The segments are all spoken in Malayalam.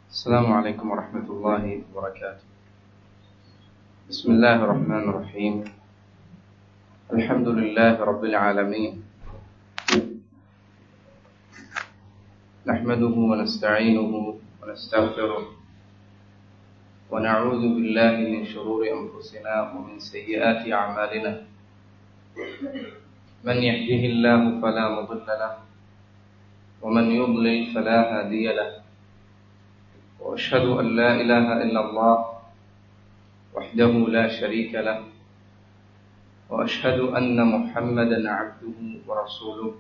السلام عليكم ورحمة الله وبركاته بسم الله الرحمن الرحيم الحمد لله رب العالمين نحمده ونستعينه ونستغفره ونعوذ بالله من شرور أنفسنا ومن سيئات أعمالنا من يهده الله فلا مضل له ومن يضلل فلا هادي له وأشهد أن لا إله إلا الله وحده لا شريك له وأشهد أن محمدا عبده ورسوله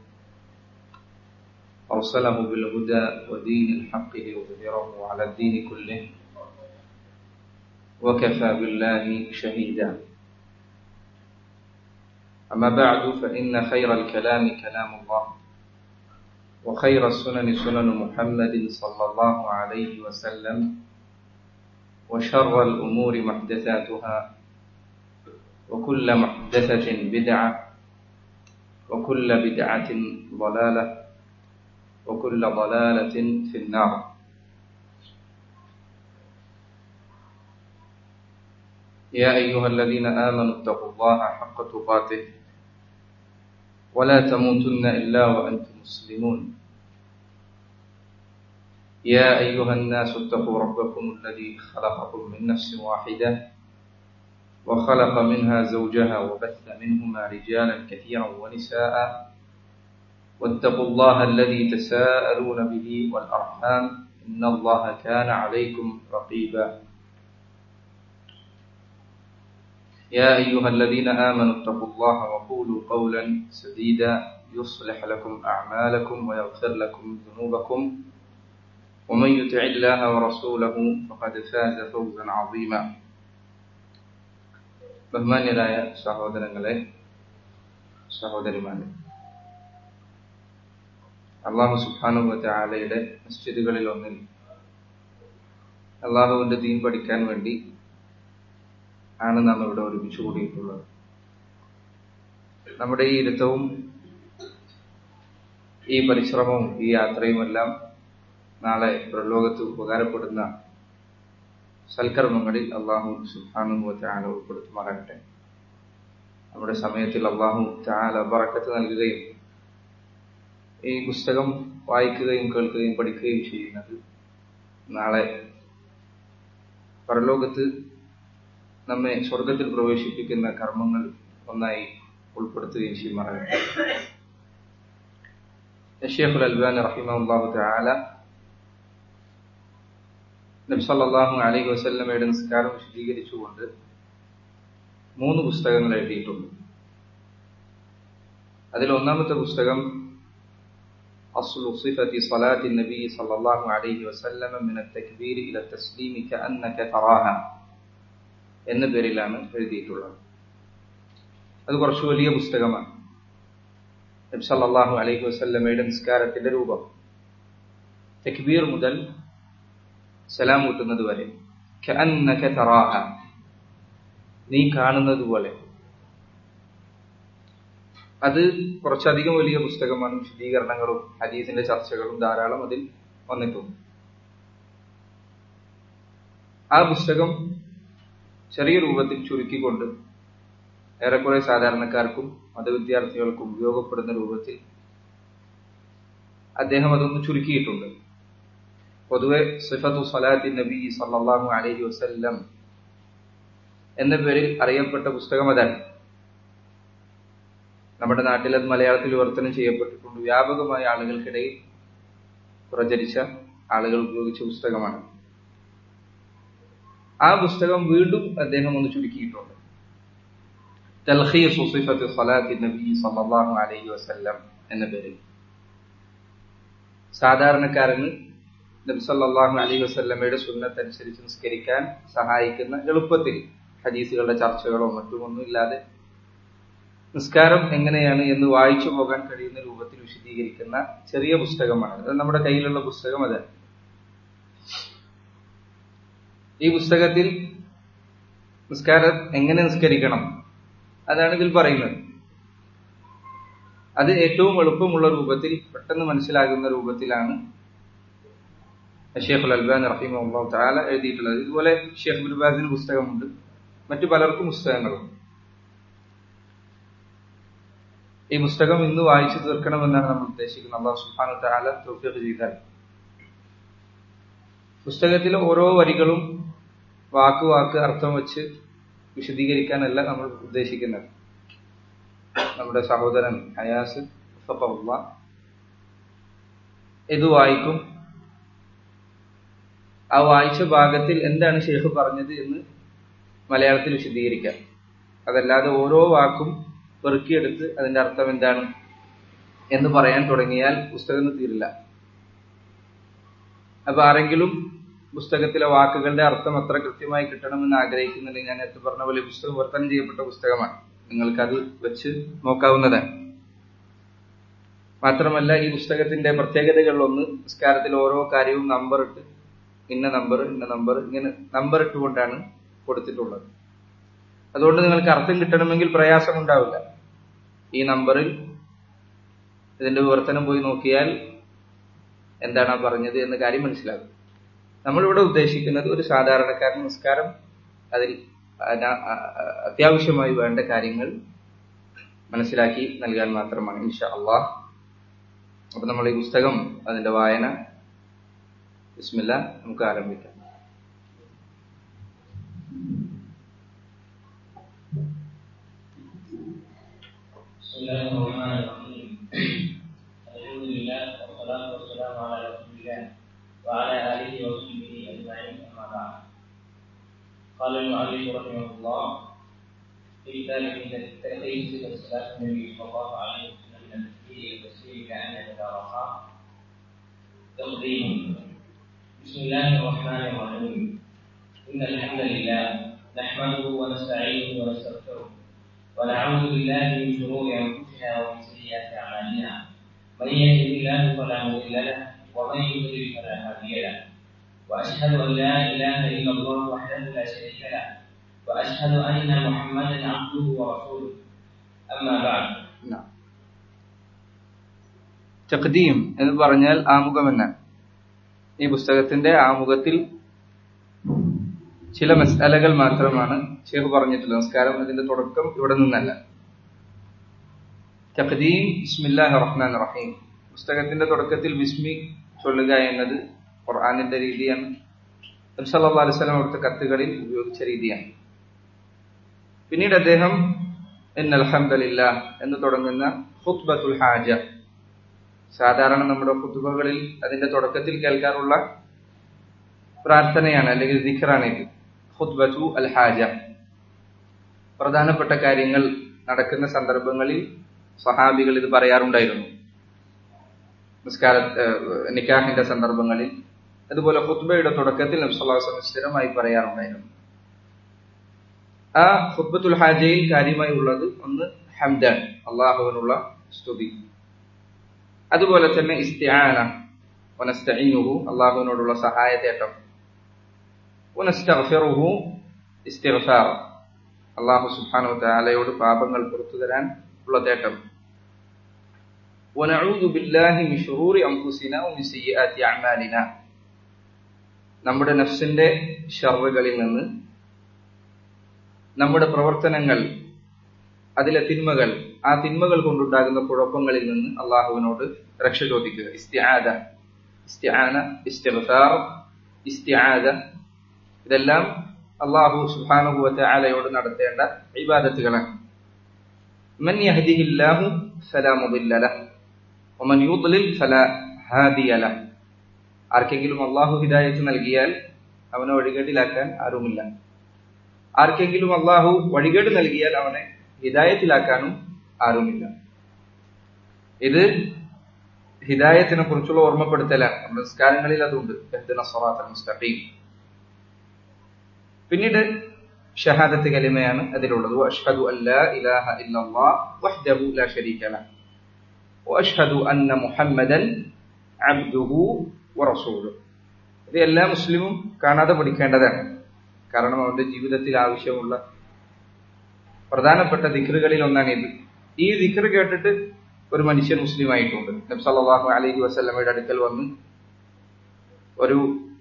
أرسله بالهدى ودين الحق ليظهره على الدين كله وكفى بالله شهيدا أما بعد فإن خير الكلام كلام الله وخير السنن سنن محمد صلى الله عليه وسلم وشر الأمور محدثاتها وكل محدثة بدعة وكل بدعة ضلالة وكل ضلالة في النار يا أيها الذين آمنوا اتقوا الله حق تقاته ولا تموتن إلا وأنتم مسلمون يا أيها الناس اتقوا ربكم الذي خلقكم من نفس واحدة وخلق منها زوجها وبث منهما رجالا كثيرا ونساء واتقوا الله الذي تساءلون به والأرحام إن الله كان عليكم رقيبا يا أيها الذين آمنوا اتقوا الله وقولوا قولا سديدا يصلح لكم أعمالكم ويغفر لكم ذنوبكم ومن يطع الله ورسوله فقد فاز فوزا عظيما ബഹുമാന്യരായ സഹോദരങ്ങളെ സഹോദരിമാരെ അള്ളാഹു സുബാനുഭവ ആലയുടെ മസ്ജിദുകളിൽ ഒന്നിൽ അള്ളാഹുവിന്റെ ദീൻ പഠിക്കാൻ വേണ്ടി ആണ് നാം ഇവിടെ ഒരുമിച്ച് കൂടിയിട്ടുള്ളത് നമ്മുടെ ഈ ഇരുത്തവും ഈ പരിശ്രമവും ഈ യാത്രയുമെല്ലാം നാളെ പ്രലോകത്ത് ഉപകാരപ്പെടുന്ന സൽക്കർമ്മങ്ങളിൽ അള്ളാഹു സുഹാനു ചാല ഉൾപ്പെടുത്തുമാറാകട്ടെ നമ്മുടെ സമയത്തിൽ അള്ളാഹു ചാല ബറക്കത്ത് നൽകുകയും ഈ പുസ്തകം വായിക്കുകയും കേൾക്കുകയും പഠിക്കുകയും ചെയ്യുന്നത് നാളെ പരലോകത്ത് നമ്മെ സ്വർഗത്തിൽ പ്രവേശിപ്പിക്കുന്ന കർമ്മങ്ങൾ ഒന്നായി ഉൾപ്പെടുത്തുകയും ചെയ്യുമാറാകട്ടെ ഷെയ്ഖുൽ അൽബാൻ റഹിമഹുല്ലാഹു തആല നബി സല്ലല്ലാഹു അലൈഹി വസല്ലമയുടെ നിസ്കാരം വിശദീകരിച്ചുകൊണ്ട് മൂന്ന് പുസ്തകങ്ങൾ എഴുതിയിട്ടുണ്ട് അതിൽ ഒന്നാമത്തെ പുസ്തകം أصل صفة صلاة النبي صلى الله عليه وسلم من التكبير إلى التسليم كأنك تراها എന്ന പേരിലാണ് എഴുതിയിട്ടുള്ളത് അത് കുറച്ച് വലിയ പുസ്തകമാണ് നബി സല്ലല്ലാഹു അലൈഹി വസല്ലമയുടെ നിസ്കാരത്തിന്റെ രൂപം തക്ബീർ മുതൽ സലാം കൂട്ടുന്നത് വരെ കഅന്നക തറാഹ നീ കാണുന്നത് പോലെ അത് കുറച്ചധികം വലിയ പുസ്തകമാണ് വിശദീകരണങ്ങളും ഹദീസിന്റെ ചർച്ചകളും ധാരാളം അതിൽ വന്നിട്ടുണ്ട് ആ പുസ്തകം ചെറിയ രൂപത്തിൽ ചുരുക്കിക്കൊണ്ട് ഏറെക്കുറെ സാധാരണക്കാർക്കും മതവിദ്യാർത്ഥികൾക്കും ഉപയോഗപ്പെടുന്ന രൂപത്തിൽ അദ്ദേഹം അതൊന്ന് ചുരുക്കിയിട്ടുണ്ട് പൊതുവെ സിഫത്തു സലാത്തി നബി സല്ലാഹു അലൈഹി വസല്ലം എന്ന പേരിൽ അറിയപ്പെട്ട പുസ്തകം അതാണ് നമ്മുടെ നാട്ടിൽ അത് മലയാളത്തിൽ വിവർത്തനം ചെയ്യപ്പെട്ടിട്ടുണ്ട് വ്യാപകമായ ആളുകൾക്കിടയിൽ പ്രചരിച്ച ആളുകൾ ഉപയോഗിച്ച പുസ്തകമാണ് ആ പുസ്തകം വീണ്ടും അദ്ദേഹം ഒന്ന് ചുരുക്കിയിട്ടുണ്ട് തൽഖീസ് സിഫത്ത് സലാത്തി നബി സല്ലല്ലാഹു അലൈഹി വസല്ലം എന്ന പേരിൽ സാധാരണക്കാരന് നബി സല്ലല്ലാഹു അലൈഹി വസല്ലമയുടെ സുന്നത്ത് അനുസരിച്ച് നിസ്കരിക്കാൻ സഹായിക്കുന്ന എളുപ്പത്തിൽ ഹദീസുകളുടെ ചർച്ചകളോ മറ്റുമൊന്നും ഇല്ലാതെ നിസ്കാരം എങ്ങനെയാണ് എന്ന് വായിച്ചു പോകാൻ കഴിയുന്ന രൂപത്തിൽ വിശദീകരിക്കുന്ന ചെറിയ പുസ്തകമാണ് അത് നമ്മുടെ കയ്യിലുള്ള പുസ്തകം അതാണ് ഈ പുസ്തകത്തിൽ നിസ്കാരം എങ്ങനെ നിസ്കരിക്കണം അതാണ് ഇതിൽ പറയുന്നത് അത് ഏറ്റവും എളുപ്പമുള്ള രൂപത്തിൽ പെട്ടെന്ന് മനസ്സിലാകുന്ന രൂപത്തിലാണ് ഷെയ്ഖുൽ അൽബാൻ റഹിമ അള്ളാഹു താല എഴുതിയിട്ടുള്ളത് ഇതുപോലെ ഷെയ്ഖ് ബുൽബാസിന് പുസ്തകമുണ്ട് മറ്റു പലർക്കും പുസ്തകങ്ങളുണ്ട് ഈ പുസ്തകം ഇന്ന് വായിച്ചു തീർക്കണമെന്നാണ് നമ്മൾ ഉദ്ദേശിക്കുന്നത് അള്ളാഹു സുഹാനു താല തൗഫീഖ് ചെയ്താൽ പുസ്തകത്തിലെ ഓരോ വരികളും വാക്ക് വാക്ക് അർത്ഥം വെച്ച് വിശദീകരിക്കാനല്ല നമ്മൾ ഉദ്ദേശിക്കുന്നത് നമ്മുടെ സഹോദരൻ ഹയാസ് ഫപ്പുള്ള ഇത് വായിക്കും ആ വായിച്ച ഭാഗത്തിൽ എന്താണ് ഷെയ്ഖ് പറഞ്ഞത് എന്ന് മലയാളത്തിൽ വിശദീകരിക്കാം അതല്ലാതെ ഓരോ വാക്കും പെറുക്കിയെടുത്ത് അതിന്റെ അർത്ഥം എന്താണ് എന്ന് പറയാൻ തുടങ്ങിയാൽ പുസ്തകം തീരില്ല അപ്പൊ ആരെങ്കിലും പുസ്തകത്തിലെ വാക്കുകളുടെ അർത്ഥം അത്ര കൃത്യമായി കിട്ടണമെന്ന് ആഗ്രഹിക്കുന്നുണ്ടെങ്കിൽ ഞാൻ നേരത്തെ പറഞ്ഞ പോലെ പുസ്തകം വിവർത്തനം ചെയ്യപ്പെട്ട പുസ്തകമാണ് നിങ്ങൾക്കത് വെച്ച് നോക്കാവുന്നതാണ് മാത്രമല്ല ഈ പുസ്തകത്തിന്റെ പ്രത്യേകതകളിലൊന്ന് നിസ്കാരത്തിൽ ഓരോ കാര്യവും നമ്പർ ഇട്ട് ഇന്ന നമ്പർ ഇന്ന നമ്പർ ഇങ്ങനെ നമ്പർ ഇട്ടുകൊണ്ടാണ് കൊടുത്തിട്ടുള്ളത് അതുകൊണ്ട് നിങ്ങൾക്ക് അർത്ഥം കിട്ടണമെങ്കിൽ പ്രയാസമുണ്ടാവില്ല ഈ നമ്പറിൽ ഇതിന്റെ വിവർത്തനം പോയി നോക്കിയാൽ എന്താണ് ആ പറഞ്ഞത് എന്ന കാര്യം മനസ്സിലാകും നമ്മളിവിടെ ഉദ്ദേശിക്കുന്നത് ഒരു സാധാരണക്കാരൻ നിസ്കാരം അതിൽ അത്യാവശ്യമായി വേണ്ട കാര്യങ്ങൾ മനസ്സിലാക്കി നൽകാൻ മാത്രമാണ് ഇൻഷാ അള്ളാഹ് അപ്പൊ നമ്മൾ ഈ പുസ്തകം അതിന്റെ വായന ബിസ്മില്ല നമുക്ക് ആരംഭിക്കാം بسم الله الرحمن الرحيم الحمد لله والصلاة والسلام على رسول الله وعلى آله وصحبه أجمعين أما بعد قال المؤلف رحمه الله في كتاب من التلخيص صفة صلاة النبي صلى الله عليه وسلم من التكبير والتسليم كأن يتداركا تقديم بسم الله الرحمن الرحيم إن الحمد لله نحمده ونستعينه ونستغفره ونعوذ بالله من شرور انفسنا ومن سيئات اعمالنا من يهده الله فلا مضل له ومن يضلل فلا هادي له واشهد ان لا اله الا الله وحده لا شريك له واشهد ان محمدا عبده ورسوله اما بعد തഖ്ദീം എന്ന് പറഞ്ഞാൽ ആമുഖം എന്നാണ് ഈ പുസ്തകത്തിന്റെ ആമുഖത്തിൽ ചില മസാലകൾ മാത്രമാണ് ഷേഖ് പറഞ്ഞിട്ടുള്ളത് നമസ്കാരം അതിന്റെ തുടക്കം ഇവിടെ നിന്നല്ല തഖദീം ബിസ്മില്ലാഹി റഹ്മാൻ റഹീം പുസ്തകത്തിന്റെ തുടക്കത്തിൽ ബിസ്മി ചൊല്ലുക എന്നത് ഖുർആാനിന്റെ രീതിയാണ് സല്ലല്ലാഹു അലൈഹി വസല്ലം അവിടുത്തെ കത്തുകളിൽ ഉപയോഗിച്ച രീതിയാണ് പിന്നീട് അദ്ദേഹം ഇൻ അൽഹംദുലില്ലാ എന്ന് തുടങ്ങുന്ന ഖുത്ബത്തുൽ ഹാജ സാധാരണ നമ്മുടെ ഖുത്ബകളിൽ അതിന്റെ തുടക്കത്തിൽ കേൾക്കാറുള്ള പ്രാർത്ഥനയാണ് അല്ലെങ്കിൽ ദിഖറാണ് ഇത് ഖുത്ബത്തു അൽ ഹാജ പ്രധാനപ്പെട്ട കാര്യങ്ങൾ നടക്കുന്ന സന്ദർഭങ്ങളിൽ സഹാബികൾ ഇത് പറയാറുണ്ടായിരുന്നു നിസ്കാര നിക്കാഹിന്റെ സന്ദർഭങ്ങളിൽ അതുപോലെ ഖുത്ബയുടെ തുടക്കത്തിൽ നബ്സല്ലാസ്ലം സ്ഥിരമായി പറയാറുണ്ടായിരുന്നു ആ ഖുത്ബത്തുൽ ഹാജയിൽ കാര്യമായി ഉള്ളത് ഒന്ന് ഹംദാൻ അള്ളാഹുവിനുള്ള സ്തുതി അതുപോലെ തന്നെ ഇസ്തിആന വനസ്തഈനുഹു അള്ളാഹുവിനോടുള്ള സഹായതേട്ടം വനസ്തഗ്ഫിറുഹു ഇസ്തിഗ്ഫാർ അള്ളാഹു സുബ്ഹാനഹു വതആലയോട് പാപങ്ങൾ പുറത്തു തരാൻ ഉള്ള തേട്ടം ونعوذ بالله من شرور أنفسنا ومن سيئات أعمالنا നമ്മുടെ നഫ്സിന്റെ ഷറുകളിൽ നിന്ന് നമ്മുടെ പ്രവർത്തനങ്ങൾ അതിലെ തിന്മകൾ ആ തിന്മകൾ കൊണ്ടുണ്ടാകുന്ന കുഴപ്പങ്ങളിൽ നിന്ന് അള്ളാഹുവിനോട് രക്ഷ ചോദിക്കുക ഇസ്തിആദ ഇസ്തിആന ഇസ്തിഗ്ഫാർ ഇസ്തിആദ ഇതെല്ലാം അള്ളാഹു സുബ്ഹാനഹു വതആലയോട് നടത്തേണ്ട ഇബാദത്തുകളാണ് മൻ യഹ്ദിഹില്ലാഹു ഫലാ മുദില്ല ലഹ് വമൻ യുദ്ലിൽ ഫലാ ഹാദിയ ലഹ് ആർക്കെങ്കിലും അള്ളാഹു ഹിദായത്ത് നൽകിയാൽ അവനെ വഴികേട്ടിലാക്കാൻ ആരുമില്ല ആർക്കെങ്കിലും അള്ളാഹു വഴികേട് നൽകിയാൽ അവനെ ഹിദായത്തിലാക്കാനും ആരുമില്ല ഇത് ഹിദായത്തിനെ കുറിച്ചുള്ള ഓർമ്മപ്പെടുത്തലാണ് നമ്മുടെ നിസ്കാരങ്ങളിൽ അതുണ്ട് മുസ്തഖീം പിന്നീട് ഷഹാദത്ത് കലിമയാണ് അതിലുള്ളത് അഷ്ഹദു അല്ലാ ഇലാഹ ഇല്ലല്ലാഹ് വഹ്ദഹു ലാ ശരീക ലഹ് വഅഷ്ഹദു അന്ന മുഹമ്മദൻ അബ്ദുഹു വറസൂലുഹു ഇത് എല്ലാ മുസ്ലിമും കാണാതെ പഠിക്കേണ്ടതാണ് കാരണം അവന്റെ ജീവിതത്തിൽ ആവശ്യമുള്ള പ്രധാനപ്പെട്ട ദിക്റുകളിൽ ഒന്നാണ് ഇത് ഈ ദിക്ർ കേട്ടിട്ട് ഒരു മനുഷ്യൻ മുസ്ലിം ആയിട്ടുണ്ട് നബി സല്ലല്ലാഹു അലൈഹി വസല്ലമയുടെ അടുക്കൽ വന്ന് ഒരു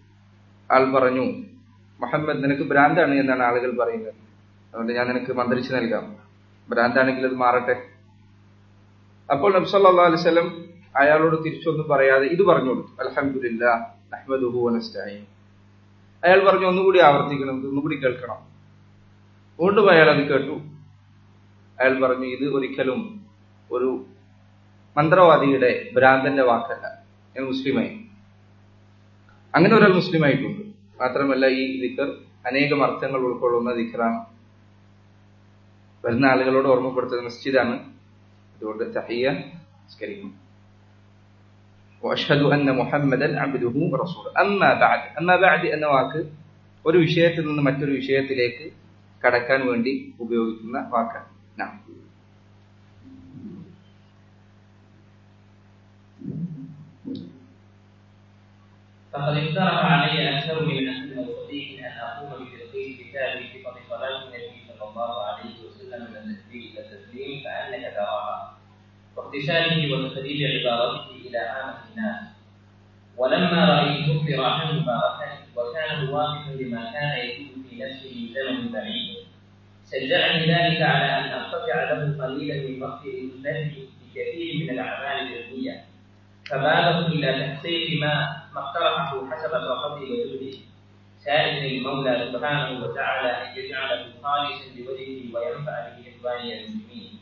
ആൾ പറഞ്ഞു മുഹമ്മദ് നിനക്ക് ഭ്രാന്താണ് എന്നാണ് ആളുകൾ പറയുന്നത് അതുകൊണ്ട് ഞാൻ നിനക്ക് മന്ത്രിച്ചു നൽകാം ഭ്രാന്താണെങ്കിൽ അത് മാറട്ടെ അപ്പോൾ നബ്സല്ലാ അലൈവല്ലം അയാളോട് തിരിച്ചൊന്നും പറയാതെ ഇത് പറഞ്ഞു കൊടുത്തു അലഹമുല്ല അഹമ്മദുഹു അനസ്റ്റായി അയാൾ പറഞ്ഞു ഒന്നുകൂടി ആവർത്തിക്കണം ഒന്നുകൂടി കേൾക്കണം വീണ്ടും അയാൾ അത് കേട്ടു അയാൾ പറഞ്ഞു ഇത് ഒരിക്കലും ഒരു മന്ത്രവാദിയുടെ ഭ്രാന്തന്റെ വാക്കല്ല ഞാൻ മുസ്ലിമായി അങ്ങനെ ഒരാൾ മുസ്ലിം ആയിട്ടുണ്ട് മാത്രമല്ല ഈ ദിക്കർ അനേകം അർത്ഥങ്ങൾ ഉൾക്കൊള്ളുന്ന ദിക്കറാണ് വരുന്ന ആളുകളോട് ഓർമ്മപ്പെടുത്തുന്ന മസ്ജിദാണ് അതുകൊണ്ട് തഹിയ സ്കരിക്കും واشهد ان محمدا عبده ورسوله اما بعد اما بعد എന്ന വാക്ക് ഒരു വിഷയത്തിൽ നിന്ന് മറ്റൊരു വിഷയത്തിലേക്ക് കടക്കാൻ വേണ്ടി ഉപയോഗിക്കുന്ന വാക്കാണ് നാം فقد اقترح علي اكثر من اهل وصديق ان اقوم بتلقين كتابي صفه صلاه النبي صلى الله عليه وسلم من التكبير الى التسليم كانك تراها واغتساله وتخريج عبارته الى عامه الناس ولما رايته اقتراحا مباركا وكان موافقا لما كان يكون في نفسه من زمن بعيد شجعني ذلك على ان ارتفع له قليلا من وقت لاسلته بكثير من الاعمال العلميه فبالغت الى تحقيق ما ما اقترحه حسب طاقته وجهده سائل المولى سبحانه وتعالى ان يجعله خالصا لوجهه وينفع به اخواني المسلمين.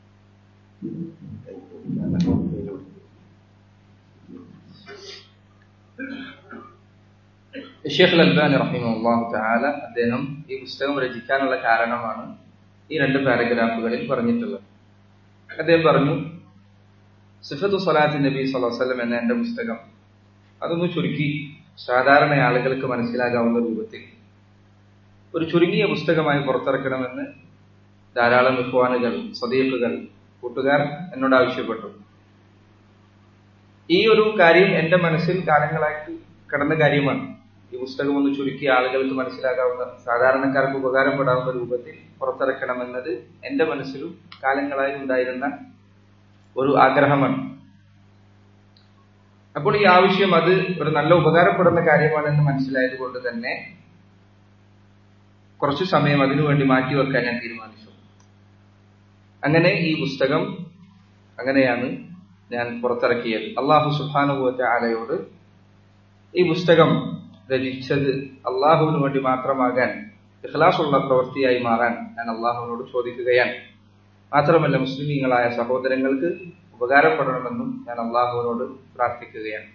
ഷെയ്ഖ് അൽബാനി റഹിമുല്ലാഹു തആല അദ്ദേഹം ഈ പുസ്തകം രചിക്കാനുള്ള കാരണമാണ് ഈ രണ്ട് പാരഗ്രാഫുകളിൽ പറഞ്ഞിട്ടുള്ളത് അദ്ദേഹം പറഞ്ഞു സിഫത്തു സലാത്ത് നബി സല്ലല്ലാഹു അലൈഹി വസല്ലം എന്ന എന്റെ പുസ്തകം അതൊന്ന് ചുരുക്കി സാധാരണ ആളുകൾക്ക് മനസ്സിലാകാവുന്ന രൂപത്തിൽ ഒരു ചുരുങ്ങിയ പുസ്തകമായി പുറത്തിറക്കണമെന്ന് ധാരാളം ഇഖ്വാനുകൾ സദീഖുകൾ കൂട്ടുകാർ എന്നോട് ആവശ്യപ്പെട്ടു ഈ ഒരു കാര്യം എന്റെ മനസ്സിൽ കാലങ്ങളായിട്ട് കിടന്ന കാര്യമാണ് ഈ പുസ്തകം ഒന്ന് ചുരുക്കി ആളുകൾക്ക് മനസ്സിലാകാവുന്ന സാധാരണക്കാർക്ക് ഉപകാരപ്പെടാവുന്ന രൂപത്തിൽ പുറത്തിറക്കണമെന്നത് എന്റെ മനസ്സിലും കാലങ്ങളായി ഉണ്ടായിരുന്ന ഒരു ആഗ്രഹമാണ് അപ്പോൾ ഈ ആവശ്യം അത് ഒരു നല്ല ഉപകാരപ്പെടുന്ന കാര്യമാണെന്ന് മനസ്സിലായത് കൊണ്ട് തന്നെ കുറച്ചു സമയം അതിനുവേണ്ടി മാറ്റിവെക്കാൻ ഞാൻ തീരുമാനിച്ചു അങ്ങനെ ഈ പുസ്തകം അങ്ങനെയാണ് ഞാൻ പുറത്തിറക്കിയത് അള്ളാഹു സുഹാനുഭവത്തെ ആലയോട് ഈ പുസ്തകം രചിച്ചത് അള്ളാഹുവിന് വേണ്ടി മാത്രമാകാൻ ഇഖ്ലാസുള്ള പ്രവൃത്തിയായി മാറാൻ ഞാൻ അള്ളാഹുവിനോട് ചോദിക്കുകയാണ് മാത്രമല്ല മുസ്ലിമീങ്ങളായ സഹോദരങ്ങൾക്ക് ഉപകാരപ്പെടണമെന്നും ഞാൻ അള്ളാഹുവിനോട് പ്രാർത്ഥിക്കുകയാണ്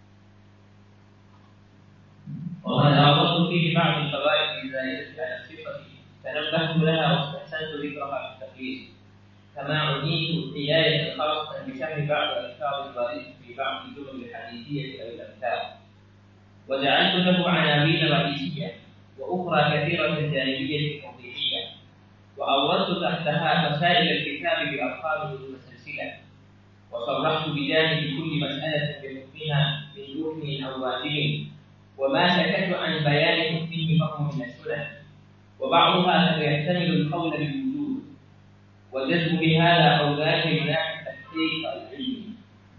وقد أوردت فيه بعض الفوائد الزائدة على الصفة تنبهت لها واستحسنت ذكرها في التقليد كما عنيت عناية خاصة بشرح بعض الألفاظ الواردة في بعض الجمل الحديثية أو الأمثال وجعلت له عناوين رئيسية وأخرى كثيرة جانبية توضيحية وأوردت تحتها مسائل الكتاب بأرقام متسلسلة وصرحت بجانب كل مسألة بحكمها من ركن أو واجب وما سكت عن بيان حكمه فهو من السنن وبعضها قد يحتمل القول بالوجود والجزم بهذا أو ذاك ينافي التحقيق العلمي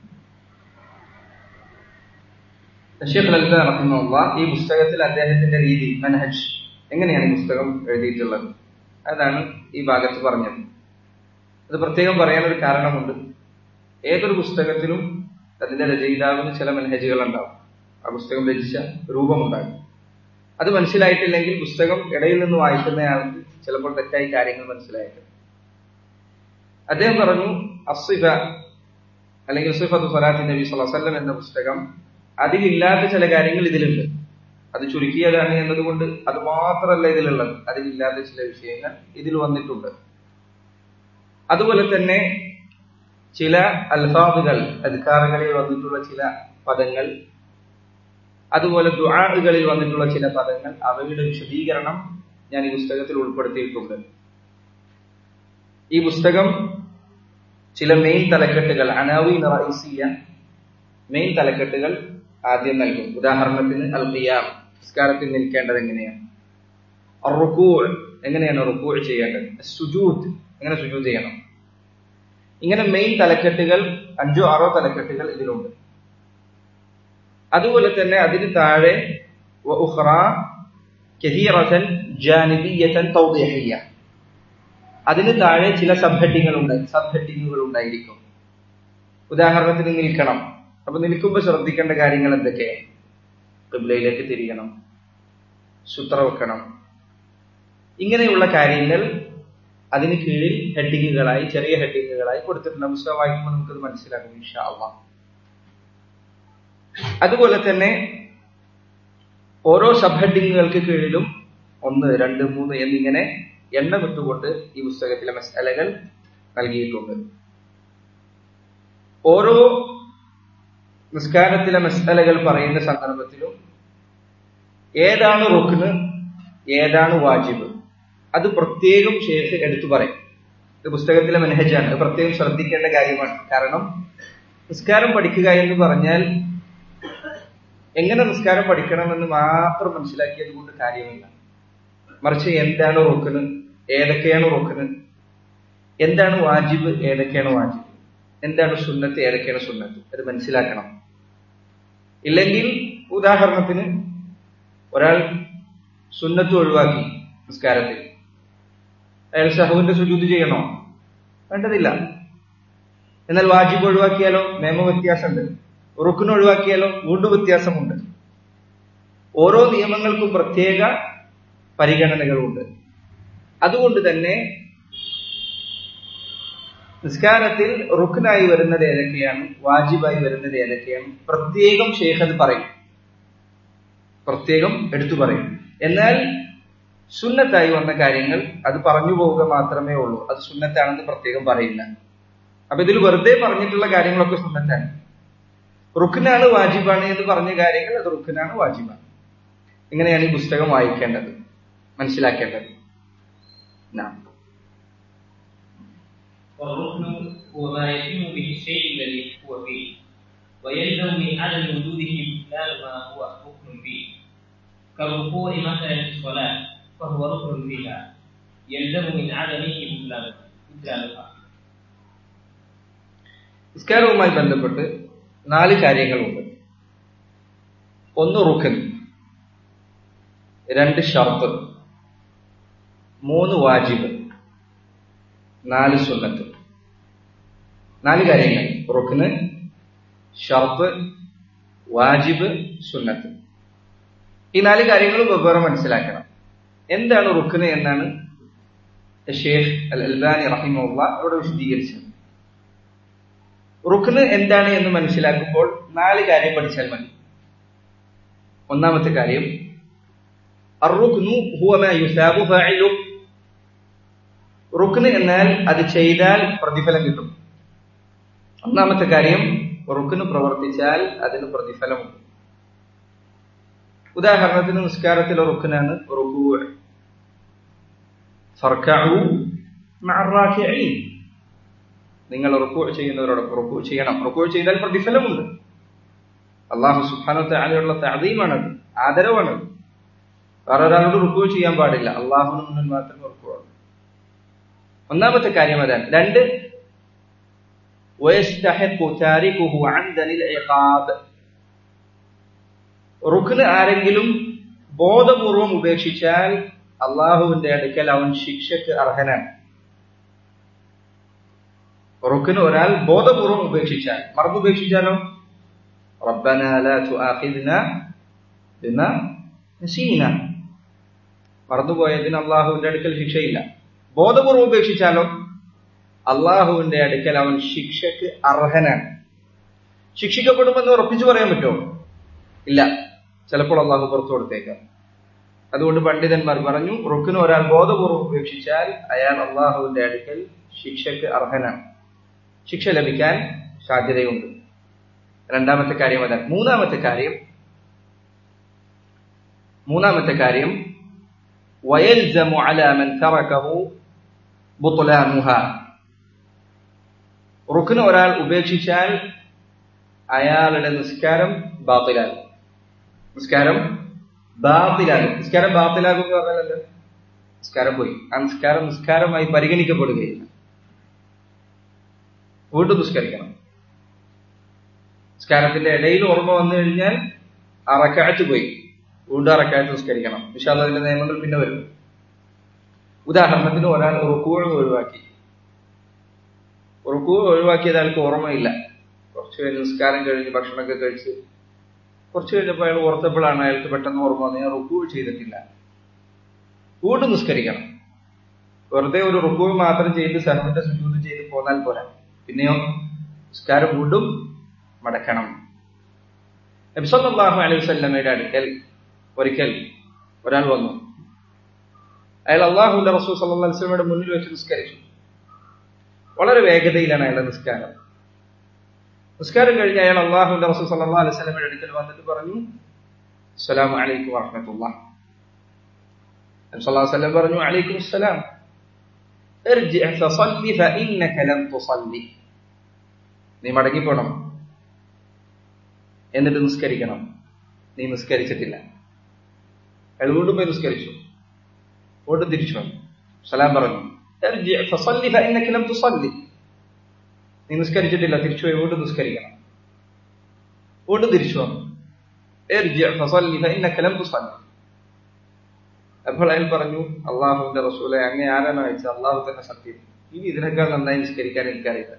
ഷെയ്ഖ് അൽബാൻ റഹിമുള്ള ഈ പുസ്തകത്തിൽ അദ്ദേഹത്തിന്റെ രീതി മനഹജ് എങ്ങനെയാണ് ഈ പുസ്തകം എഴുതിയിട്ടുള്ളത് അതാണ് ഈ ഭാഗത്ത് പറഞ്ഞത് അത് പ്രത്യേകം പറയാനൊരു കാരണമുണ്ട് ഏതൊരു പുസ്തകത്തിലും അതിന്റെ രചയിതാവിന് ചില മനഹജുകൾ ഉണ്ടാവും ആ പുസ്തകം രചിച്ച രൂപമുണ്ടാകും അത് മനസ്സിലായിട്ടില്ലെങ്കിൽ പുസ്തകം ഇടയിൽ നിന്ന് വായിക്കുന്നയാൾക്ക് ചിലപ്പോൾ തെറ്റായി കാര്യങ്ങൾ മനസ്സിലായിട്ട് അദ്ദേഹം പറഞ്ഞു അസിഫ അല്ലെങ്കിൽ സിഫത്ത് സലാത്തി നബി സ്വലം എന്ന പുസ്തകം അതിലില്ലാത്ത ചില കാര്യങ്ങൾ ഇതിലുണ്ട് അത് ചുരുക്കിയതാണ് എന്നതുകൊണ്ട് അത് മാത്രമല്ല ഇതിലുള്ളത് അതിലില്ലാത്ത ചില വിഷയങ്ങൾ ഇതിൽ വന്നിട്ടുണ്ട് അതുപോലെ തന്നെ ചില അൽഫാദുകൾ അധികാരങ്ങളിൽ വന്നിട്ടുള്ള ചില പദങ്ങൾ അതുപോലെ ദുആകളിൽ വന്നിട്ടുള്ള ചില പദങ്ങൾ അവയുടെ വിശദീകരണം ഞാൻ ഈ പുസ്തകത്തിൽ ഉൾപ്പെടുത്തിയിട്ടുണ്ട് ഈ പുസ്തകം ചില മെയിൻ തലക്കെട്ടുകൾ അനാവീൻ റൈസിയ മെയിൻ തലക്കെട്ടുകൾ ആദ്യം നൽകും ഉദാഹരണത്തിന് അൽ ഖിയാം നിസ്കാരത്തിൽ നിൽക്കേണ്ടത് എങ്ങനെയാണ് റുക്കൂ എങ്ങനെയാണ് റുക്കൂ ചെയ്യേണ്ടത് സുജൂദ് എങ്ങനെ സുജൂദ് ചെയ്യണം ഇങ്ങനെ മെയിൻ തലക്കെട്ടുകൾ അഞ്ചോ ആറോ തലക്കെട്ടുകൾ ഇതിലുണ്ട് അതുപോലെ തന്നെ അതിന് താഴെ وأخرى كثيرة جانبية توضيحية അതിന് താഴെ ചില സബ് ഹെഡിങ്ങുകൾ ഉണ്ട് സബ് ഹെഡിങ്ങുകൾ ഉണ്ടായിരിക്കും ഉദാഹരണത്തിന് നിൽക്കണം അപ്പൊ നിൽക്കുമ്പോൾ ശ്രദ്ധിക്കേണ്ട കാര്യങ്ങൾ എന്തൊക്കെ കിബ്ലയിലേക്ക് തിരിയണം സുത്ര വെക്കണം ഇങ്ങനെയുള്ള കാര്യങ്ങൾ അതിന് കീഴിൽ ഹെഡിങ്ങുകളായി ചെറിയ ഹെഡിങ്ങുകളായി കൊടുത്തിട്ടുണ്ട് പുസ്തകം വായിക്കുമ്പോൾ നമുക്കത് മനസ്സിലാകും ഇൻഷാ അള്ളാഹ് അതുപോലെ തന്നെ ഓരോ സബ് ഹെഡിങ്ങുകൾക്ക് കീഴിലും ഒന്ന് രണ്ട് മൂന്ന് എന്നിങ്ങനെ എണ്ണം ഇട്ടുകൊണ്ട് ഈ പുസ്തകത്തിലെ മസാലകൾ നൽകിയിട്ടുണ്ട് ഓരോ നിസ്കാരത്തിലെ മസാലകൾ പറയുന്ന സന്ദർഭത്തിലും ഏതാണ് റുക്ന് ഏതാണ് വാജിബ് അത് പ്രത്യേകം ശേഷ് എടുത്തു പറയും ഇത് പുസ്തകത്തിലെ മെനഹജാണ് അത് പ്രത്യേകം ശ്രദ്ധിക്കേണ്ട കാര്യമാണ് കാരണം നിസ്കാരം പഠിക്കുക എന്ന് പറഞ്ഞാൽ എങ്ങനെ നിസ്കാരം പഠിക്കണമെന്ന് മാത്രം മനസ്സിലാക്കിയത് കൊണ്ട് കാര്യമില്ല മറിച്ച് എന്താണ് റുക്കന് ഏതൊക്കെയാണ് റുക്കന് എന്താണ് വാജിബ് ഏതൊക്കെയാണ് വാജിബ് എന്താണ് സുന്നത്ത് ഏതൊക്കെയാണ് സുന്നത്ത് അത് മനസ്സിലാക്കണം ഇല്ലെങ്കിൽ ഉദാഹരണത്തിന് ഒരാൾ സുന്നത്ത് ഒഴിവാക്കി നിസ്കാരത്തിൽ അയാൾ സഹുവിന്റെ സുജൂത് ചെയ്യണോ വേണ്ടതില്ല എന്നാൽ വാജിബ് ഒഴിവാക്കിയാലോ നിയമ വ്യത്യാസമുണ്ട് റുക്കിന് ഒഴിവാക്കിയാലോ വീണ്ടും വ്യത്യാസമുണ്ട് ഓരോ നിയമങ്ങൾക്കും പ്രത്യേക പരിഗണനകളുണ്ട് അതുകൊണ്ട് തന്നെ നിസ്കാരത്തിൽ റുക്കിനായി വരുന്നത് ഏതൊക്കെയാണ് വാജിബായി വരുന്നത് ഏതൊക്കെയാണ് പ്രത്യേകം ഷെയ്ഖ് അത് പറയും പ്രത്യേകം എടുത്തു പറയും എന്നാൽ സുന്നത്തായി വന്ന കാര്യങ്ങൾ അത് പറഞ്ഞു പോവുക മാത്രമേ ഉള്ളൂ അത് സുന്നത്താണെന്ന് പ്രത്യേകം പറയില്ല അപ്പൊ ഇതിൽ വെറുതെ പറഞ്ഞിട്ടുള്ള കാര്യങ്ങളൊക്കെ സുന്നത്താണ് റുക്കിനാണ് വാജിബാണ് എന്ന് പറഞ്ഞ കാര്യങ്ങൾ അത് റുക്കിനാണ് വാജിബാണ് ഇങ്ങനെയാണ് ഈ പുസ്തകം വായിക്കേണ്ടത് മനസ്സിലാക്കേണ്ടത് നാം والركن هو ما يتم به الشيء الذي هو فيه ويلزم من عدم وجوده بطلان ما هو ركن فيه كالركوع مثلا في الصلاة فهو ركن فيها يلزم من عدمه بطلانها بطلانها നിസ്കാരവുമായി ബന്ധപ്പെട്ട് നാല് കാര്യങ്ങളുണ്ട് ഒന്ന് റുക്കൻ രണ്ട് ഷർത്ത് മൂന്ന് വാജിബ് നാല് സുന്നത്ത് നാല് കാര്യങ്ങൾ റുക്കന് ഷർത്ത് വാജിബ് സുന്നത്ത് ഈ നാല് കാര്യങ്ങളും വെവ്വേറെ മനസ്സിലാക്കണം എന്താണ് റുക്കന് എന്നാണ് ഷേഖ് അൽ അൽബാനി റഹിമുള്ള അവിടെ വിശദീകരിച്ചത് റുക്ന് എന്താണ് എന്ന് മനസ്സിലാക്കുമ്പോൾ നാല് കാര്യം പഠിച്ചാൽ മതി ഒന്നാമത്തെ കാര്യം അറുക്നു ഹുവ യുസാബു ഫാഇലു റുക്ന് എന്നാൽ അത് ചെയ്താൽ പ്രതിഫലം കിട്ടും ഒന്നാമത്തെ കാര്യം റുക്ന് പ്രവർത്തിച്ചാൽ അതിന് പ്രതിഫലമുണ്ട് ഉദാഹരണത്തിന് നിസ്കാരത്തിലെ റുക്നാണ് റുക്കൂ ഫർക്കഉ മഅറാക്കിഈൻ നിങ്ങൾ റുക്കൂ ചെയ്യുന്നവരോടൊപ്പം റുക്കൂ ചെയ്യണം റുക്കൂ ചെയ്താൽ പ്രതിഫലമുണ്ട് അള്ളാഹു സുബാനത്തെ ആലയുള്ള തഅദീമാണത് ആദരവാണത് വേറെ ഒരാളോട് റുക്കൂ ചെയ്യാൻ പാടില്ല അള്ളാഹുവിന് മുന്നിൽ മാത്രമേ റുക്കൂ ആകൂ ഒന്നാമത്തെ കാര്യം അതാണ് രണ്ട് ويستحق تاركه عمدا العقاب റുക്ന് ആരെങ്കിലും ബോധപൂർവം ഉപേക്ഷിച്ചാൽ അള്ളാഹുവിന്റെ അടുക്കൽ അവൻ ശിക്ഷക്ക് അർഹനാണ് റുക്കിന് ഒരാൾ ബോധപൂർവം ഉപേക്ഷിച്ചാൽ മറന്നുപേക്ഷിച്ചാലോ റബ്ബന ലാ തുആഖിദ്ന ബിമാ നസീന മറന്നുപോയതിന് അള്ളാഹുവിന്റെ അടുക്കൽ ശിക്ഷയില്ല ബോധപൂർവം ഉപേക്ഷിച്ചാലോ അള്ളാഹുവിന്റെ അടുക്കൽ അവൻ ശിക്ഷക്ക് അർഹനാണ് ശിക്ഷിക്കപ്പെടുമെന്ന് ഉറപ്പിച്ചു പറയാൻ പറ്റുമോ ഇല്ല ചിലപ്പോൾ അള്ളാഹു പുറത്തു കൊടുത്തേക്കാം അതുകൊണ്ട് പണ്ഡിതന്മാർ പറഞ്ഞു റുക്കിന് ഒരാൾ ബോധപൂർവം ഉപേക്ഷിച്ചാൽ അയാൾ അള്ളാഹുവിന്റെ അടുക്കൽ ശിക്ഷക്ക് അർഹനാണ് ശിക്ഷ ലഭിക്കാൻ സാധ്യതയുണ്ട് രണ്ടാമത്തെ കാര്യം അതാണ് മൂന്നാമത്തെ കാര്യം മൂന്നാമത്തെ കാര്യം ويلزم على من تركه بطلانها റുക്കിന് ഒരാൾ ഉപേക്ഷിച്ചാൽ അയാളുടെ നിസ്കാരം ബാത്തിലാകും നിസ്കാരം ബാത്തിലാകും നിസ്കാരം ബാത്തിലാകും എന്ന് പറഞ്ഞാലല്ലോ നിസ്കാരം പോയി ആ നിസ്കാരം നിസ്കാരമായി പരിഗണിക്കപ്പെടുകയില്ല വീണ്ടും നിസ്കരിക്കണം നിസ്കാരത്തിന്റെ ഇടയിൽ ഓർമ്മ വന്നു കഴിഞ്ഞാൽ ആ റക്കാറ്റ് പോയി വീണ്ടും അറക്കായത്ത് നിസ്കരിക്കണം വിശാല അതിന്റെ നിയമങ്ങൾ പിന്നെ വരും ഉദാഹരണത്തിന് ഒരാൾ റുക്കൂഴ് ഒഴിവാക്കി റുക്കൂ ഒഴിവാക്കിയത് അയാൾക്ക് ഓർമ്മയില്ല കുറച്ച് കഴിഞ്ഞ് നിസ്കാരം കഴിഞ്ഞ് ഭക്ഷണമൊക്കെ കഴിച്ച് കുറച്ച് കഴിഞ്ഞപ്പോൾ അയാൾ ഓർത്തപ്പോഴാണ് അയാൾക്ക് പെട്ടെന്ന് ഓർമ്മ വന്നത് ഞാൻ റുക്കൂ ചെയ്തിട്ടില്ല വീണ്ടും നിസ്കരിക്കണം വെറുതെ ഒരു റുക്കൂ മാത്രം ചെയ്ത് സഹമിന്റെ സുജൂത് ചെയ്ത് പോന്നാൽ പോരാ പിന്നെയോ നിസ്കാരം വീണ്ടും മടക്കണം നബ്സല്ലാഹു അലൈഹി വസല്ലമയുടെ അടുക്കൽ ഒരിക്കൽ ഒരാൾ വന്നു അയാൾ അള്ളാഹുന്റെ റസൂൽ സല്ലല്ലാഹു അലൈഹി വസല്ലമയുടെ മുന്നിൽ വെച്ച് നിസ്കരിച്ചു വളരെ വേഗതയിലാണ് അയാളുടെ നിസ്കാരം നിസ്കാരം കഴിഞ്ഞ് അയാൾ അള്ളാഹുന്റെ റസൂൽ സല്ലല്ലാഹു അലൈഹി വസല്ലമയുടെ അടുക്കൽ വന്നിട്ട് പറഞ്ഞു അസ്സലാമു അലൈക്കും വറഹ്മത്തുള്ളാഹ് നബി സല്ലല്ലാഹു അലൈഹി വസല്ലം പറഞ്ഞു അലൈക്കും അസ്സലാം ارجع فصلي فإنك لم تصلي നീ മടങ്ങിപ്പോണം എന്നിട്ട് നിസ്കരിക്കണം നീ നിസ്കരിച്ചിട്ടില്ല അയാൾ വീണ്ടും പോയി നിസ്കരിച്ചു വീണ്ടും തിരിച്ചു വന്നു സലാം പറഞ്ഞു ارجع فصلي فإنك لم تصلي നീ നിസ്കരിച്ചിട്ടില്ല തിരിച്ചു പോയി വീണ്ടും നിസ്കരിക്കണം വീണ്ടും തിരിച്ചു വന്നു ارجع فصلي فإنك لم تصلي അപ്പോൾ അയാൾ പറഞ്ഞു അള്ളാഹുവിന്റെ റസൂലെ അങ്ങനെ ആരാണ് അയച്ചത് അള്ളാഹു തന്നെ സത്യം ഇനി ഇതിനേക്കാൾ നന്നായി നിസ്കരിക്കാൻ എനിക്കറിയില്ല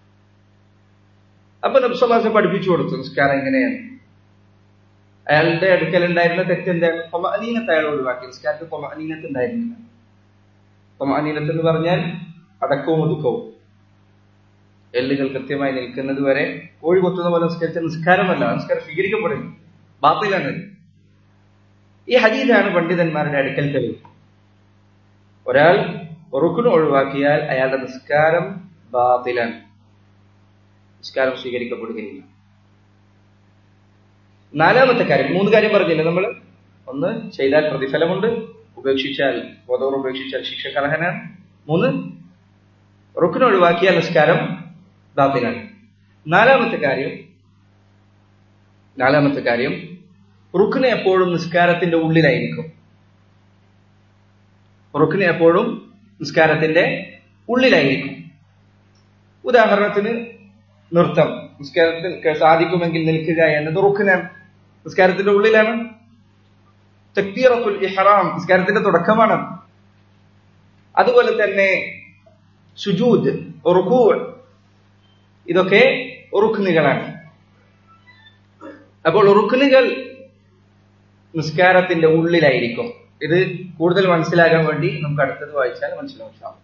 അപ്പൊ നബ്സല്ലാസ് പഠിപ്പിച്ചു കൊടുത്തു നിസ്കാരം എങ്ങനെയാണ് അയാളുടെ അടുക്കലുണ്ടായിരുന്ന തെറ്റെന്താണ് കൊമഅനീനത്ത് അയാൾ ഒഴിവാക്കി നിസ്കാരത്തിൽ കൊമഅനീനത്ത് ഉണ്ടായിരുന്നില്ല കൊമഅനീനത്ത് എന്ന് പറഞ്ഞാൽ അടക്കവും ഒതുക്കവും എല്ലുകൾ കൃത്യമായി നിൽക്കുന്നത് വരെ കോഴി കൊത്തുന്ന പോലെ നിസ്കരിച്ച നിസ്കാരമല്ല നിസ്കാരം സ്വീകരിക്കപ്പെടുന്നു ബാത്തിലാണ് ഈ ഹദീദാണ് പണ്ഡിതന്മാരുടെ അടുക്കൽ തെളിവ് ഒരാൾ റുക്കുന് ഒഴിവാക്കിയാൽ അയാളുടെ നിസ്കാരം ബാത്തിലാണ് നിസ്കാരം സ്വീകരിക്കപ്പെടുകയില്ല നാലാമത്തെ കാര്യം മൂന്ന് കാര്യം പറഞ്ഞില്ലേ നമ്മൾ ഒന്ന് ചെയ്താൽ പ്രതിഫലമുണ്ട് ഉപേക്ഷിച്ചാൽ ബോധവർ ഉപേക്ഷിച്ചാൽ ശിക്ഷക്കർഹനാണ് മൂന്ന് റുക്കിന് ഒഴിവാക്കിയാൽ നിസ്കാരം ബാത്തിലാണ് നാലാമത്തെ കാര്യം നാലാമത്തെ കാര്യം റുക്കിന് എപ്പോഴും നിസ്കാരത്തിന്റെ ഉള്ളിലായിരിക്കും റുക്കിന് എപ്പോഴും നിസ്കാരത്തിന്റെ ഉള്ളിലായിരിക്കും ഉദാഹരണത്തിന് നൃത്തം നിസ്കാരത്തിൽ സാധിക്കുമെങ്കിൽ നിൽക്കുക എന്നത് റുക്കിനാണ് നിസ്കാരത്തിന്റെ ഉള്ളിലാണ് തക്ബീറത്തുൽ ഇഹ്റാം നിസ്കാരത്തിന്റെ തുടക്കമാണ് അതുപോലെ തന്നെ സുജൂദ് റുക്കൂ ഇതൊക്കെ റുക്നുകളാണ് അപ്പോൾ റുക്നുകൾ നിസ്കാരത്തിന്റെ ഉള്ളിലായിരിക്കും ഇത് കൂടുതൽ മനസ്സിലാകാൻ വേണ്ടി നമുക്ക് അടുത്തത് വായിച്ചാൽ മനസ്സിലാവും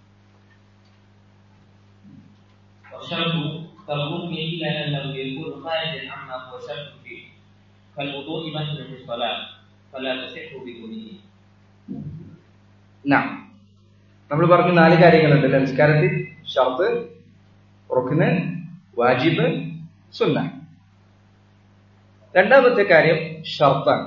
والشرط كالركن إلا أنه يكون خارجا عما هو شرط فيه كالوضوء مثلا في الصلاة فلا تصح بدونه നാം നമ്മൾ പറഞ്ഞു നാല് കാര്യങ്ങളുണ്ട് അല്ലേ നിസ്കാരത്തിൽ ഷർത്ത് റുക്ന് വാജിബ് സുന്ന രണ്ടാമത്തെ കാര്യം ഷർത്താണ്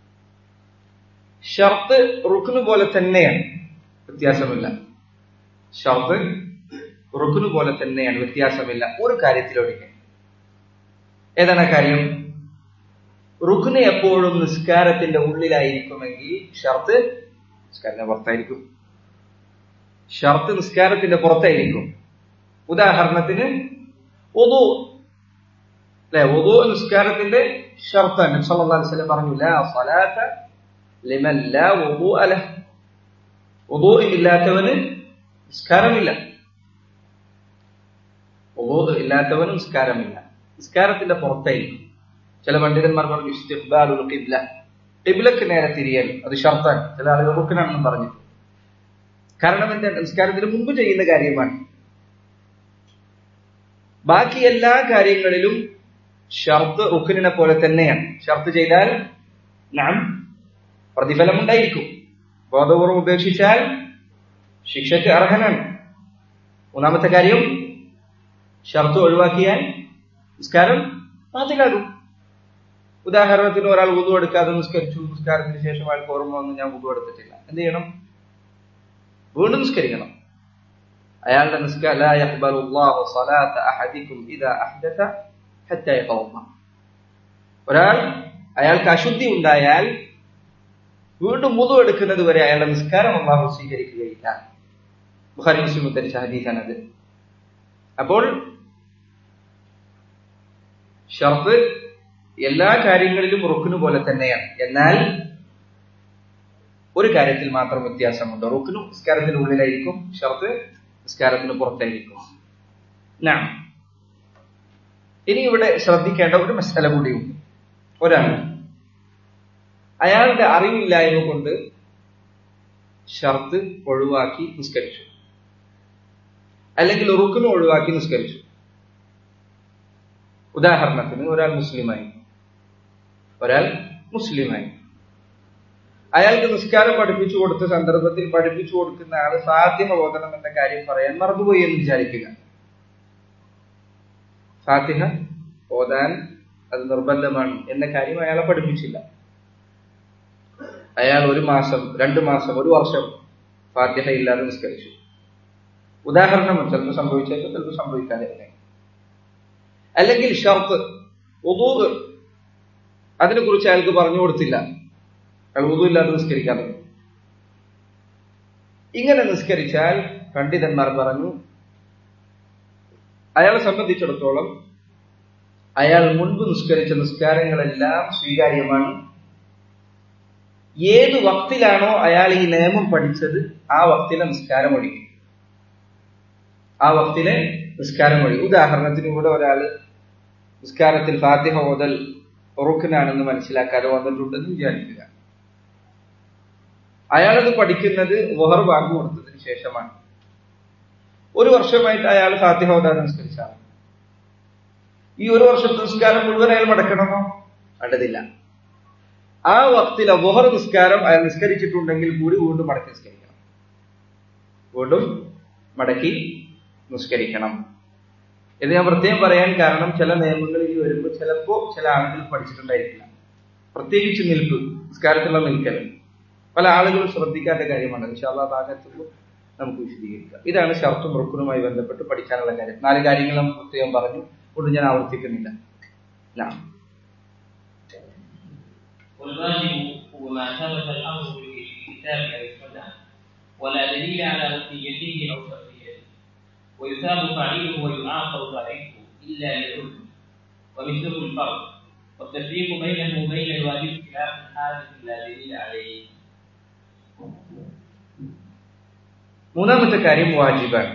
ഷർത്ത് റുക്ന് പോലെ തന്നെയാണ് വ്യത്യാസമില്ല ഷർത്ത് റുക്ന് പോലെ തന്നെയാണ് വ്യത്യാസമില്ല ഒരു കാര്യത്തിലൊഴികെ ഏതാണ് ആ കാര്യം റുക്ന് എപ്പോഴും നിസ്കാരത്തിന്റെ ഉള്ളിലായിരിക്കുമെങ്കിൽ ഷർത്ത് നിസ്കാരത്തിന്റെ പുറത്തായിരിക്കും ഷർത്ത് നിസ്കാരത്തിന്റെ പുറത്തായിരിക്കും ഉദാഹരണത്തിന് ഒതു അല്ലെ ഒതു നിസ്കാരത്തിന്റെ ഷർത്താണ് സല്ലല്ലാഹു അലൈഹി വസല്ലം പറഞ്ഞു ലാ സലാത്ത ലിമൻ ലാ വുദൂഅ ലഹ് വുദൂ ഇല്ലാത്തവന് നിസ്കാരമില്ല വുദൂ ഇല്ലാത്തവന് നിസ്കാരമില്ല നിസ്കാരത്തിന്റെ പുറത്തായിരിക്കും ചില പണ്ഡിതന്മാർ പറഞ്ഞു ഇസ്തിഖ്ബാലുൽ ഖിബ്ല ഖിബ്ലക്ക് നേരെ തിരിയൽ അത് ഷർത്താണ് ചില ആളുകൾ റുക്കിനാണെന്ന് പറഞ്ഞു കാരണം എന്താ നിസ്കാരത്തിന് മുമ്പ് ചെയ്യുന്ന കാര്യമാണ് ബാക്കി എല്ലാ കാര്യങ്ങളിലും ഷർത്ത് റുക്കിനെ പോലെ തന്നെയാണ് ഷർത്ത് ചെയ്താൽ നാം പ്രതിഫലം ഉണ്ടായിരിക്കും ബോധപൂർവം ഉപേക്ഷിച്ചാൽ ശിക്ഷയ്ക്ക് അർഹനാണ് മൂന്നാമത്തെ കാര്യം ഷർത്ത് ഒഴിവാക്കിയാൽ നിസ്കാരം ബാധിലാകും ഉദാഹരണത്തിന് ഒരാൾ ഉതു എടുക്കാതെ നിസ്കരിച്ചു നിസ്കാരത്തിന് ശേഷം അയാൾക്ക് ഓർമ്മ വന്ന് ഞാൻ ഉതു എടുത്തിട്ടില്ല എന്ത് ചെയ്യണം വീണ്ടും നിസ്കരിക്കണം അയാളുടെ ഒരാൾ അയാൾക്ക് അശുദ്ധി ഉണ്ടായാൽ വീണ്ടും മുതു എടുക്കുന്നത് വരെ അയാളുടെ നിസ്കാരം അള്ളാഹു സ്വീകരിക്കുകയില്ല ബുഖാരി മുസ്ലിം ഉദ്ധരിച്ച ഹദീസാണത് അപ്പോൾ ഷർത്ത് എല്ലാ കാര്യങ്ങളിലും റുക്കിന് പോലെ തന്നെയാണ് എന്നാൽ ഒരു കാര്യത്തിൽ മാത്രം വ്യത്യാസമുണ്ട് റുക്കിനും നിസ്കാരത്തിന് ഉള്ളിലായിരിക്കും ഷർത്ത് നിസ്കാരത്തിന് പുറത്തായിരിക്കും നാം ഇനി ഇവിടെ ശ്രദ്ധിക്കേണ്ട ഒരു മസാല കൂടിയുണ്ട് ഒരാൾ അയാളുടെ അറിവില്ലായ്മ കൊണ്ട് ഷർത്ത് ഒഴിവാക്കി നിസ്കരിച്ചു അല്ലെങ്കിൽ റുക്കിന് ഒഴിവാക്കി നിസ്കരിച്ചു ഉദാഹരണത്തിന് ഒരാൾ മുസ്ലിമായി ഒരാൾ മുസ്ലിമായി അയാൾക്ക് നിസ്കാരം പഠിപ്പിച്ചു കൊടുത്ത സന്ദർഭത്തിൽ പഠിപ്പിച്ചു കൊടുക്കുന്ന ആള് ഫാത്തിഹ ഓതണം എന്ന കാര്യം പറയാൻ മറന്നുപോയി എന്ന് വിചാരിക്കുക ഫാത്തിഹ ഓതാൻ അത് നിർബന്ധമാണ് എന്ന കാര്യം അയാളെ പഠിപ്പിച്ചില്ല അയാൾ ഒരു മാസം രണ്ടു മാസം ഒരു വർഷം ഫാത്തിഹ ഇല്ലാതെ നിസ്കരിച്ചു ഉദാഹരണം ചിലപ്പോൾ സംഭവിച്ചേക്കും ചിലപ്പോൾ സംഭവിക്കാതെ അല്ലെങ്കിൽ ഷർത്ത് ഉദൂർ അതിനെ കുറിച്ച് അയാൾക്ക് പറഞ്ഞു കൊടുത്തില്ല അയാൾ ഉദു ഇല്ലാതെ നിസ്കരിക്കാതെ ഇങ്ങനെ നിസ്കരിച്ചാൽ പണ്ഡിതന്മാർ പറഞ്ഞു അയാളെ സംബന്ധിച്ചിടത്തോളം അയാൾ മുൻപ് നിസ്കരിച്ച നിസ്കാരങ്ങളെല്ലാം സ്വീകാര്യമാണ് ഏത് വക്തിലാണോ അയാൾ ഈ നിയമം പഠിച്ചത് ആ വക്തിലെ നിസ്കാരം ഒഴിക്കും ആ വക്തിലെ നിസ്കാരം ഒഴി ഉദാഹരണത്തിന് ഇവിടെ ഒരാൾ നിസ്കാരത്തിൽ ഫാത്തിഹ ഓതൽ റുക്കിനാണെന്ന് മനസ്സിലാക്കാതെ വന്നിട്ടുണ്ടെന്ന് വിചാരിക്കുക അയാളത് പഠിക്കുന്നത് വഹർ വാങ്ങു കൊടുത്തതിന് ശേഷമാണ് ഒരു വർഷമായിട്ട് അയാൾ ഫാത്തിഹ ഓതാതെ നിസ്കരിച്ചാണ് ഈ ഒരു വർഷത്തെ നിസ്കാരം മുഴുവൻ അയാൾ മടക്കണമോ വേണ്ടതില്ല ആ വക്തിലെ വഹർ നിസ്കാരം അയാൾ നിസ്കരിച്ചിട്ടുണ്ടെങ്കിൽ കൂടി വീണ്ടും മടക്കി നിസ്കരിക്കണം വീണ്ടും മടക്കി നിസ്കരിക്കണം ഇത് ഞാൻ പ്രത്യേകം പറയാൻ കാരണം ചില നിയമങ്ങളിൽ വരുമ്പോൾ ചിലപ്പോ ചില ആളുകൾ പഠിച്ചിട്ടുണ്ടായിരിക്കില്ല പ്രത്യേകിച്ച് നിൽപ്പ് നിസ്കാരത്തിലുള്ള നിൽക്കൽ പല ആളുകളും ശ്രദ്ധിക്കാത്ത കാര്യമാണ് ഇൻഷാല്ലാ ഭാഗത്തുമ്പോൾ നമുക്ക് വിശദീകരിക്കാം ഇതാണ് ഷർത്തും റുക്കുനുമായി ബന്ധപ്പെട്ട് പഠിക്കാനുള്ള കാര്യം നാല് കാര്യങ്ങൾ നമ്മൾ പ്രത്യേകം പറഞ്ഞു കൊണ്ട് ഞാൻ ആവർത്തിക്കുന്നില്ല ഞാൻ والواجب هو ما ثبت الامر به في الكتاب او السنه ولا دليل على وصيته او شرعيته ويثاب فاعله ويعاقب فاعله الا لعذر ومثله الفرق والتفريق بينه وبين الواجب خلاف حادث لا دليل عليه മൂന്നാമത്തെ കാര്യം വാജിബാണ്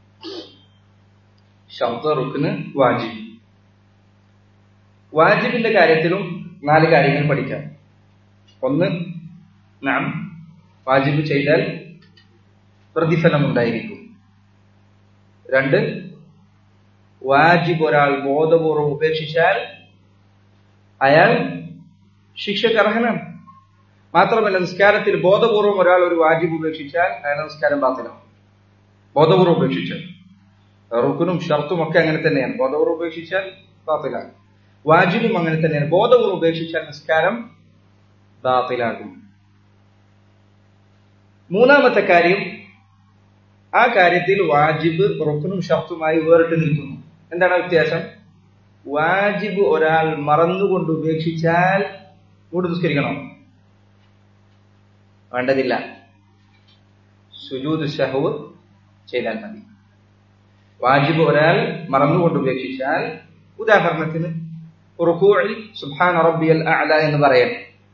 ഷർത്ത് റുക്കിന് വാജിബ് വാജിബിന്റെ കാര്യത്തിലും നാല് കാര്യങ്ങൾ പഠിക്കാം ഒന്ന് നാം വാജിബ് ചെയ്താൽ പ്രതിഫലം ഉണ്ടായിരിക്കും രണ്ട് വാജിബ് ഒരാൾ ബോധപൂർവം ഉപേക്ഷിച്ചാൽ അയാൾ ശിക്ഷക്ക് അർഹനാണ് മാത്രമല്ല നിസ്കാരത്തിൽ ബോധപൂർവം ഒരാൾ ഒരു വാജിബ് ഉപേക്ഷിച്ചാൽ അയാൾ നിസ്കാരം ബാത്തിലാണ് ബോധപൂർവം ഉപേക്ഷിച്ചാൽ റുക്കുനും ഷർത്തും ഒക്കെ അങ്ങനെ തന്നെയാണ് ബോധപൂർവം ഉപേക്ഷിച്ചാൽ ബാത്തിലാണ് വാജിബും അങ്ങനെ തന്നെയാണ് ബോധപൂർവം ഉപേക്ഷിച്ചാൽ നിസ്കാരം ബാത്തിലാകും മൂന്നാമത്തെ കാര്യം ആ കാര്യത്തിൽ വാജിബ് റുക്കുനും ഷർത്തുമായി വേറിട്ട് നിൽക്കുന്നു എന്താണ് വ്യത്യാസം വാജിബ് ഒരാൾ മറന്നുകൊണ്ട് ഉപേക്ഷിച്ചാൽ കൂടെ നിസ്കരിക്കണോ വേണ്ടതില്ല സുജൂദ് ഷഹവ് ചെയ്താൽ മതി വാജിബ് ഒരാൾ മറന്നുകൊണ്ട് ഉപേക്ഷിച്ചാൽ ഉദാഹരണത്തിന് റുക്കൂഴിൽ സുബ്ഹാന റബ്ബിയൽ അഅല എന്ന് പറയാം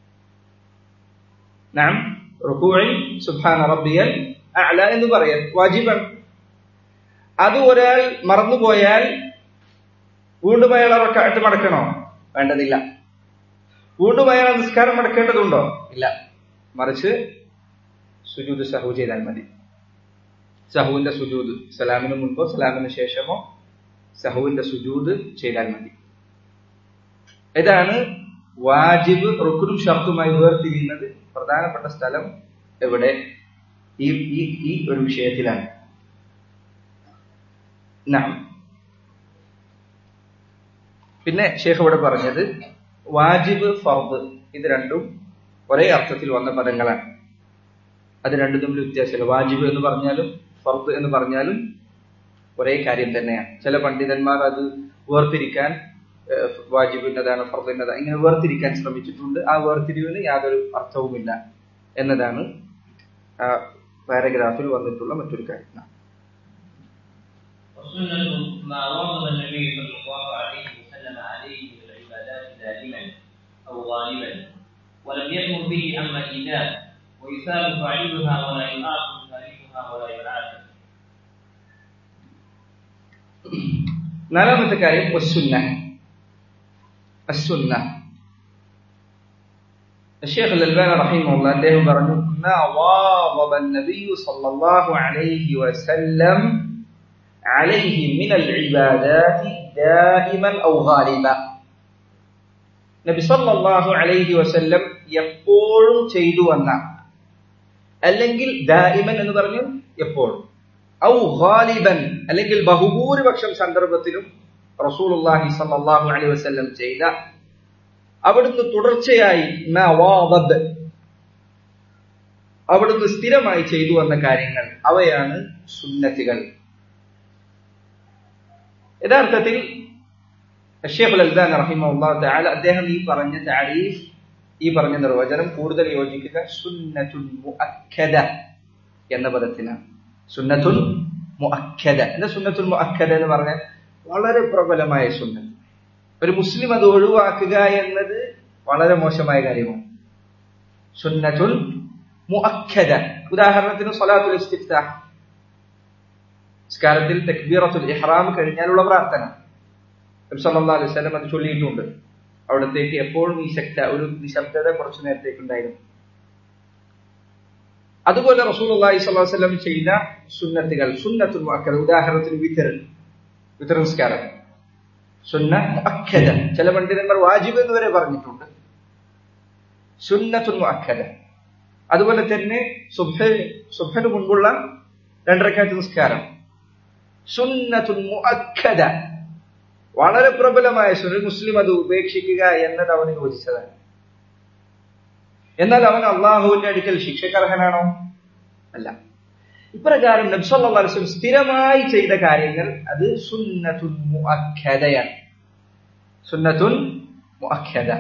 നാം റുക്കൂഴിൽ സുബ്ഹാന റബ്ബിയൽ അഅല എന്ന് പറയാം വാജിബാണ് അത് ഒരാൾ മറന്നുപോയാൽ വീണ്ടും അയാൾ റക്കാട്ട് മടക്കണോ വേണ്ടതില്ല വീണ്ടും അയാൾ നിസ്കാരം മടക്കേണ്ടതുണ്ടോ ഇല്ല മറിച്ച് സുജൂദ് സഹു ചെയ്താൽ മതി സഹുവിന്റെ സുജൂദ് സലാമിന് മുൻപോ സലാമിന് ശേഷമോ സഹുവിന്റെ സുജൂദ് ചെയ്താൽ മതി ഇതാണ് വാജിബ് റുക്കുനും ഷർത്തുമായി വേർതിരിയുന്നത് പ്രധാനപ്പെട്ട സ്ഥലം എവിടെ ഈ ഈ ഈ ഒരു വിഷയത്തിലാണ് നാം പിന്നെ ഷേഖ് ഇവിടെ പറഞ്ഞത് വാജിബ് ഫർദ് ഇത് രണ്ടും ഒരേ അർത്ഥത്തിൽ വന്ന പദങ്ങളാണ് അത് രണ്ടും തമ്മിൽ വ്യത്യാസമില്ല വാജിബ് എന്ന് പറഞ്ഞാലും ഫർദ് എന്ന് പറഞ്ഞാലും ഒരേ കാര്യം തന്നെയാണ് ചില പണ്ഡിതന്മാർ അത് വേർതിരിക്കാൻ വാജിബിൻ്റെതാണ് ഫർദിൻ്റെതാണ് ഇങ്ങനെ വേർതിരിക്കാൻ ശ്രമിച്ചിട്ടുണ്ട് ആ വേർതിരിവിന് യാതൊരു അർത്ഥവുമില്ല എന്നതാണ് ആ പാരഗ്രാഫിൽ വന്നിട്ടുള്ള മറ്റൊരു കാര്യം والسنة ما واظب النبي صلى الله عليه وسلم عليه من العبادات دائما أو غالبا ولم يأمر به أما إيجاب ويثاب فاعلها ولا يعاقب تاركها ولا يعاتب നാലാമത്തെ കാര്യം വസ്സുന്ന അസ്സുന്ന الشيخ الألباني رحمه الله അദ്ദേഹം പറഞ്ഞു ما واظب النبي صلى الله عليه وسلم عليه من العبادات دائما أو غالبا നബി സല്ലല്ലാഹു അലൈഹി വസല്ലം എപ്പോഴും ചെയ്തു വന്ന അല്ലെങ്കിൽ ദായിമൻ എന്ന് പറഞ്ഞു എപ്പോഴും ഔ ഗാലിബൻ അല്ലെങ്കിൽ ബഹുഭൂരിപക്ഷം സന്ദർഭത്തിലും റസൂലുള്ളാഹി സല്ലല്ലാഹു അലൈഹി വസല്ലം ചെയ്ത അവിടുന്ന് തുടർച്ചയായി നവാദബ് അവിടുന്ന് സ്ഥിരമായി ചെയ്തു വന്ന കാര്യങ്ങൾ അവയാണ് സുന്നത്തുകൾ യഥാർത്ഥത്തിൽ ഷേഖ് അൽദാൻ റഹിമുല്ലാ തആല അദ്ദേഹം ഈ പറഞ്ഞ താരീഫ് ഈ പറഞ്ഞ നിർവചനം കൂടുതൽ യോജിക്കുക സുന്നത്തുൽ മുഅക്കദ എന്ന പദത്തിനാണ് സുന്നത്തുൽ മുഅക്കദ എന്താ സുന്നത്തുൽ മുഅക്കദ എന്ന് പറഞ്ഞാൽ വളരെ പ്രബലമായ സുന്നത്ത് ഒരു മുസ്ലിം അത് ഒഴിവാക്കുക എന്നത് വളരെ മോശമായ കാര്യമാണ് സുന്നത്തുൽ മുഅക്കദ ഉദാഹരണത്തിന് സ്വലാത്തുൽ ഇസ്തിഫ്താഹ് നിസ്കാരത്തിൽ തക്ബീറത്തുൽ ഇഹ്റാം കഴിഞ്ഞാലുള്ള പ്രാർത്ഥന നബി സല്ലല്ലാഹു അലൈഹി വസല്ലം അത് ചൊല്ലിയിട്ടുണ്ട് അവിടത്തേക്ക് എപ്പോഴും ഈ ശക്ത ഒരു നിശബ്ദത കുറച്ചു നേരത്തേക്ക് ഉണ്ടായിരുന്നു അതുപോലെ റസൂലുള്ളാഹി സ്വല്ലല്ലാഹു അലൈഹി വസല്ലം ചെയ്ത സുന്നത്തുകൾ സുന്നത്തുൽ മുഅക്കദ ഉദാഹരണത്തിന് വിതർ വിതർ നിസ്കാരം സുന്ന മുഅക്കദ ചില പണ്ഡിതന്മാർ വാജിബ് എന്ന് വരെ പറഞ്ഞിട്ടുണ്ട് സുന്നത്തുൽ മുഅക്കദ അതുപോലെ തന്നെ സുബ്ഹ സുബ്ഹിന് മുൻപുള്ള രണ്ടരക്കാറ്റ് നിസ്കാരം സുന്നത്തുൽ മുഅക്കദ വളരെ പ്രബലമായ സുന മുസ്ലിം അത് ഉപേക്ഷിക്കുക എന്നത് അവന് യോജിച്ചതാണ് എന്നാൽ അവൻ അള്ളാഹുവിന്റെ അടുക്കൽ ശിക്ഷക്കർഹനാണോ അല്ല ഇപ്രകാരം നബ്സല്ലാസ്ലം സ്ഥിരമായി ചെയ്ത കാര്യങ്ങൾ അത് സുന്നത്തുൻ മുഅഖദയാണ് സുന്നത്തുൻ മുഅഖദ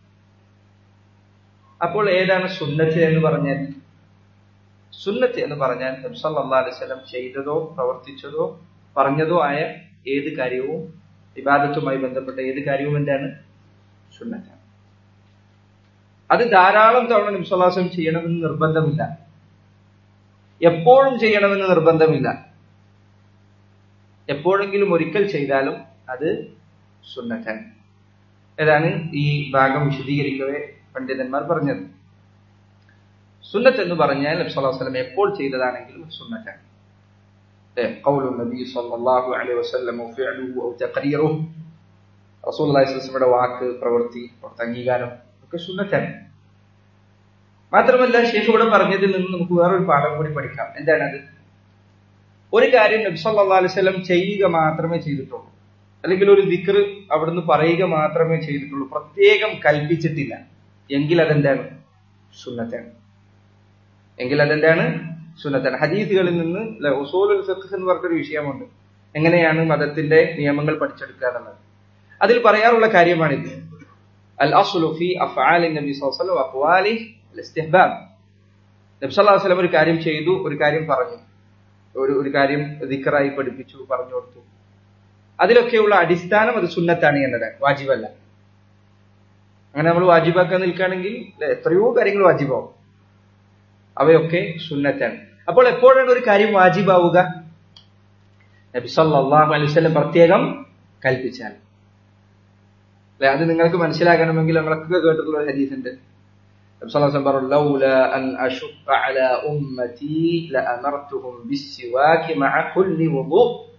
അപ്പോൾ ഏതാണ് സുന്നത്ത് എന്ന് പറഞ്ഞാൽ സുന്നത്ത് എന്ന് പറഞ്ഞാൽ നബ്സല്ലാ അലൈവലം ചെയ്തതോ പ്രവർത്തിച്ചതോ പറഞ്ഞതോ ആയ ഏത് കാര്യവും വിവാദത്തുമായി ബന്ധപ്പെട്ട ഏത് കാര്യവും എന്താണ് സുന്നത്താണ് അത് ധാരാളം തവണ നിംസലാസം ചെയ്യണമെന്ന് നിർബന്ധമില്ല എപ്പോഴും ചെയ്യണമെന്ന് നിർബന്ധമില്ല എപ്പോഴെങ്കിലും ഒരിക്കൽ ചെയ്താലും അത് സുന്നത്താണ് ഏതാണ് ഈ ഭാഗം വിശദീകരിക്കവേ പണ്ഡിതന്മാർ പറഞ്ഞത് സുന്നത്ത് എന്ന് പറഞ്ഞാൽ നബി സ്വല്ലല്ലാഹു അലൈഹി വസല്ലം എപ്പോൾ ചെയ്തതാണെങ്കിലും സുന്നത്താണ് قول النبي صلى الله عليه وسلم وفعله أو تقريره റസൂൽ അലൈഹിസ്ലമയുടെ വാക്ക് പ്രവൃത്തി പുറത്ത് അംഗീകാരം ഒക്കെ സുന്നത്താണ് മാത്രമല്ല ശേഷം ഇവിടെ പറഞ്ഞതിൽ നിന്ന് നമുക്ക് വേറൊരു പാഠം കൂടി പഠിക്കാം എന്താണത് ഒരു കാര്യം നബി സല്ലല്ലാഹു അലൈഹി വസല്ലം ചെയ്യുക മാത്രമേ ചെയ്തിട്ടുള്ളൂ അല്ലെങ്കിൽ ഒരു ദിക്ർ അവിടുന്ന് പറയുക മാത്രമേ ചെയ്തിട്ടുള്ളൂ പ്രത്യേകം കൽപ്പിച്ചിട്ടില്ല എങ്കിൽ അതെന്താണ് സുന്നത്താണ് എങ്കിൽ അതെന്താണ് സുന്നത്താണ് ഹദീസുകളിൽ നിന്ന് ഉസൂലുൽ ഫിഖ് എന്ന് പറഞ്ഞൊരു വിഷയമുണ്ട് എങ്ങനെയാണ് മതത്തിന്റെ നിയമങ്ങൾ പഠിച്ചെടുക്കുക എന്നുള്ളത് അതിൽ പറയാറുള്ള കാര്യമാണിത് അൽ അസ്ലു ഫി അഫ്ആലി നബി സല്ലല്ലാഹു അലൈഹി വസല്ലം അഖ്വാലി അൽ ഇസ്തിഹ്ബാബ് നബി സല്ലല്ലാഹു അലൈഹി വസല്ലം ഒരു കാര്യം ചെയ്തു ഒരു കാര്യം പറഞ്ഞു ഒരു ഒരു കാര്യം ദിക്റായി പഠിപ്പിച്ചു പറഞ്ഞു കൊടുത്തു അതിലൊക്കെയുള്ള അടിസ്ഥാനം അത് സുന്നത്താണ് എന്നതാണ് വാജിബല്ല അങ്ങനെ നമ്മൾ വാജിബാക്കാൻ നിൽക്കുകയാണെങ്കിൽ എത്രയോ കാര്യങ്ങൾ വാജിബാവും അവയൊക്കെ സുന്നത്താണ് അപ്പോൾ എപ്പോഴാണ് ഒരു കാര്യം വാജിബാവുക നബി സല്ലല്ലാഹു അലൈഹി വസല്ലം പ്രത്യേകം കൽപ്പിച്ചാൽ അല്ലെ അത് നിങ്ങൾക്ക് മനസ്സിലാക്കണമെങ്കിൽ നമ്മളൊക്കെ കേട്ടിട്ടുള്ള ഒരു ഹദീസ് ഉണ്ട് നബി സല്ലല്ലാഹു അലൈഹി വസല്ലം പറഞ്ഞു ലൗല അൻ അശുഖ അലാ ഉമ്മതി ലഅമർതുഹും ബിസ്സിവാകി മഅ കുല്ലി വുളു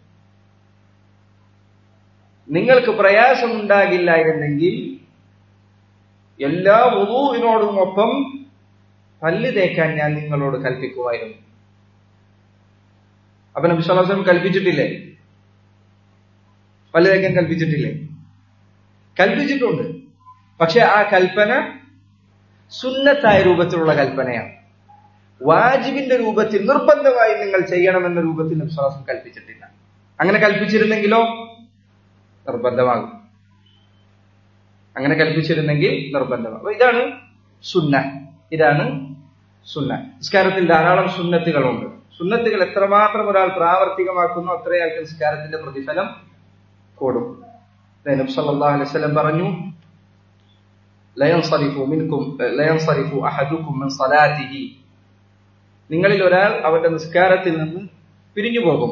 നിങ്ങൾക്ക് പ്രയാസമുണ്ടാകില്ലായിരുന്നെങ്കിൽ എല്ലാ വുളുവിനോടും ഒപ്പം പല്ല് തേക്കാൻ ഞാൻ നിങ്ങളോട് കൽപ്പിക്കുമായിരുന്നു അപ്പൊ നബി സ്വലാസം കൽപ്പിച്ചിട്ടില്ലേ പല്ല് തേക്കാൻ കൽപ്പിച്ചിട്ടില്ലേ കൽപ്പിച്ചിട്ടുണ്ട് പക്ഷെ ആ കൽപ്പന സുന്നത്തായ രൂപത്തിലുള്ള കൽപ്പനയാണ് വാജിബിന്റെ രൂപത്തിൽ നിർബന്ധമായി നിങ്ങൾ ചെയ്യണമെന്ന രൂപത്തിൽ നബി സ്വലാസം കൽപ്പിച്ചിട്ടില്ല അങ്ങനെ കൽപ്പിച്ചിരുന്നെങ്കിലോ നിർബന്ധമാകും അങ്ങനെ കൽപ്പിച്ചിരുന്നെങ്കിൽ നിർബന്ധമാകും ഇതാണ് സുന്ന ഇതാണ് സുന്ന നിസ്കാരത്തിൽ ധാരാളം സുന്നത്തുകളുണ്ട് സുന്നത്തുകൾ എത്രമാത്രം ഒരാൾ പ്രാവർത്തികമാക്കുന്നു അത്രയാൾക്ക് നിസ്കാരത്തിന്റെ പ്രതിഫലം കൂടും നബി സല്ലല്ലാഹു അലൈഹി വസല്ലം പറഞ്ഞു لا ينصرف منكم لا ينصرف احدكم من صلاته നിങ്ങളിൽ ഒരാൾ അവന്റെ നിസ്കാരത്തിൽ നിന്ന് പിരിഞ്ഞു പോകും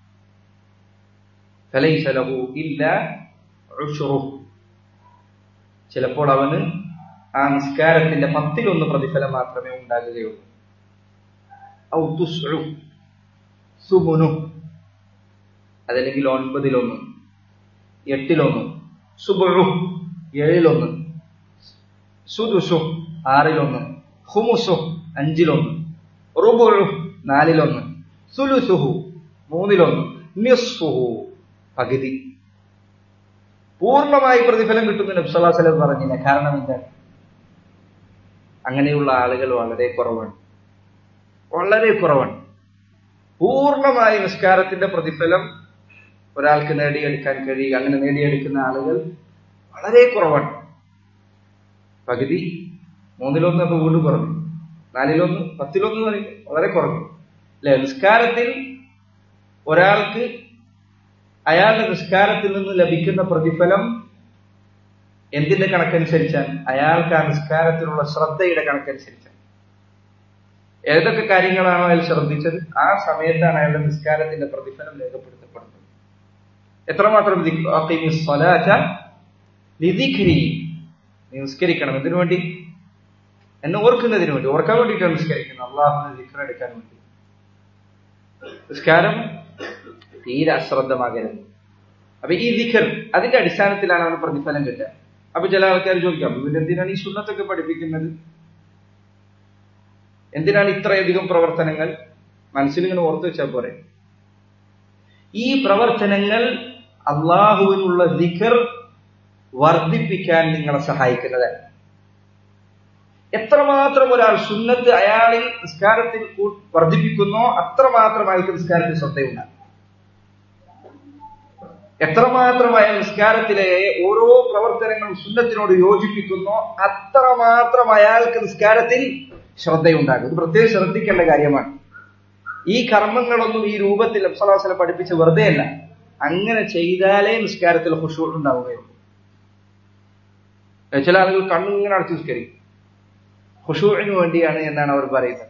ഫലൈസ ലഹു ഇല്ല ഉശ്റുഹ്. ചിലപ്പോൾ അവന് ആ നിസ്കാരത്തിന്റെ പത്തിലൊന്ന് പ്രതിഫലം മാത്രമേ ഉണ്ടാകുകയുള്ളൂ ഔ തുസ്ഉ സുമുനു അതല്ലെങ്കിൽ ഒൻപതിലൊന്ന് എട്ടിലൊന്ന് സുബുഴു ഏഴിലൊന്ന് സുദുസു ആറിലൊന്ന് ഹുമുസു അഞ്ചിലൊന്ന് റുബുഴു നാലിലൊന്ന് സുലുസുഹു മൂന്നിലൊന്ന് നിസ്ഫുഹു പകുതി പൂർണ്ണമായി പ്രതിഫലം കിട്ടുന്ന നബ്സല്ലാസ്ലം പറഞ്ഞില്ല കാരണം എന്താണ് അങ്ങനെയുള്ള ആളുകൾ വളരെ കുറവാണ് വളരെ കുറവാണ് പൂർണ്ണമായി നിസ്കാരത്തിന്റെ പ്രതിഫലം ഒരാൾക്ക് നേടിയെടുക്കാൻ കഴിയുക അങ്ങനെ നേടിയെടുക്കുന്ന ആളുകൾ വളരെ കുറവാണ് പകുതി മൂന്നിലൊന്ന് അപ്പൊ വീണ്ടും കുറഞ്ഞു നാലിലൊന്ന് പത്തിലൊന്ന് എന്ന് പറയും വളരെ കുറഞ്ഞു അല്ലെ നിസ്കാരത്തിൽ ഒരാൾക്ക് അയാളുടെ നിസ്കാരത്തിൽ നിന്ന് ലഭിക്കുന്ന പ്രതിഫലം എന്തിന്റെ കണക്കനുസരിച്ചാണ് അയാൾക്ക് ആ നിസ്കാരത്തിലുള്ള ശ്രദ്ധയുടെ കണക്കനുസരിച്ചാണ് ഏതൊക്കെ കാര്യങ്ങളാണോ അയാൾ ശ്രദ്ധിച്ചത് ആ സമയത്താണ് അയാളുടെ നിസ്കാരത്തിന്റെ പ്രതിഫലം രേഖപ്പെടുത്തപ്പെടുന്നത് എത്രമാത്രം ദിക്- അഖീമി സ്വലാത്ത ലിദിക്രി. നീ നിസ്കരിക്കണം എന്തിനു വേണ്ടി എന്നെ ഓർക്കുന്നതിന് വേണ്ടി ഓർക്കാൻ വേണ്ടിയിട്ടാണ് നിസ്കരിക്കുന്നത് അള്ളാഹുനെ ദിക്ർ എടുക്കാൻ വേണ്ടി നിസ്കാരം തീരെ അശ്രദ്ധമാകരുത് അപ്പൊ ഈ ദിഖർ അതിന്റെ അടിസ്ഥാനത്തിലാണ് അവന് പ്രതിഫലം കിട്ടുക അപ്പൊ ചില ആൾക്കാർ ചോദിക്കാം "അപ്പൊ പിന്നെ എന്തിനാണ് ഈ സുന്നത്തൊക്കെ പഠിപ്പിക്കുന്നത് എന്തിനാണ് ഇത്രയധികം പ്രവർത്തനങ്ങൾ മനസ്സിലിങ്ങനെ ഓർത്തു വെച്ചാൽ പോരെ ഈ പ്രവർത്തനങ്ങൾ അള്ളാഹുവിനുള്ള ദിഖർ വർദ്ധിപ്പിക്കാൻ നിങ്ങളെ സഹായിക്കുന്നതാണ് എത്രമാത്രം ഒരാൾ സുന്നത്ത് അയാളിൽ നിസ്കാരത്തിൽ കൂ- വർദ്ധിപ്പിക്കുന്നോ അത്രമാത്രം അയാൾക്ക് നിസ്കാരത്തിൽ ശ്രദ്ധയുണ്ടാകും എത്രമാത്രം അയാൾ നിസ്കാരത്തിലെ ഓരോ പ്രവർത്തനങ്ങളും സുന്നത്തിനോട് യോജിപ്പിക്കുന്നോ അത്രമാത്രം അയാൾക്ക് നിസ്കാരത്തിൽ ശ്രദ്ധയുണ്ടാകും ഇത് പ്രത്യേകം ശ്രദ്ധിക്കേണ്ട കാര്യമാണ് ഈ കർമ്മങ്ങളൊന്നും ഈ രൂപത്തിൽ അബ്സലാസല പഠിപ്പിച്ച് വെറുതെ അല്ല അങ്ങനെ ചെയ്താലേ നിസ്കാരത്തിൽ ഹുഷൂർ ഉണ്ടാവുകയുള്ളൂ ചില ആളുകൾ കണ്ണിങ്ങനെ അടച്ചു നിസ്കരിക്കും ഹുഷൂറിന് വേണ്ടിയാണ് എന്നാണ് അവർ പറയുന്നത്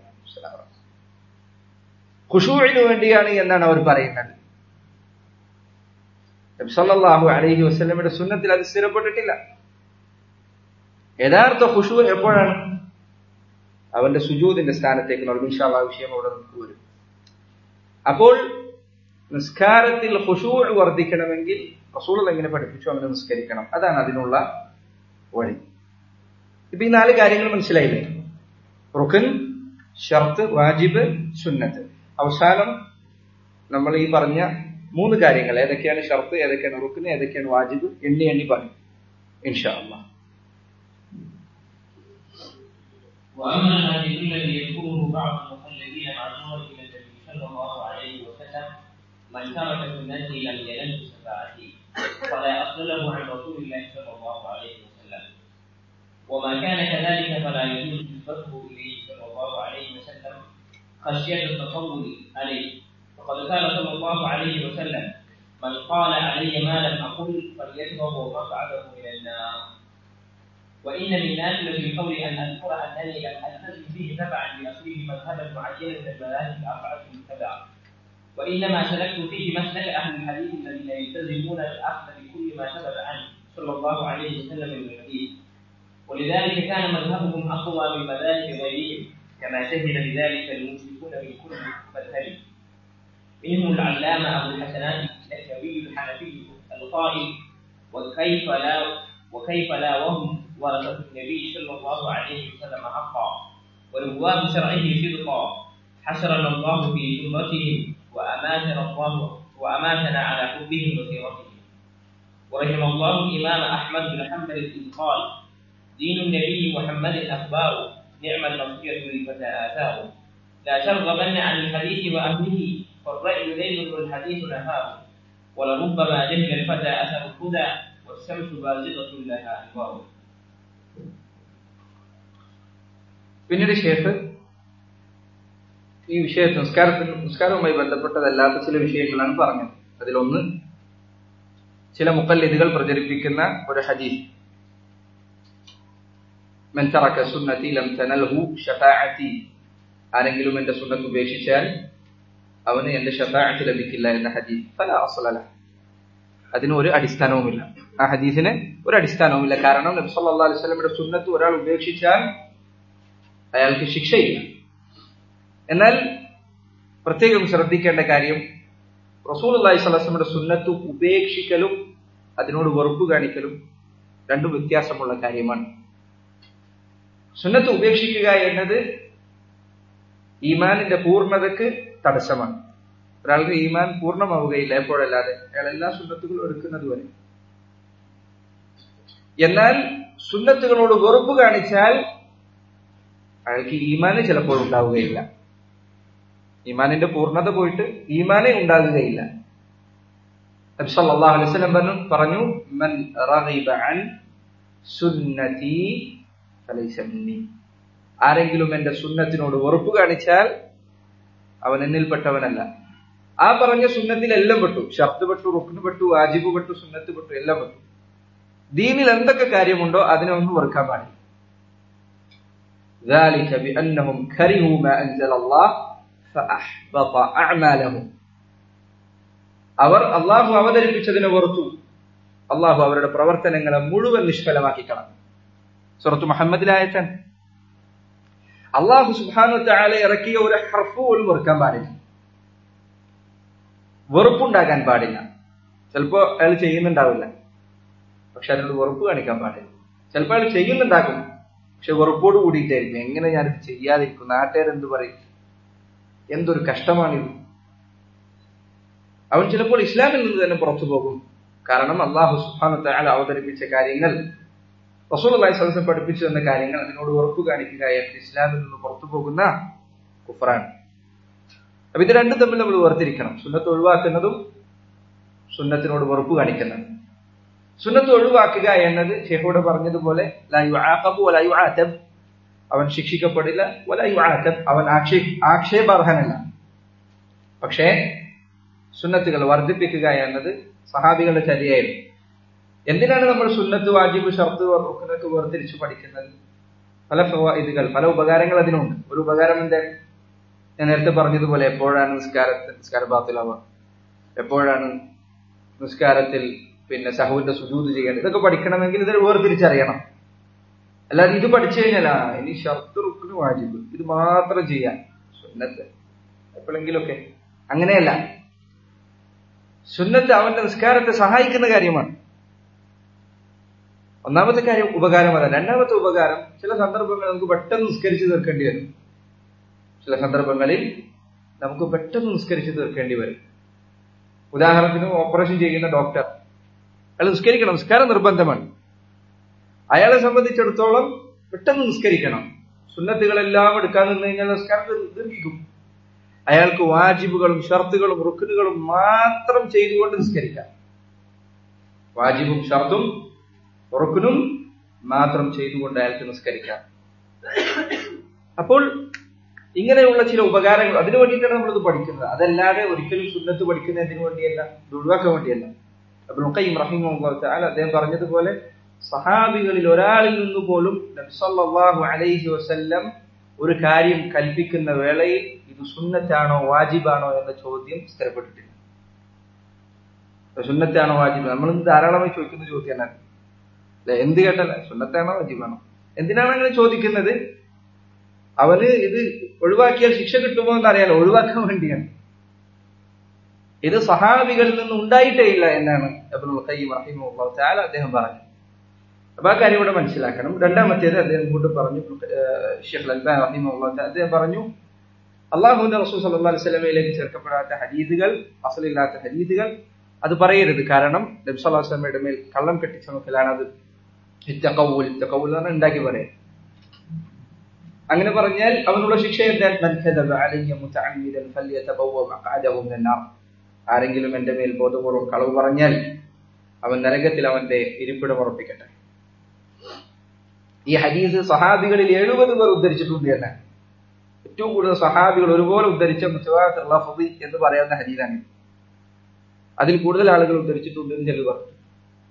ഹുഷൂറിന് വേണ്ടിയാണ് എന്നാണ് അവർ പറയുന്നത് നബി സല്ലല്ലാഹു അലൈഹി വസല്ലമയുടെ സുന്നത്തിൽ അത് സ്ഥിരപ്പെട്ടിട്ടില്ല യഥാർത്ഥ ഖുശൂ എപ്പോഴാണ് അവന്റെ സുജൂദിന്റെ സ്ഥാനത്തേക്ക് നമ്മൾ ഇൻഷാല്ലാ ആ വിഷയം അവിടെ നമുക്ക് വരും അപ്പോൾ നിസ്കാരത്തിൽ ഖുശൂ വർദ്ധിക്കണമെങ്കിൽ റസൂൾ എങ്ങനെ പഠിപ്പിച്ചു അങ്ങനെ നിസ്കരിക്കണം അതാണ് അതിനുള്ള വഴി ഇപ്പൊ ഈ നാല് കാര്യങ്ങൾ മനസ്സിലായില്ലേ റുക്കൻ ഷർത്ത് വാജിബ് സുന്നത്ത് അവസാനം നമ്മൾ ഈ പറഞ്ഞ മൂന്ന് കാര്യങ്ങൾ ഏതൊക്കെയാണ് ഷർത്ത് ഏതൊക്കെയാണ് റുക്കിന് ഏതൊക്കെയാണ് വാജിബ് എണ്ണി എണ്ണി പറയും ഇൻഷാ അള്ളാഹ് واما الحديث الذي يذكره بعض المخلدين معذورا الى النبي صلى الله عليه وسلم من ترك سنتي لم ينل شفاعتي فلا اصل له عن رسول الله صلى الله عليه وسلم وما كان كذلك فلا يجوز نسبته اليه صلى الله عليه وسلم خشيه التطول عليه وقد قال صلى الله عليه وسلم من قال علي ما لم اقل فليشرب مقعده من النار وإن من الناس لفي القول أن أذكر أنني لم ألتزم فيه تبعا لأصله مذهبا معينا من المذاهب الأربعة المتبعة وإنما سلكت فيه مسلك أهل الحديث الذين يلتزمون الأخذ بكل ما ثبت عنه صلى الله عليه وسلم من الحديث ولذلك كان مذهبهم أقوى من مذاهب غيرهم كما شهد بذلك المشركون من كل مذهب منهم العلامة أبو الحسنات النشوي الحنفي القائل وكيف لا وكيف لا وهم ورثة النبي صلى الله عليه وسلم حقا ونبواب شرعه صدقا حشرنا الله في زمرتهم وأماتنا الله وأماتنا على حبهم وسيرتهم ورحم الله الإمام أحمد بن حنبل إذ قال دين النبي محمد أخبار نعم النصيحة للفتى آثار لا ترغبن عن الحديث وأهله فالرأي ليل والحديث نهار ولربما جهل الفتى أثر الهدى والشمس بازغة لها أنوار പിന്നീട് ഷേഖ് ഈ വിഷയത്തിൽ നിസ്കാരത്തിന് നിസ്കാരവുമായി ബന്ധപ്പെട്ടതല്ലാത്ത ചില വിഷയങ്ങളാണ് പറഞ്ഞത് അതിലൊന്ന് ചില മുക്കല്ലിദുകൾ പ്രചരിപ്പിക്കുന്ന ഒരു ഹദീസ് من ترك سنتي لم تنله شفاعتي ആരെങ്കിലും എന്റെ സുന്നത്ത് ഉപേക്ഷിച്ചാൽ അവന് എന്റെ ഷഫാഅത്ത് ലഭിക്കില്ല എന്ന ഹദീസ് ഫല അസ്ലല അതിന് ഒരു അടിസ്ഥാനവുമില്ല ആ ഹദീസിന് ഒരു അടിസ്ഥാനവുമില്ല കാരണം നബി സല്ലല്ലാഹു അലൈഹി വസല്ലമയുടെ സുന്നത്ത് ഒരാൾ ഉപേക്ഷിച്ചാൽ അയാൾക്ക് ശിക്ഷയില്ല എന്നാൽ പ്രത്യേകം ശ്രദ്ധിക്കേണ്ട കാര്യം റസൂൽ അള്ളാഹി സ്വലാസ്ലമയുടെ സുന്നത്ത് ഉപേക്ഷിക്കലും അതിനോട് വെറുപ്പ് കാണിക്കലും രണ്ടും വ്യത്യാസമുള്ള കാര്യമാണ് സുന്നത്ത് ഉപേക്ഷിക്കുക എന്നത് ഈമാനിന്റെ പൂർണ്ണതക്ക് തടസ്സമാണ് ഒരാൾക്ക് ഈമാൻ പൂർണ്ണമാവുകയില്ല എപ്പോഴല്ലാതെ അയാൾ എല്ലാ സുന്നത്തുകളും എടുക്കുന്നത് വരെ എന്നാൽ സുന്നത്തുകളോട് വെറുപ്പ് കാണിച്ചാൽ അയാൾക്ക് ഈമാന് ചിലപ്പോൾ ഉണ്ടാവുകയില്ല ഈമാനിന്റെ പൂർണ്ണത പോയിട്ട് ഈമാനെ ഉണ്ടാകുകയില്ല നബി സല്ലല്ലാഹു അലൈഹി വസല്ലം പറഞ്ഞു പറഞ്ഞു മൻ റഗിബ അൻ സുന്നതി ഫലൈസ മിന്നി ആരെങ്കിലും എന്റെ സുന്നത്തിനോട് വെറുപ്പ് കാണിച്ചാൽ അവൻ എന്നിൽപ്പെട്ടവനല്ല ആ പറഞ്ഞ സുന്നത്തിൽ എല്ലാം പെട്ടു ഷർത്ത് പെട്ടു റുക്ന് പെട്ടു വാജിബ് പെട്ടു സുന്നത്ത് പെട്ടു എല്ലാം പെട്ടു ദീനിൽ എന്തൊക്കെ കാര്യമുണ്ടോ അതിനെ ഒന്നും വെറുക്കാൻ പാടില്ല ذلك بأنهم كرهوا ما أنزل الله فأحبط أعمالهم അവർ അള്ളാഹു അവതരിപ്പിച്ചതിനെ വെറുത്തു അള്ളാഹു അവരുടെ പ്രവർത്തനങ്ങളെ മുഴുവൻ നിഷ്ഫലമാക്കി കളഞ്ഞു സുറത്ത് മുഹമ്മദിലായത്തൻ അള്ളാഹു സുബാനു താലെ ഇറക്കിയ ഒരു ഹർഫ് പോലും വെറുക്കാൻ പാടില്ല വെറുപ്പുണ്ടാകാൻ പാടില്ല ചിലപ്പോ അയാൾ ചെയ്യുന്നുണ്ടാവില്ല പക്ഷെ അതിനോട് വെറുപ്പ് കാണിക്കാൻ പാടില്ല ചിലപ്പോൾ അയാൾ ചെയ്യുന്നുണ്ടാകും പക്ഷെ വെറുപ്പോട് കൂടിയിട്ടായിരിക്കും എങ്ങനെ ഞാനിത് ചെയ്യാതിരിക്കും നാട്ടുകാരെന്ത് പറയും എന്തൊരു കഷ്ടമാണിത് അവൻ ചിലപ്പോൾ ഇസ്ലാമിൽ നിന്ന് തന്നെ പുറത്തു പോകും കാരണം അള്ളാഹു സുഹാന താല അവതരിപ്പിച്ച കാര്യങ്ങൾ റസൂൽ അള്ളാഹി സ്വലം പഠിപ്പിച്ചു തന്ന കാര്യങ്ങൾ അതിനോട് ഉറപ്പ് കാണിക്കുക എന്നത് ഇസ്ലാമിൽ നിന്ന് പുറത്തു പോകുന്ന കുഫറാണ് അപ്പൊ ഇത് രണ്ടും തമ്മിൽ നമ്മൾ വേർതിരിക്കണം സുന്നത്ത് ഒഴിവാക്കുന്നതും സുന്നത്തിനോട് വെറുപ്പ് കാണിക്കുന്നതും സുന്നത്ത് ഒഴിവാക്കുക എന്നത് ഷെഹോട് പറഞ്ഞതുപോലെ അവൻ ശിക്ഷിക്കപ്പെടില്ല അവൻ ആക്ഷേ ആക്ഷേപാർഹനല്ല പക്ഷേ സുന്നത്തുകൾ വർദ്ധിപ്പിക്കുക എന്നത് സഹാബികളുടെ ചര്യയായിരുന്നു എന്തിനാണ് നമ്മൾ സുന്നത്ത് വാജിബ് ഷർത്ത് റുക്കിനൊക്കെ വേർതിരിച്ച് പഠിക്കുന്നത് പല ഫവായിദുകൾ പല ഉപകാരങ്ങൾ അതിനുണ്ട് ഒരു ഉപകാരം എന്താ ഞാൻ നേരത്തെ പറഞ്ഞതുപോലെ എപ്പോഴാണ് നിസ്കാരത്തിൽ നിസ്കാര ബാത്തിലാവുക എപ്പോഴാണ് നിസ്കാരത്തിൽ പിന്നെ സഹുവിന്റെ സുജൂത് ചെയ്യേണ്ടത് ഇതൊക്കെ പഠിക്കണമെങ്കിൽ ഇതൊരു വേർതിരിച്ചറിയണം അല്ലാതെ ഇത് പഠിച്ചു കഴിഞ്ഞാൽ ആ ഇനി ഷർത്ത് റുക്കിന് വാജിബ് ഇത് മാത്രം ചെയ്യാം സുന്നത്ത് എപ്പോഴെങ്കിലൊക്കെ അങ്ങനെയല്ല സുന്നത്ത് അവന്റെ നിസ്കാരത്തെ സഹായിക്കുന്ന കാര്യമാണ് ഒന്നാമത്തെ കാര്യം ഉപകാരം അതാണ് രണ്ടാമത്തെ ഉപകാരം ചില സന്ദർഭങ്ങളിൽ നമുക്ക് പെട്ടെന്ന് നിസ്കരിച്ച് തീർക്കേണ്ടി വരും ചില സന്ദർഭങ്ങളിൽ നമുക്ക് പെട്ടെന്ന് നിസ്കരിച്ച് തീർക്കേണ്ടി വരും ഉദാഹരണത്തിന് ഓപ്പറേഷൻ ചെയ്യുന്ന ഡോക്ടർ അയാൾ നിസ്കരിക്കണം നിസ്കാരം നിർബന്ധമാണ് അയാളെ സംബന്ധിച്ചിടത്തോളം പെട്ടെന്ന് നിസ്കരിക്കണം സുന്നത്തുകളെല്ലാം എടുക്കാൻ നിന്ന് കഴിഞ്ഞാൽ നിസ്കാരം ദീർഘിക്കും അയാൾക്ക് വാജിബുകളും ഷർത്തുകളും റുക്കുനുകളും മാത്രം ചെയ്തുകൊണ്ട് നിസ്കരിക്കാം വാജിബും ഷർത്തും റുക്കുനും മാത്രം ചെയ്തുകൊണ്ട് അയാൾക്ക് നിസ്കരിക്കാം അപ്പോൾ ഇങ്ങനെയുള്ള ചില ഉപകാരങ്ങൾ അതിനു വേണ്ടിയിട്ടാണ് നമ്മളിത് പഠിക്കുന്നത് അതല്ലാതെ ഒരിക്കലും സുന്നത്ത് പഠിക്കുന്നതിന് വേണ്ടിയല്ല ഇത് ഒഴിവാക്കാൻ വേണ്ടിയല്ല അബ്ദുൽ ഖയ്യിം റഹിമഹുല്ലാഹു അദ്ദേഹം പറഞ്ഞതുപോലെ സഹാബികളിൽ ഒരാളിൽ നിന്ന് പോലും നബ്സല്ലാഹു അലൈഹി വസല്ലം ഒരു കാര്യം കൽപ്പിക്കുന്ന വേളയിൽ ഇത് സുന്നത്താണോ വാജിബാണോ എന്ന ചോദ്യം സ്ഥിരപ്പെട്ടിട്ടില്ല സുന്നത്താണോ വാജിബ് നമ്മൾ ധാരാളമായി ചോദിക്കുന്ന ചോദ്യമാണ് അല്ലെ എന്ത് കേട്ടല്ല സുന്നത്താണോ വാജിബാണോ എന്തിനാണ് അങ്ങനെ ചോദിക്കുന്നത് അവന് ഇത് ഒഴിവാക്കിയാൽ ശിക്ഷ കിട്ടുമോ എന്ന് അറിയാലോ ഒഴിവാക്കാൻ വേണ്ടിയാണ് ഇത് സഹാബികളിൽ നിന്ന് ഉണ്ടായിട്ടേ ഇല്ല എന്നാണ് അബ്ദുൽ ഖയ്യിം റഹിമഹുല്ലാഹു തആല അദ്ദേഹം പറഞ്ഞു അപ്പൊ ആ കാര്യം ഇവിടെ മനസ്സിലാക്കണം രണ്ടാമത്തേത് അദ്ദേഹം ഇങ്ങോട്ട് പറഞ്ഞു ഷെയ്ഖ് അൽബാൻ റഹിമഹുല്ലാഹു തആല അദ്ദേഹം പറഞ്ഞു അള്ളാഹുവിന്റെ റസൂൽ സല്ലല്ലാഹു അലൈഹി വസല്ലമയിലേക്ക് ചേർക്കപ്പെടാത്ത ഹദീദുകൾ അസലില്ലാത്ത ഹദീദുകൾ അത് പറയരുത് കാരണം നബി സല്ലല്ലാഹു അലൈഹി വസല്ലമയുടെ മേൽ കള്ളം കെട്ടിച്ചമക്കലാണ് അത് ഇത്തഖവുൽ ഇത്തഖവുൽ എന്ന് പറഞ്ഞാൽ ഉണ്ടാക്കി പറയാം അങ്ങനെ പറഞ്ഞാൽ അവനുള്ള ശിക്ഷ എന്താ ആരെങ്കിലും എന്റെ മേൽ ബോധപൂർവ്വം കളവ് പറഞ്ഞാൽ അവൻ നരകത്തിൽ അവന്റെ ഇരിപ്പിടം ഉറപ്പിക്കട്ടെ ഈ ഹദീസ് സഹാബികളിൽ എഴുപത് പേർ ഉദ്ധരിച്ചിട്ടുണ്ട് എന്ന് ഏറ്റവും കൂടുതൽ സഹാബികൾ ഒരുപോലെ ഉദ്ധരിച്ച മുത്തവാഫി എന്ന് പറയാവുന്ന ഹദീസാണ് അതിൽ കൂടുതൽ ആളുകൾ ഉദ്ധരിച്ചിട്ടുണ്ട് എന്ന് ചിലർ പറഞ്ഞു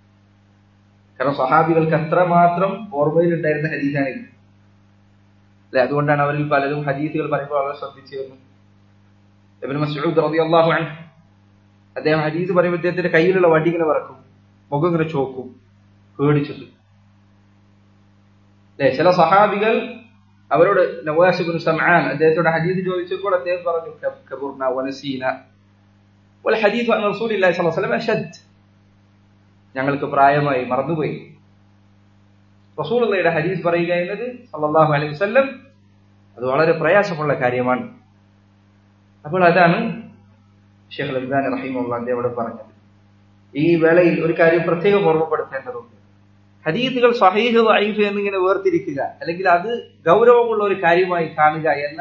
കാരണം സഹാബികൾക്ക് അത്രമാത്രം ഓർമ്മയിൽ ഉണ്ടായിരുന്ന ഹദീസാണിത് അല്ലെ അതുകൊണ്ടാണ് അവരിൽ പലരും ഹദീസുകൾ പറയുമ്പോൾ വളരെ ശ്രദ്ധിച്ചിരുന്നു ഇബ്നു മസ്ഊദ് റളിയല്ലാഹു അൻഹു അദ്ദേഹം ഹദീസ് പറയുമ്പോൾ അദ്ദേഹത്തിന്റെ കയ്യിലുള്ള വടി ഇങ്ങനെ പറക്കും മുഖം ഇങ്ങനെ ചോക്കും പേടിച്ചിട്ട് അല്ലെ ചില സഹാബികൾ അവരോട് നവാസിബിൻ സമആൻ അദ്ദേഹത്തോട് ഹദീസ് ചോദിച്ചപ്പോൾ അദ്ദേഹം പറഞ്ഞു കബുർന വനസീന വൽ ഹദീസ് അൻ റസൂലില്ലാഹി സ്വല്ലല്ലാഹു അലൈഹി വസല്ലം അഷദ് ഞങ്ങൾക്ക് പ്രായമായി മറന്നുപോയി റസൂലുള്ളയുടെ ഹദീസ് പറയുക എന്നത് സല്ലല്ലാഹു അലൈഹി വസല്ലം അത് വളരെ പ്രയാസമുള്ള കാര്യമാണ് അപ്പോൾ അതാണ് ഷെയ്ഖ് അൽബാനി റഹിമുള്ളാന്റെ അവിടെ പറഞ്ഞത് ഈ വേളയിൽ ഒരു കാര്യം പ്രത്യേകം ഓർമ്മപ്പെടുത്തേണ്ടതുണ്ട് ഹദീസുകൾ സഹീഹ് വൈഫ് എന്നിങ്ങനെ വേർതിരിക്കുക അല്ലെങ്കിൽ അത് ഗൗരവമുള്ള ഒരു കാര്യമായി കാണുക എന്ന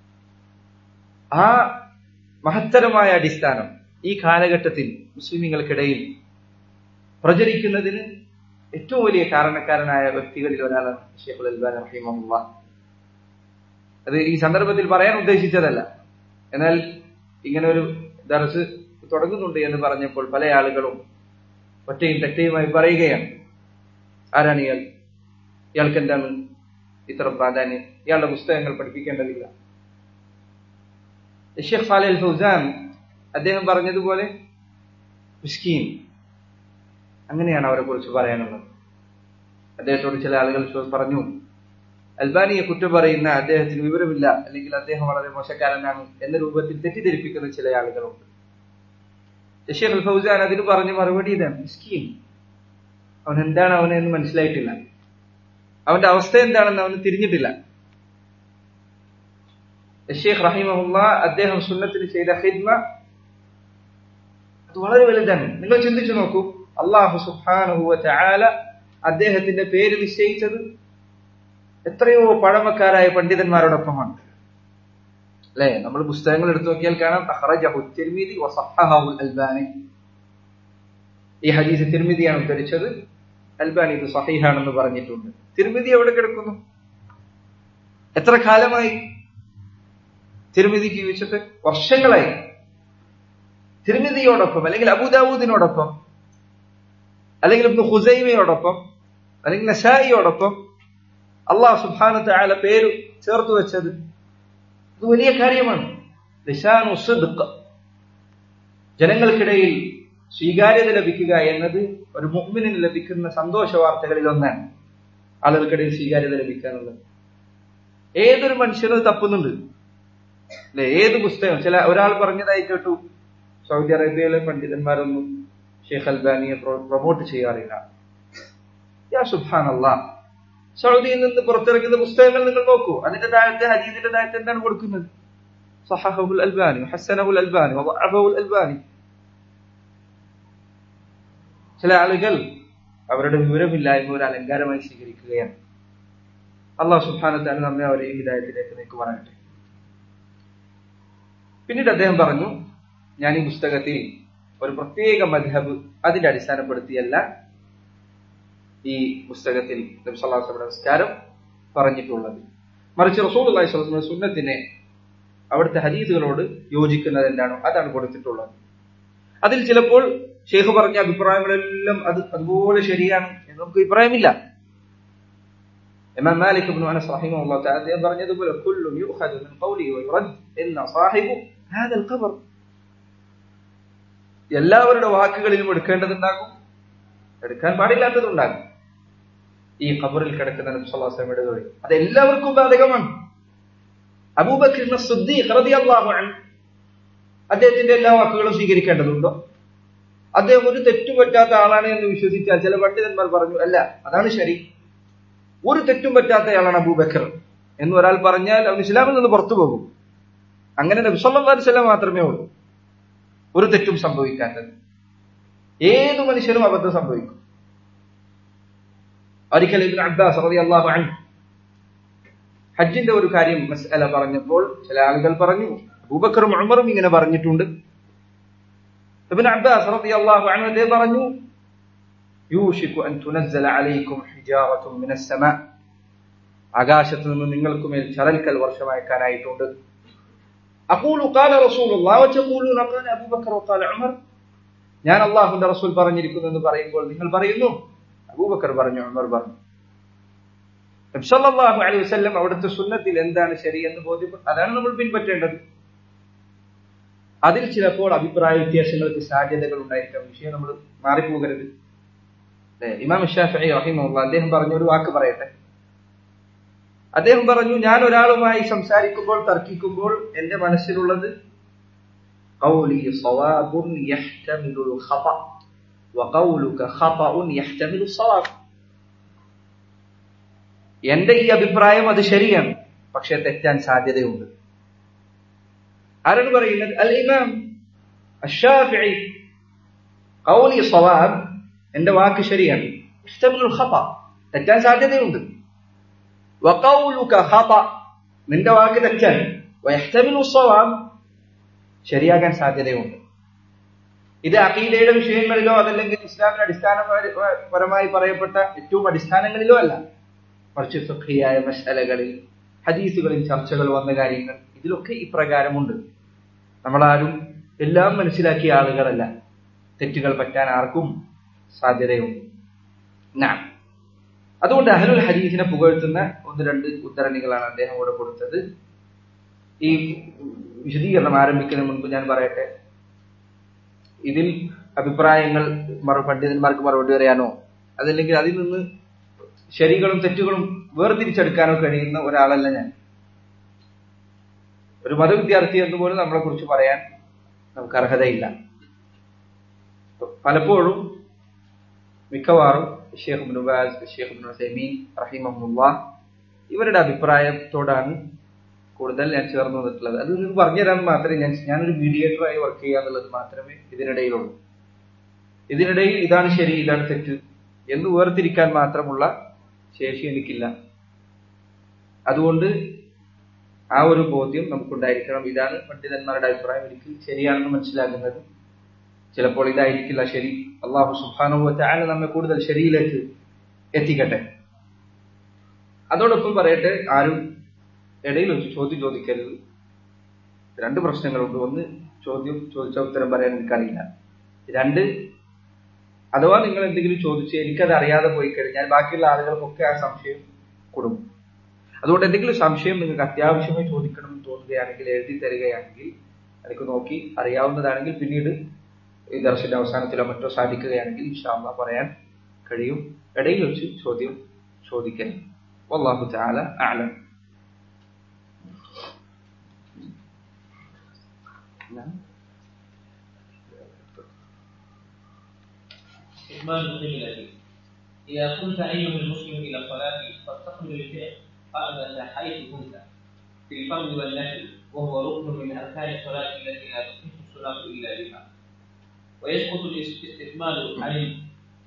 ആ മഹത്തരമായ അടിസ്ഥാനം ഈ കാലഘട്ടത്തിൽ മുസ്ലിമുകൾക്കിടയിൽ പ്രചരിക്കുന്നതിന് ഏറ്റവും വലിയ കാരണക്കാരനായ വ്യക്തികളിൽ ഒരാളാണ് ഷെയ്ഖുൽ അൽബാൻ റഹിമുള്ള അത് ഈ സന്ദർഭത്തിൽ പറയാൻ ഉദ്ദേശിച്ചതല്ല എന്നാൽ ഇങ്ങനെ ഒരു ദർസ് തുടങ്ങുന്നുണ്ട് എന്ന് പറഞ്ഞപ്പോൾ പല ആളുകളും ഒറ്റയും തെറ്റയുമായി പറയുകയാണ് ആരാണ് ഇയാൾ ഇയാൾക്ക് എന്താണ് ഇത്ര പ്രാധാന്യം ഇയാളുടെ പുസ്തകങ്ങൾ പഠിപ്പിക്കേണ്ടതില്ല ഷെയ്ഖ് സാലി അൽ ഫൗസാൻ അദ്ദേഹം പറഞ്ഞതുപോലെ മിസ്കീൻ അങ്ങനെയാണ് അവരെ കുറിച്ച് പറയാനുള്ളത് അദ്ദേഹത്തോട് ചില ആളുകൾ പറഞ്ഞു അൽബാനിയെ കുറ്റം പറയുന്ന അദ്ദേഹത്തിന് വിവരമില്ല അല്ലെങ്കിൽ അദ്ദേഹം വളരെ മോശക്കാരനാണ് എന്ന രൂപത്തിൽ തെറ്റിദ്ധരിപ്പിക്കുന്ന ചില ആളുകളുണ്ട് ഷെയ്ഖ് ഫൗസാൻ അതിന് പറഞ്ഞ മറുപടി ഇതാണ് മിസ്കീൻ അവൻ എന്താണ് അവനെ എന്ന് മനസ്സിലായിട്ടില്ല അവന്റെ അവസ്ഥ എന്താണെന്ന് അവന് തിരിഞ്ഞിട്ടില്ല ഷെയ്ഖ് റഹിമഹുല്ല അദ്ദേഹം സുന്നത്തിന് ചെയ്ത ഹിദ്മ അത് വളരെ വലുതാണ് നിങ്ങൾ ചിന്തിച്ചു നോക്കൂ അള്ളാഹു സുഹാനുഹുവ ചാല അദ്ദേഹത്തിന്റെ പേര് നിശ്ചയിച്ചത് എത്രയോ പഴമക്കാരായ പണ്ഡിതന്മാരോടൊപ്പമാണ് അല്ലെ നമ്മൾ പുസ്തകങ്ങൾ എടുത്തു നോക്കിയാൽ കാണാം അഖ്റജഹു തിർമിദി വസഹഹു അൽബാനി ഈ ഹദീസ് തിർമിദിയാണ് ഉദ്ധരിച്ചത് അൽബാനി ഇത് സഹീഹാണെന്ന് പറഞ്ഞിട്ടുണ്ട് തിർമിദി എവിടെ കിടക്കുന്നു എത്ര കാലമായി തിരുമിതി ജീവിച്ചിട്ട് വർഷങ്ങളായി തിരുമിതിയോടൊപ്പം അല്ലെങ്കിൽ അബുദാവൂദിനോടൊപ്പം അല്ലെങ്കിൽ ഇബ്നു ഹുസൈമയോടൊപ്പം അല്ലെങ്കിൽ നസായിയോടൊപ്പം അള്ളാഹു സുബാനത്തെ ആല പേര് ചേർത്ത് വെച്ചത് ഇത് വലിയ കാര്യമാണ് ലിസാനു സിദ്ഖ് ജനങ്ങൾക്കിടയിൽ സ്വീകാര്യത ലഭിക്കുക എന്നത് ഒരു മുഹ്മിനിന് ലഭിക്കുന്ന സന്തോഷ വാർത്തകളിൽ ഒന്നാണ് ആളുകൾക്കിടയിൽ സ്വീകാര്യത ലഭിക്കാനുള്ളത് ഏതൊരു മനുഷ്യനും തപ്പുന്നുണ്ട് അല്ലെ ഏത് പുസ്തകം ചില ഒരാൾ പറഞ്ഞതായി കേട്ടു സൗദി അറേബ്യയിലെ പണ്ഡിതന്മാരൊന്നും ഷെയ്ഖ് അൽബാനിയെ പ്രൊമോട്ട് ചെയ്യാറില്ല യാ സുബാൻ അള്ളാഹ് സൗദിയിൽ നിന്ന് പുറത്തിറക്കുന്ന പുസ്തകങ്ങൾ നിങ്ങൾ നോക്കൂ അതിന്റെ താഴത്തെ ഹദീദിന്റെ താഴത്തെ എന്താണ് കൊടുക്കുന്നത് സഹഹുൽ അൽബാനി ഹസനഹുൽ അൽബാനി വദഅഫഹുൽ അൽബാനി ചില ആളുകൾ അവരുടെ വിവരമില്ലായ്മ ഒരു അലങ്കാരമായി സ്വീകരിക്കുകയാണ് അള്ളാഹു സുബാനത്താണ് നമ്മെ അവരെ ഈ ഹിദായത്തിലേക്ക് നീക്കുവാനായിട്ട് പിന്നീട് അദ്ദേഹം പറഞ്ഞു ഞാൻ ഈ പുസ്തകത്തിൽ ഒരു പ്രത്യേക മധബ് അതിന്റെ അടിസ്ഥാനപ്പെടുത്തിയല്ല ഈ പുസ്തകത്തിൽ നബ്സല്ലാസ്ലയുടെ നമസ്കാരം പറഞ്ഞിട്ടുള്ളത് മറിച്ച് റസൂൽ അള്ളഹി സ്വലമിന്റെ സുന്നത്തിനെ അവിടുത്തെ ഹദീസുകളോട് യോജിക്കുന്നത് എന്താണോ അതാണ് കൊടുത്തിട്ടുള്ളത് അതിൽ ചിലപ്പോൾ ഷെയ്ഖ് പറഞ്ഞ അഭിപ്രായങ്ങളെല്ലാം അത് അതുപോലെ ശരിയാണ് എന്ന് നമുക്ക് അഭിപ്രായമില്ല ഇമാം മാലിക് ഇബ്നു അനസ് റഹിമഹുല്ലാഹു തആല അദ്ദേഹം പറഞ്ഞതുപോലെ കുല്ലു യുഖദു മിൻ ഖൗലിഹി വയുറദ് ഇന്ന സാഹിബു ഹാദൽ ഖബർ എല്ലാവരുടെ വാക്കുകളിലും എടുക്കേണ്ടതുണ്ടാകും എടുക്കാൻ പാടില്ലാത്തതുണ്ടാകും ഈ ഖബറിൽ കിടക്കുന്ന നബി സല്ലല്ലാഹു അലൈഹി വസല്ലമയുടെ തൊഴിൽ അത് എല്ലാവർക്കും ബാധകമാണ് അബൂബക്കർ സിദ്ദീഖ് റളിയല്ലാഹു അൻഹു അദ്ദേഹത്തിന്റെ എല്ലാ വാക്കുകളും സ്വീകരിക്കേണ്ടതുണ്ടോ അദ്ദേഹം ഒരു തെറ്റും പറ്റാത്ത ആളാണ് എന്ന് വിശ്വസിച്ചാൽ ചില പണ്ഡിതന്മാർ പറഞ്ഞു അല്ല അതാണ് ശരി ഒരു തെറ്റും പറ്റാത്തയാളാണ് അബൂബക്കർ എന്ന് ഒരാൾ പറഞ്ഞാൽ അവൻ ഇസ്ലാമിൽ നിന്ന് പുറത്തു പോകും അങ്ങനെ നബി സല്ലല്ലാഹു അലൈഹി വസല്ലം മാത്രമേ ഉള്ളൂ ഒരു തെറ്റും സംഭവിക്കാത്തത് ഏതു മനുഷ്യനും അബദ്ധം സംഭവിക്കും ഒരിക്കൽ ഇബ്നു അബ്ബാസ് റളിയല്ലാഹു അൻഹു ഹജ്ജിന്റെ ഒരു കാര്യം മസ്അല പറഞ്ഞപ്പോൾ ചില ആളുകൾ പറഞ്ഞു അബൂബക്കറും ഉമറും ഇങ്ങനെ പറഞ്ഞിട്ടുണ്ട് ഇബ്നു അബ്ബാസ് റളിയല്ലാഹു അൻഹു അദ്ദേഹം പറഞ്ഞു യൂഷിക്കു അൻ തുനസ്സല അലൈക്കും ഹിജാറത്തും മിനസ് സമാ ആകാശത്ത് നിന്ന് നിങ്ങൾക്ക് മേൽ ചരൽക്കൽ വർഷമയക്കാനായിട്ടുണ്ട് അഖൂലു ഖാല റസൂലുള്ളാഹി വതഖൂലൂന ഖാല അബൂബക്കർ വഖാല ഉമർ ഞാൻ അല്ലാഹുവിന്റെ റസൂൽ പറഞ്ഞിരിക്കുന്നു എന്ന് പറയുമ്പോൾ നിങ്ങൾ പറയുന്നു അബൂബക്കർ പറഞ്ഞു ഉമർ പറഞ്ഞു നബ്സല്ലാഹു അലൈഹി വസല്ലം അവിടുത്തെ സുന്നത്തിൽ എന്താണ് ശരി എന്ന് ബോധ്യപ്പെട്ട അതാണ് നമ്മൾ പിൻപറ്റേണ്ടത് അതിൽ ചിലപ്പോൾ അഭിപ്രായ വ്യത്യാസങ്ങൾക്ക് സാധ്യതകൾ ഉണ്ടായിരിക്കാം വിഷയം നമ്മൾ മാറിപ്പോകരുത് അല്ലേ? ഇമാം ഷാഫി റഹിമുള്ള അദ്ദേഹം പറഞ്ഞ ഒരു വാക്ക് പറയട്ടെ അദ്ദേഹം പറഞ്ഞു ഞാൻ ഒരാളുമായി സംസാരിക്കുമ്പോൾ തർക്കിക്കുമ്പോൾ എന്റെ മനസ്സിലുള്ളത് قولي صواب يحتمل الخطأ وقولك خطأ يحتمل الصواب എന്റെ ഈ അഭിപ്രായം അത് ശരിയാണ് പക്ഷെ തെറ്റാൻ സാധ്യതയുണ്ട് ആരാണ് പറയുന്നത് അൽ ഇമാം അഷ്ഷാഫിഈ ഖൗലി സവാബ് എന്റെ വാക്ക് ശരിയാണ് ഇഹ്തമിലുൽ ഖത തെറ്റാൻ സാധ്യതയുണ്ട് വഖൗലുക ഖത നിന്റെ വാക്ക് തെറ്റാൻ വയഹ്തമിലു സവാബ് ശരിയാകാൻ സാധ്യതയുണ്ട് ഇത് അഖീദയുടെ വിഷയങ്ങളിലോ അതല്ലെങ്കിൽ ഇസ്ലാമിന് അടിസ്ഥാനപരമായി പറയപ്പെട്ട ഏറ്റവും അടിസ്ഥാനങ്ങളിലോ അല്ല മറിച്ച് സുഖിയായ മസലകളിൽ ഹദീസുകളിൽ ചർച്ചകൾ വന്ന കാര്യങ്ങൾ ഇതിലൊക്കെ ഇപ്രകാരമുണ്ട് നമ്മളാരും എല്ലാം മനസ്സിലാക്കിയ ആളുകളല്ല തെറ്റുകൾ പറ്റാൻ ആർക്കും സാധ്യതയുണ്ട് നാം അതുകൊണ്ട് അഹലുൽ ഹദീസിനെ പുകഴ്ത്തുന്ന ഒന്ന് രണ്ട് ഉദ്ധരണികളാണ് അദ്ദേഹം ഇവിടെ കൊടുത്തത് ഈ വിശദീകരണം ആരംഭിക്കുന്നതിന് മുൻപ് ഞാൻ പറയട്ടെ ഇതിൽ അഭിപ്രായങ്ങൾ മറു പണ്ഡിതന്മാർക്ക് മറുപടി പറയാനോ അതല്ലെങ്കിൽ അതിൽ നിന്ന് ശരികളും തെറ്റുകളും വേർതിരിച്ചെടുക്കാനോ കഴിയുന്ന ഒരാളല്ല ഞാൻ ഒരു മതവിദ്യാർത്ഥി എന്ന് പോലും നമ്മളെ കുറിച്ച് പറയാൻ നമുക്ക് അർഹതയില്ല പലപ്പോഴും മിക്കവാറും ഷെയ്ഖ് മുനുബാസ് ഷെയ്ഖ് മുനസൈമീൻ റഹിമഹുല്ല ഇവരുടെ അഭിപ്രായത്തോടാണ് കൂടുതൽ ഞാൻ ചേർന്ന് വന്നിട്ടുള്ളത് അത് നിങ്ങൾക്ക് പറഞ്ഞുതരാൻ മാത്രമേ ഞാൻ ഞാനൊരു മീഡിയേറ്ററായി വർക്ക് ചെയ്യാന്നുള്ളത് മാത്രമേ ഇതിനിടയിലുള്ളൂ ഇതിനിടയിൽ ഇതാണ് ശരി ഇതാണ് തെറ്റ് എന്ന് വേർതിരിക്കാൻ മാത്രമുള്ള ശേഷി എനിക്കില്ല അതുകൊണ്ട് ആ ഒരു ബോധ്യം നമുക്കുണ്ടായിരിക്കണം ഇതാണ് പണ്ഡിതന്മാരുടെ അഭിപ്രായം എനിക്ക് ശരിയാണെന്ന് മനസ്സിലാക്കുന്നത് ചിലപ്പോൾ ഇതായിരിക്കില്ല ശരി അള്ളാഹു സുബാനുഭവത്തായ നമ്മെ കൂടുതൽ ശരിയിലേക്ക് എത്തിക്കട്ടെ അതോടൊപ്പം പറയട്ടെ ആരും ഇടയിൽ വെച്ച് ചോദ്യം ചോദിക്കരുത് രണ്ട് പ്രശ്നങ്ങളുണ്ട് ഒന്ന് ചോദ്യം ചോദിച്ച ഉത്തരം പറയാൻ എനിക്കറിയില്ല രണ്ട് അഥവാ നിങ്ങൾ എന്തെങ്കിലും ചോദിച്ച് എനിക്കത് അറിയാതെ പോയി കഴിഞ്ഞാൽ ബാക്കിയുള്ള ആളുകൾക്കൊക്കെ ആ സംശയം കൊടുക്കും അതുകൊണ്ട് എന്തെങ്കിലും സംശയം നിങ്ങൾക്ക് അത്യാവശ്യമായി ചോദിക്കണം എന്ന് തോന്നുകയാണെങ്കിൽ എഴുതി തരികയാണെങ്കിൽ എനിക്ക് നോക്കി അറിയാവുന്നതാണെങ്കിൽ പിന്നീട് ഈ ദർശന്റെ അവസാനത്തിലോ മറ്റോ സാധിക്കുകയാണെങ്കിൽ ഇൻഷാല്ല പറയാൻ കഴിയും ഇടയിൽ വെച്ച് ചോദ്യം ചോദിക്കാൻ വല്ലാഹു തആല അഅലം استقبال القبلة إذا كنت أيها المسلم إلى الصلاة فاستقبل الفعل قامة حيث كنت في الفرض والنفل وهو ركن من أركان الصلاة التي لا تصح الصلاة إلا بها ويسقط الاستقبال عن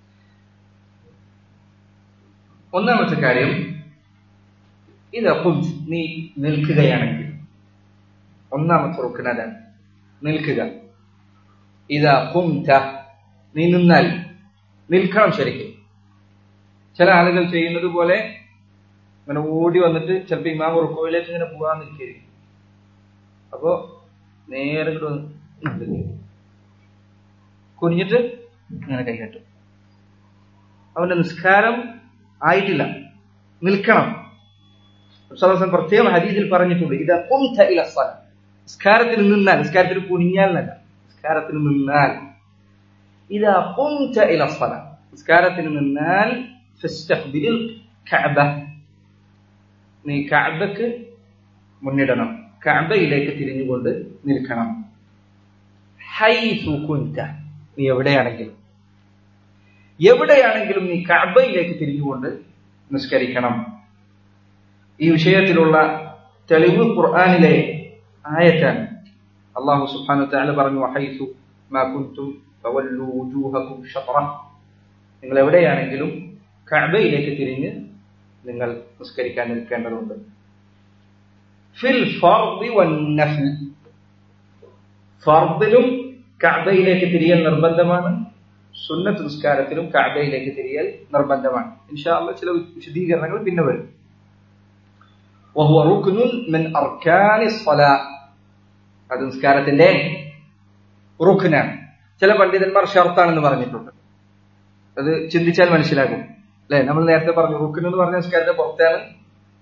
ഒന്നാമത്തെ കാര്യം ഇത് ഖുദ്സ് നീ നിൽക്കുകയാണെങ്കിൽ ഒന്നാമത്തെ റുക്കൻ അതാണ് നിൽക്കുക ഇതാ കുംത നീ നിന്നാൽ നിൽക്കണം ശരിക്കും ചില ആളുകൾ ചെയ്യുന്നത് പോലെ ഇങ്ങനെ ഓടി വന്നിട്ട് ചിലപ്പോ ഇമാം ഉറക്കോയിലേക്ക് ഇങ്ങനെ പോകാൻ നിൽക്കുകയായിരിക്കും അപ്പോ നേരെ ഇങ്ങോട്ട് വന്ന് നിൽക്കും. കുനിഞ്ഞിട്ട് ഇങ്ങനെ കൈകെട്ടും അവന്റെ നിസ്കാരം ആയിട്ടില്ല നിൽക്കണം സദസ്സൻ പ്രത്യേകം ഹദീസിൽ പറഞ്ഞിട്ടുണ്ട് ഇത് കുംത ഇല സ്വല നിസ്കാരത്തിന് നിന്നാൽ നിസ്കാരത്തിന് കുനിഞ്ഞാൽ എന്നല്ല നിസ്കാരത്തിന് നിന്നാൽ ഇതാ കുംത ഇല സ്വല നിസ്കാരത്തിന് നിന്നാൽ ഫസ്തഖ്ബിലിൽ കഅബ നീ കഅബക്ക് മുന്നിടണം കഅബയിലേക്ക് തിരിഞ്ഞുകൊണ്ട് നിൽക്കണം ഹൈസു കുൻത നീ എവിടെയാണെങ്കിലും എവിടെയാണെങ്കിലും നീ കഅബയിലേക്ക് തിരിഞ്ഞുകൊണ്ട് നിസ്കരിക്കണം ഈ വിഷയത്തിലുള്ള തെളിവ് ഖുർആനിലെ ആയത്താണ് അള്ളാഹു സുബ്ഹാനഹു വതആല പറഞ്ഞു വഹൈസു മാ കുൻതും ഫവല്ലു വുജൂഹകും ഷത്റ നിങ്ങൾ എവിടെയാണെങ്കിലും കഅബയിലേക്ക് തിരിഞ്ഞ് നിങ്ങൾ നിസ്കരിക്കാൻ നിൽക്കേണ്ടതുണ്ട് ഫിൽ ഫർദി വൻ നഫ്ൽ ഫർദിലും കഅബയിലേക്ക് തിരിയൽ നിർബന്ധമാണ് സുന്നത്ത് നിസ്കാരത്തിലും കഅബയിലേക്ക് തിരിയൽ നിർബന്ധമാണ് ഇൻഷാ അല്ലാഹ് ചില വിശദീകരണങ്ങൾ പിന്നെ വരും وهو ركن من أركان الصلاة അത് നിസ്കാരത്തിന്റെ റുഖനാണ് ചില പണ്ഡിതന്മാർ ഷർത്താണെന്ന് പറഞ്ഞിട്ടുണ്ട് അത് ചിന്തിച്ചാൽ മനസ്സിലാകും അല്ലെ നമ്മൾ നേരത്തെ പറഞ്ഞു റുഖൻ എന്ന് പറഞ്ഞ നിസ്കാരത്തെ പുറത്താണ്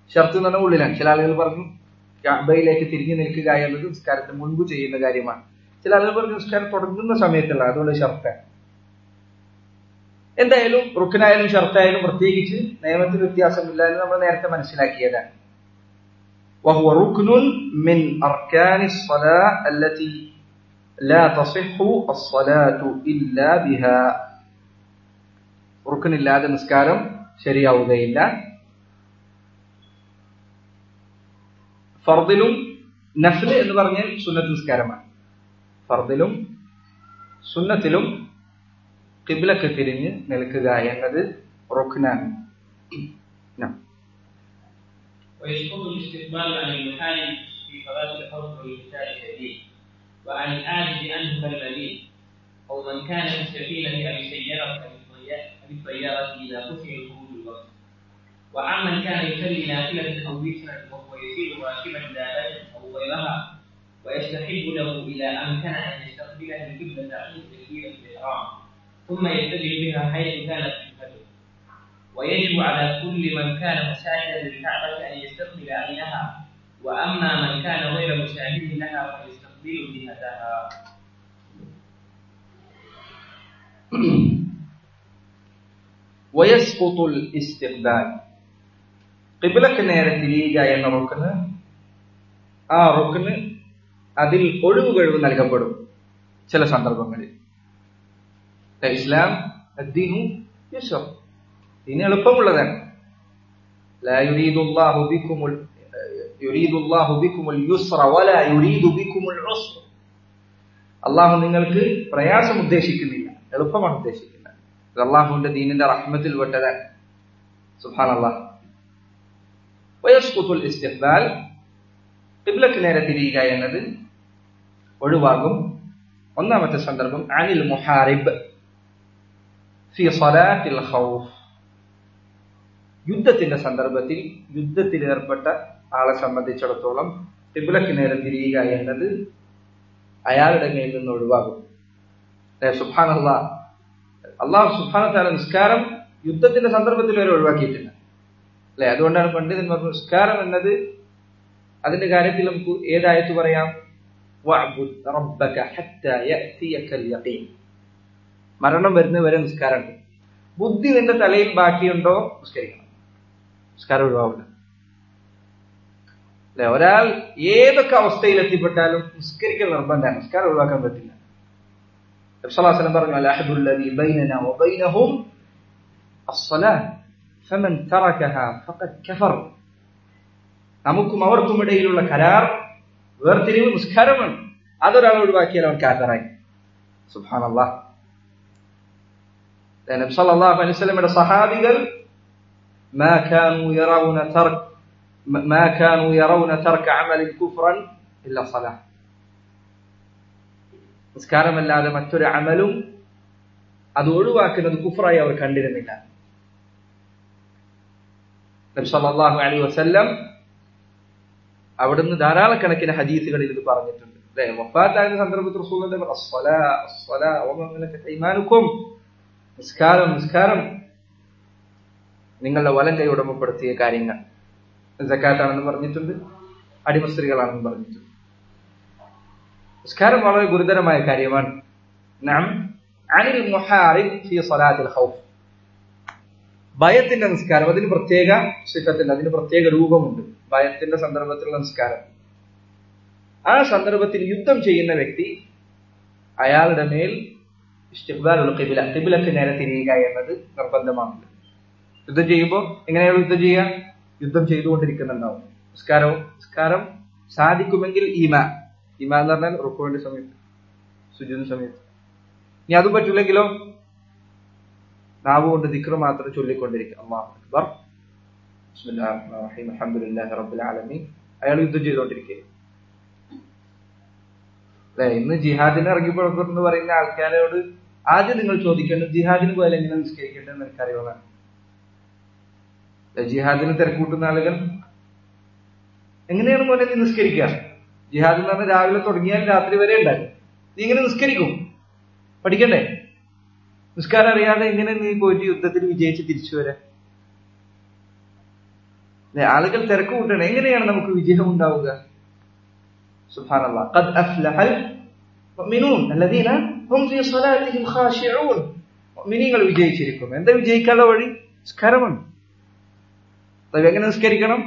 ഷർത്ത് എന്ന് പറഞ്ഞാൽ ഉള്ളിലാണ് ചില ആളുകൾ പറഞ്ഞു കഅബയിലേക്ക് തിരിഞ്ഞു നിൽക്കുക എന്നത് നിസ്കാരത്തിന് മുൻപ് ചെയ്യുന്ന കാര്യമാണ് ചില ആളുകൾ പറഞ്ഞു നിസ്കാരം തുടങ്ങുന്ന സമയത്തല്ല അതുകൊണ്ട് ഷർത്താൻ എന്തായാലും റുക്കനായാലും ഷർത്തായാലും പ്രത്യേകിച്ച് നിയമത്തിൽ വ്യത്യാസമില്ല എന്ന് നമ്മൾ നേരത്തെ മനസ്സിലാക്കിയതാണ് وهو ركن من أركان الصلاة التي لا تصح الصلاة إلا بها ركن ഇല്ലാതെ നിസ്കാരം ശരിയാവുകയില്ല ഫർദിലും നഫ്ല് എന്ന് പറഞ്ഞാൽ സുന്നത്ത് നിസ്കാരമാണ് ഫർദിലും സുന്നത്തിലും കിബിലക്ക് തിരിഞ്ഞ് നിൽക്കുക എന്നത് റുഖ്നാണ് ويسقط الاستقبال عن المحارم في صلاة الخوف والإنسان الشديد وعن العاجز عنه كالمريض أو من كان في السفينة أو السيارة أو الطيارة إذا خشي الخروج الوقت وعمن كان يصلي نافلة أو وترا وهو يسير راكبا دابة أو غيرها ويستحب له إذا أمكن أن يستقبل القبلة عند تكبيرة الإحرام ثم يتجه بها حيث كانت قبلته ويجب على كل من كان مساجدا للكعبة أن يستقبل عينها وأما من كان غير مساجد لها فيستقبل جهتها ويسقط الاستقبال കിബിലക്ക് നേരെ തിരിയുക എന്ന റുക്കിന് ആ റുക്കിന് അതിൽ ഒഴിവ് കഴിവ് നൽകപ്പെടും ചില സന്ദർഭങ്ങളിൽ ഇസ്ലാം അദ്ദീനു യസ്വർ ഇനി എളുപ്പമുള്ളതാണ് لا يريد الله بكم ال... يريد الله بكم اليسر ولا يريد بكم العسر അള്ളാഹു നിങ്ങൾക്ക് പ്രയാസം ഉദ്ദേശിക്കുന്നില്ല എളുപ്പമാണ് ഉദ്ദേശിക്കുന്നത് ഇത് അള്ളാഹുവിന്റെ ദീനിന്റെ റഹ്മത്തിൽ പെട്ടതാണ് സുഹാൻ അള്ളാഹ് വയസ്കുത്തുൽ ഇസ്തിഖ്ബാൽ ഖിബ്ലക്ക് നേരെ തിരിയുക എന്നത് ഒഴിവാകും ഒന്നാമത്തെ സന്ദർഭം അനിൽ മുഹാരിബ് ഫി സലാത്തിൽ ഖൗഫ് യുദ്ധത്തിന്റെ സന്ദർഭത്തിൽ യുദ്ധത്തിൽ ഏർപ്പെട്ട ആളെ സംബന്ധിച്ചിടത്തോളം ഖിബ്ലക്ക് നേരെ തിരിയുക എന്നത് അയാളുടെ മേൽ നിന്ന് ഒഴിവാകും സുഹാൻ അള്ളാഹ് അള്ളാഹു സുഹാനത്താല നിസ്കാരം യുദ്ധത്തിന്റെ സന്ദർഭത്തിൽ വരെ ഒഴിവാക്കിയിട്ടില്ല അല്ലെ അതുകൊണ്ടാണ് പണ്ഡിതൻ പറഞ്ഞു നിസ്കാരം എന്നത് അതിന്റെ കാര്യത്തിൽ നമുക്ക് ഏതായത്ത് പറയാം മരണം വരുന്നവരെ നിസ്കാരമുണ്ട് ബുദ്ധി നിന്റെ തലയിൽ ബാക്കിയുണ്ടോ നിസ്കരിക്കണം നിസ്കാരം ഒഴിവാവില്ല അല്ലെ ഒരാൾ ഏതൊക്കെ അവസ്ഥയിൽ എത്തിപ്പെട്ടാലും നിസ്കരിക്കൽ നിർബന്ധമാണ് നിസ്കാരം ഒഴിവാക്കാൻ പറ്റില്ല നബ്സലാസ്ലം പറഞ്ഞു അലഹദുല്ലദി ബൈനന വബൈനഹും الصلاة فمن تركها فقد كفر നമുക്കും അവർക്കും ഇടയിലുള്ള കരാർ വേർതിരിവ് നിസ്കാരമാണ് അതൊരാൾ ഒഴിവാക്കിയാൽ അവൻ കാതറായി സുബാനല്ലാഹ് നബി സല്ലല്ലാഹു അലൈഹി വസല്ലമയുടെ സഹാബികൾ ما كانوا يرون ترك ما كانوا يرون ترك عمل كفرا إلا صلاة നിസ്കാരമല്ലാതെ മറ്റൊരു അമലും അത് ഒഴിവാക്കുന്നത് കുഫറായി അവർ കണ്ടിരുന്നില്ല നബി സല്ലല്ലാഹു അലൈഹി വസല്ലം അവിടുന്ന് ധാരാളക്കണക്കിന് ഹദീസുകളിൽ ഇത് പറഞ്ഞിട്ടുണ്ട് അല്ലെ വഫാത്തായ സന്ദർഭത്തിൽ റസൂലുള്ളാഹി അസ്സലാ അസ്സലാ വമാ മലക്കത് ഈമാനുക്കും നിസ്കാരം നിസ്കാരം നിങ്ങളുടെ വലം കൈ ഉടമപ്പെടുത്തിയ കാര്യങ്ങൾ ജക്കാത്താണെന്ന് പറഞ്ഞിട്ടുണ്ട് അടിമ സ്ത്രീകളാണെന്ന് പറഞ്ഞിട്ടുണ്ട് നിസ്കാരം വളരെ ഗുരുതരമായ കാര്യമാണ് നാം അനിൽ മുഹാരിബ് ഫി സലാത്തിൽ ഖൗഫ് ഭയത്തിന്റെ നിസ്കാരം അതിന് പ്രത്യേക സിഫത്തിന്റെ അതിന് പ്രത്യേക രൂപമുണ്ട് ഭയത്തിന്റെ സന്ദർഭത്തിലുള്ള നിസ്കാരം ആ സന്ദർഭത്തിൽ യുദ്ധം ചെയ്യുന്ന വ്യക്തി അയാളുടെ മേൽ ഇഷ്ടബാലുള്ള കിബില കിബിലക്ക് നേരെ തിരിയുക എന്നത് നിർബന്ധമാണ് യുദ്ധം ചെയ്യുമ്പോൾ എങ്ങനെയാണ് യുദ്ധം ചെയ്യുക യുദ്ധം ചെയ്തുകൊണ്ടിരിക്കുന്നുണ്ടാവും നിസ്കാരവും നിസ്കാരം സാധിക്കുമെങ്കിൽ ഈമ ഈമ എന്ന് പറഞ്ഞാൽ റുക്കുവിന്റെ സമയത്ത് സുജുവിന്റെ സമയത്ത് ഇനി അതും പറ്റില്ലെങ്കിലോ നാവ് കൊണ്ട് ദിക്ർ മാത്രം ചൊല്ലിക്കൊണ്ടിരിക്കുക അള്ളാഹു അക്ബർ റഹീം അൽഹംദുലില്ലാഹി റബ്ബിൽ ആലമീൻ അയാൾ യുദ്ധം ചെയ്തുകൊണ്ടിരിക്കുക അല്ലെ ഇന്ന് ജിഹാദിന് ഇറങ്ങി പുറപ്പെടുന്നു പറയുന്ന ആൾക്കാരോട് ആദ്യം നിങ്ങൾ ചോദിക്കേണ്ടത് ജിഹാദിന് പോയാൽ എങ്ങനെ നിസ്കരിക്കേണ്ടത് എനിക്കറിയുന്നതാണ് ജിഹാദിന് തിരക്കൂട്ടുന്ന ആളുകൾ എങ്ങനെയാണ് പോലെ നീ നിസ്കരിക്കുക ജിഹാദ് എന്ന് പറഞ്ഞാൽ രാവിലെ തുടങ്ങിയാൽ രാത്രി വരെ ഉണ്ടാകും നീ ഇങ്ങനെ നിസ്കരിക്കും പഠിക്കണ്ടേ നിസ്കാരം അറിയാതെ എങ്ങനെ നീ പോയിട്ട് യുദ്ധത്തിൽ വിജയിച്ച് തിരിച്ചു വരാ ആളുകൾ തിരക്ക് കൂട്ടണം എങ്ങനെയാണ് നമുക്ക് വിജയം ഉണ്ടാവുക സുബ്ഹാനല്ലാ ഖദ് അഫ്ലഹൽ മുഅ്മിനൂൻ الذين هم في صلاتهم خاشعون മുഅ്മിനീങ്ങൾ വിജയിച്ചിരിക്കും എന്താ വിജയിക്കാനുള്ള വഴി നിസ്കാരമാണ് അത് എങ്ങനെ നിസ്കരിക്കണം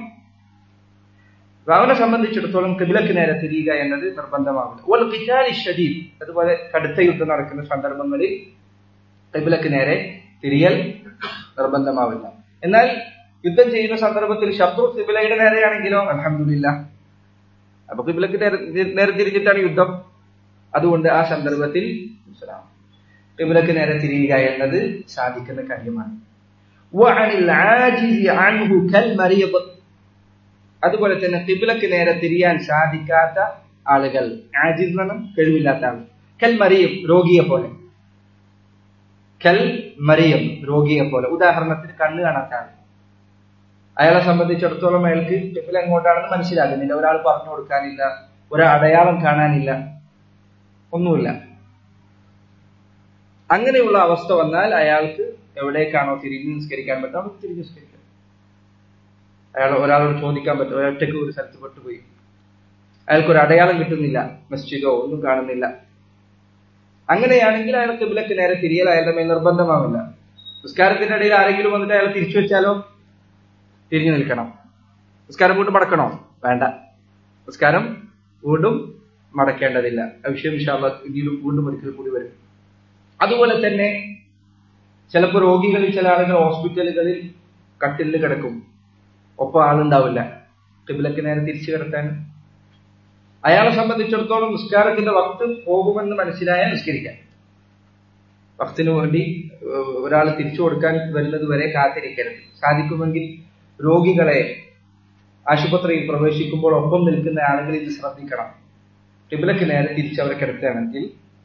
അവനെ സംബന്ധിച്ചിടത്തോളം കിബിലക്ക് നേരെ തിരിയുക എന്നത് നിർബന്ധമാവില്ല വൽ ഖിതാലി ഷദീദ് അതുപോലെ കടുത്ത യുദ്ധം നടക്കുന്ന സന്ദർഭങ്ങളിൽ കിബിലക്ക് നേരെ തിരിയൽ നിർബന്ധമാവില്ല എന്നാൽ യുദ്ധം ചെയ്യുന്ന സന്ദർഭത്തിൽ ശത്രു കിബിലയുടെ നേരെയാണെങ്കിലോ അലഹമില്ല അപ്പൊ കിബിലക്ക് നേരെ നേരെ തിരിഞ്ഞിട്ടാണ് യുദ്ധം അതുകൊണ്ട് ആ സന്ദർഭത്തിൽ കിബിലക്ക് നേരെ തിരിയുക എന്നത് സാധിക്കുന്ന കാര്യമാണ് وعن العاجز عنه كالمريض അതുപോലെ തന്നെ കിബിലക്ക് നേരെ തിരിയാൻ സാധിക്കാത്ത ആളുകൾ ആജിസ് എന്ന് കഴിവില്ലാത്ത ആൾ കൽ മറിയം രോഗിയെ പോലെ കൽ മറിയം രോഗിയെ പോലെ ഉദാഹരണത്തിന് കണ്ണ് കാണാത്ത ആൾ അയാളെ സംബന്ധിച്ചിടത്തോളം അയാൾക്ക് കിബിൽ എങ്ങോട്ടാണെന്ന് മനസ്സിലാകുന്നില്ല ഒരാൾ പറഞ്ഞു കൊടുക്കാനില്ല ഒരു അടയാളം കാണാനില്ല ഒന്നുമില്ല അങ്ങനെയുള്ള അവസ്ഥ വന്നാൽ അയാൾക്ക് എവിടേക്കാണോ തിരിഞ്ഞ് നിസ്കരിക്കാൻ പറ്റുക അവിടെ തിരിഞ്ഞ് നിസ്കരിക്കാം അയാൾ ഒരാളോട് ചോദിക്കാൻ പറ്റും ഒരൊറ്റയ്ക്ക് ഒരു സ്ഥലത്ത് പെട്ടുപോയി അയാൾക്ക് ഒരു അടയാളം കിട്ടുന്നില്ല മസ്ജിദോ ഒന്നും കാണുന്നില്ല അങ്ങനെയാണെങ്കിൽ അയാൾ കിബിലക്ക് നേരെ തിരിയൽ അയാളുടെ മേൽ നിർബന്ധമാവില്ല നിസ്കാരത്തിന്റെ ഇടയിൽ ആരെങ്കിലും വന്നിട്ട് അയാൾ തിരിച്ചു വെച്ചാലോ തിരിഞ്ഞു നിൽക്കണം നിസ്കാരം വീണ്ടും മടക്കണോ വേണ്ട നിസ്കാരം വീണ്ടും മടക്കേണ്ടതില്ല ആ വിഷയം വിശാല ഇന്ത്യയിലും വീണ്ടും ഒരിക്കൽ കൂടി വരും അതുപോലെ തന്നെ ചിലപ്പോൾ രോഗികളിൽ ചില ആളുകൾ ഹോസ്പിറ്റലുകളിൽ കട്ടിലിൽ കിടക്കും ഒപ്പം ആളുണ്ടാവില്ല കിബിലക്ക് നേരെ തിരിച്ചു കിടത്താൻ അയാളെ സംബന്ധിച്ചിടത്തോളം നിസ്കാരത്തിന്റെ വക്ത് പോകുമെന്ന് മനസ്സിലായാൽ നിസ്കരിക്കാൻ വക്തിനു വേണ്ടി ഒരാൾ തിരിച്ചു കൊടുക്കാൻ വരുന്നത് വരെ കാത്തിരിക്കരുത് സാധിക്കുമെങ്കിൽ രോഗികളെ ആശുപത്രിയിൽ പ്രവേശിക്കുമ്പോൾ ഒപ്പം നിൽക്കുന്ന ആളുകൾ ഇത് ശ്രദ്ധിക്കണം കിബിലക്ക് നേരെ തിരിച്ച് അവരെ കിടത്തുകയാണെങ്കിൽ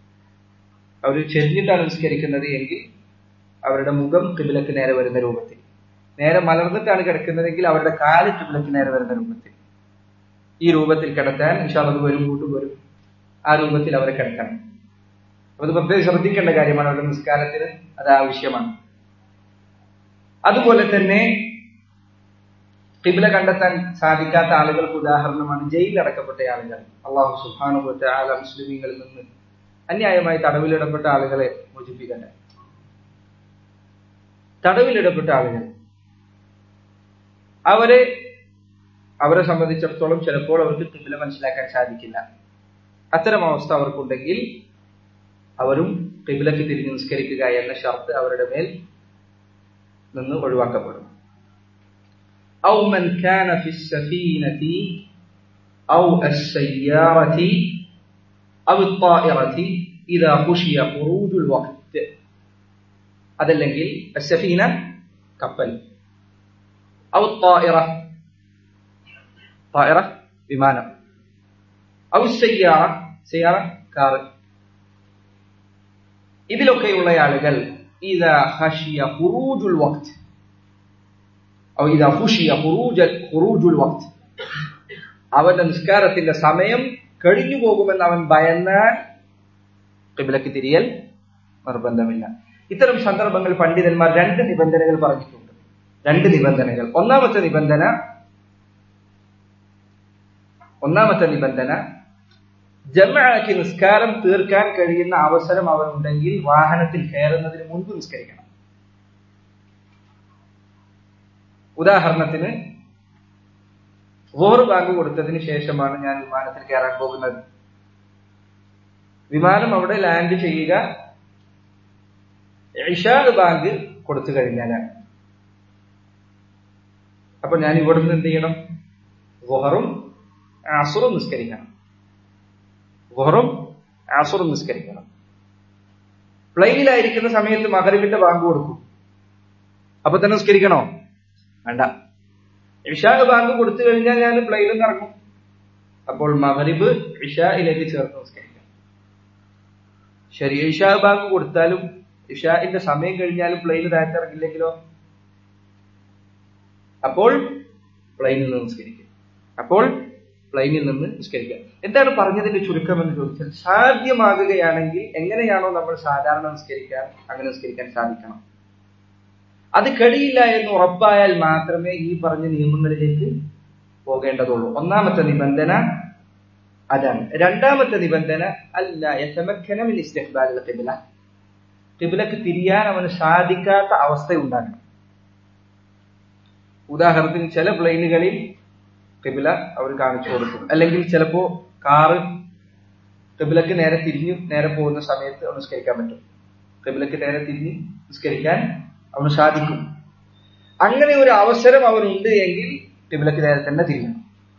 അവർ ചെരിഞ്ഞിട്ടാണ് നിസ്കരിക്കുന്നത് എങ്കിൽ അവരുടെ മുഖം കിബിലക്ക് നേരെ വരുന്ന രൂപത്തിൽ നേരെ മലർന്നിട്ടാണ് കിടക്കുന്നതെങ്കിൽ അവരുടെ കാല് കിബിലക്ക് നേരെ വരുന്ന രൂപത്തിൽ ഈ രൂപത്തിൽ കിടത്താൻ ഇൻഷാള്ളത് വരും കൂട്ടും വരും ആ രൂപത്തിൽ അവരെ കിടക്കണം അപ്പൊ അത് പ്രത്യേകം ശ്രദ്ധിക്കേണ്ട കാര്യമാണ് അവരുടെ നിസ്കാരത്തിന് അത് ആവശ്യമാണ് അതുപോലെ തന്നെ കിബില കണ്ടെത്താൻ സാധിക്കാത്ത ആളുകൾക്ക് ഉദാഹരണമാണ് ജയിലിൽ അടക്കപ്പെട്ട ആളുകൾ അള്ളാഹു സുഹാനുഭവത്തെ ആല മുസ്ലിമീങ്ങളിൽ നിന്ന് അന്യായമായി തടവിലിടപെട്ട ആളുകളെ മോചിപ്പിക്കട്ടെ തടവിലിടപെട്ട ആളുകൾ അവരെ അവരെ സംബന്ധിച്ചിടത്തോളം ചിലപ്പോൾ അവർക്ക് കിബില മനസ്സിലാക്കാൻ സാധിക്കില്ല അത്തരം അവസ്ഥ അവർക്കുണ്ടെങ്കിൽ അവരും കിബിലക്ക് തിരിഞ്ഞ് നിസ്കരിക്കുക എന്ന ഷർത്ത് അവരുടെ മേൽ നിന്ന് ഒഴിവാക്കപ്പെടും أو من كان في السفينة أو السيارة أو الطائرة إذا خشي خروج الوقت അതല്ലെങ്കിൽ السفينة കപ്പൽ أو الطائرة طائرة വിമാനം أو السيارة سيارة കാർ ഇതിലൊക്കെയുള്ള ആളുകൾ إذا خشي خروج الوقت أو إذا خشي خروج خروج الوقت അവന്റെ നിസ്കാരത്തിന്റെ സമയം കഴിഞ്ഞു പോകുമെന്ന് അവൻ ഭയന്നാൽ കിബിലക്ക് തിരിയൽ നിർബന്ധമില്ല ഇത്തരം സന്ദർഭങ്ങൾ പണ്ഡിതന്മാർ രണ്ട് നിബന്ധനകൾ പറഞ്ഞിട്ടുണ്ട് രണ്ട് നിബന്ധനകൾ ഒന്നാമത്തെ നിബന്ധന ഒന്നാമത്തെ നിബന്ധന ജമാക്കി നിസ്കാരം തീർക്കാൻ കഴിയുന്ന അവസരം അവനുണ്ടെങ്കിൽ വാഹനത്തിൽ കയറുന്നതിന് മുൻപ് നിസ്കരിക്കണം ഉദാഹരണത്തിന് വോർ ബാങ്ക് കൊടുത്തതിന് ശേഷമാണ് ഞാൻ വിമാനത്തിൽ കയറാൻ പോകുന്നത് വിമാനം അവിടെ ലാൻഡ് ചെയ്യുക ഇഷാദ് ബാങ്ക് കൊടുത്തു കഴിഞ്ഞാലാണ് അപ്പൊ ഞാൻ ഇവിടുന്ന് എന്ത് ചെയ്യണം വോഹറും അസുറും നിസ്കരിക്കണം വോഹറും അസുറും നിസ്കരിക്കണം പ്ലെയിനിലായിരിക്കുന്ന സമയത്ത് മകരവിന്റെ ബാങ്ക് കൊടുക്കും അപ്പൊ തന്നെ നിസ്കരിക്കണോ വേണ്ട ഇഷാ ബാങ്ക് കൊടുത്തു കഴിഞ്ഞാൽ ഞാൻ പ്ലെയിനിൽ നിന്ന് ഇറങ്ങും അപ്പോൾ മഹരിബ് ഇഷായിലേക്ക് ചേർത്ത് നിസ്കരിക്കാം ശരി ഇഷാ ബാങ്ക് കൊടുത്താലും ഇഷാന്റെ സമയം കഴിഞ്ഞാലും പ്ലെയിനിൽ താഴത്ത് ഇറങ്ങില്ലെങ്കിലോ അപ്പോൾ പ്ലെയിനിൽ നിന്ന് നിസ്കരിക്കും അപ്പോൾ പ്ലെയിനിൽ നിന്ന് നിസ്കരിക്കുക എന്താണ് പറഞ്ഞതിന്റെ ചുരുക്കം എന്ന് ചോദിച്ചാൽ സാധ്യമാകുകയാണെങ്കിൽ എങ്ങനെയാണോ നമ്മൾ സാധാരണ നിസ്കരിക്കാൻ അങ്ങനെ നിസ്കരിക്കാൻ സാധിക്കണം അത് കഴിയില്ല എന്ന് ഉറപ്പായാൽ മാത്രമേ ഈ പറഞ്ഞ നിയമങ്ങളിലേക്ക് പോകേണ്ടതുള്ളൂ ഒന്നാമത്തെ നിബന്ധന അതാണ് രണ്ടാമത്തെ നിബന്ധന അല്ല യതമക്കന മിൻ ഇസ്തിഖ്ബാലിൽ ഖിബ്ല ഖിബ്ലക്ക് തിരിയാൻ അവന് സാധിക്കാത്ത അവസ്ഥ ഉണ്ടാകണം ഉദാഹരണത്തിന് ചില പ്ലെയിനുകളിൽ ഖിബ്ല അവർ കാണിച്ചു കൊടുക്കും അല്ലെങ്കിൽ ചിലപ്പോ കാറ് ഖിബ്ലക്ക് നേരെ തിരിഞ്ഞു നേരെ പോകുന്ന സമയത്ത് അവന് നിസ്കരിക്കാൻ പറ്റും ഖിബ്ലക്ക് നേരെ തിരിഞ്ഞ് നിസ്കരിക്കാൻ അവന് സാധിക്കും അങ്ങനെ ഒരു അവസരം അവനുണ്ട് എങ്കിൽ ഖിബ്ലക്ക് നേരെ തന്നെ തിരിയണം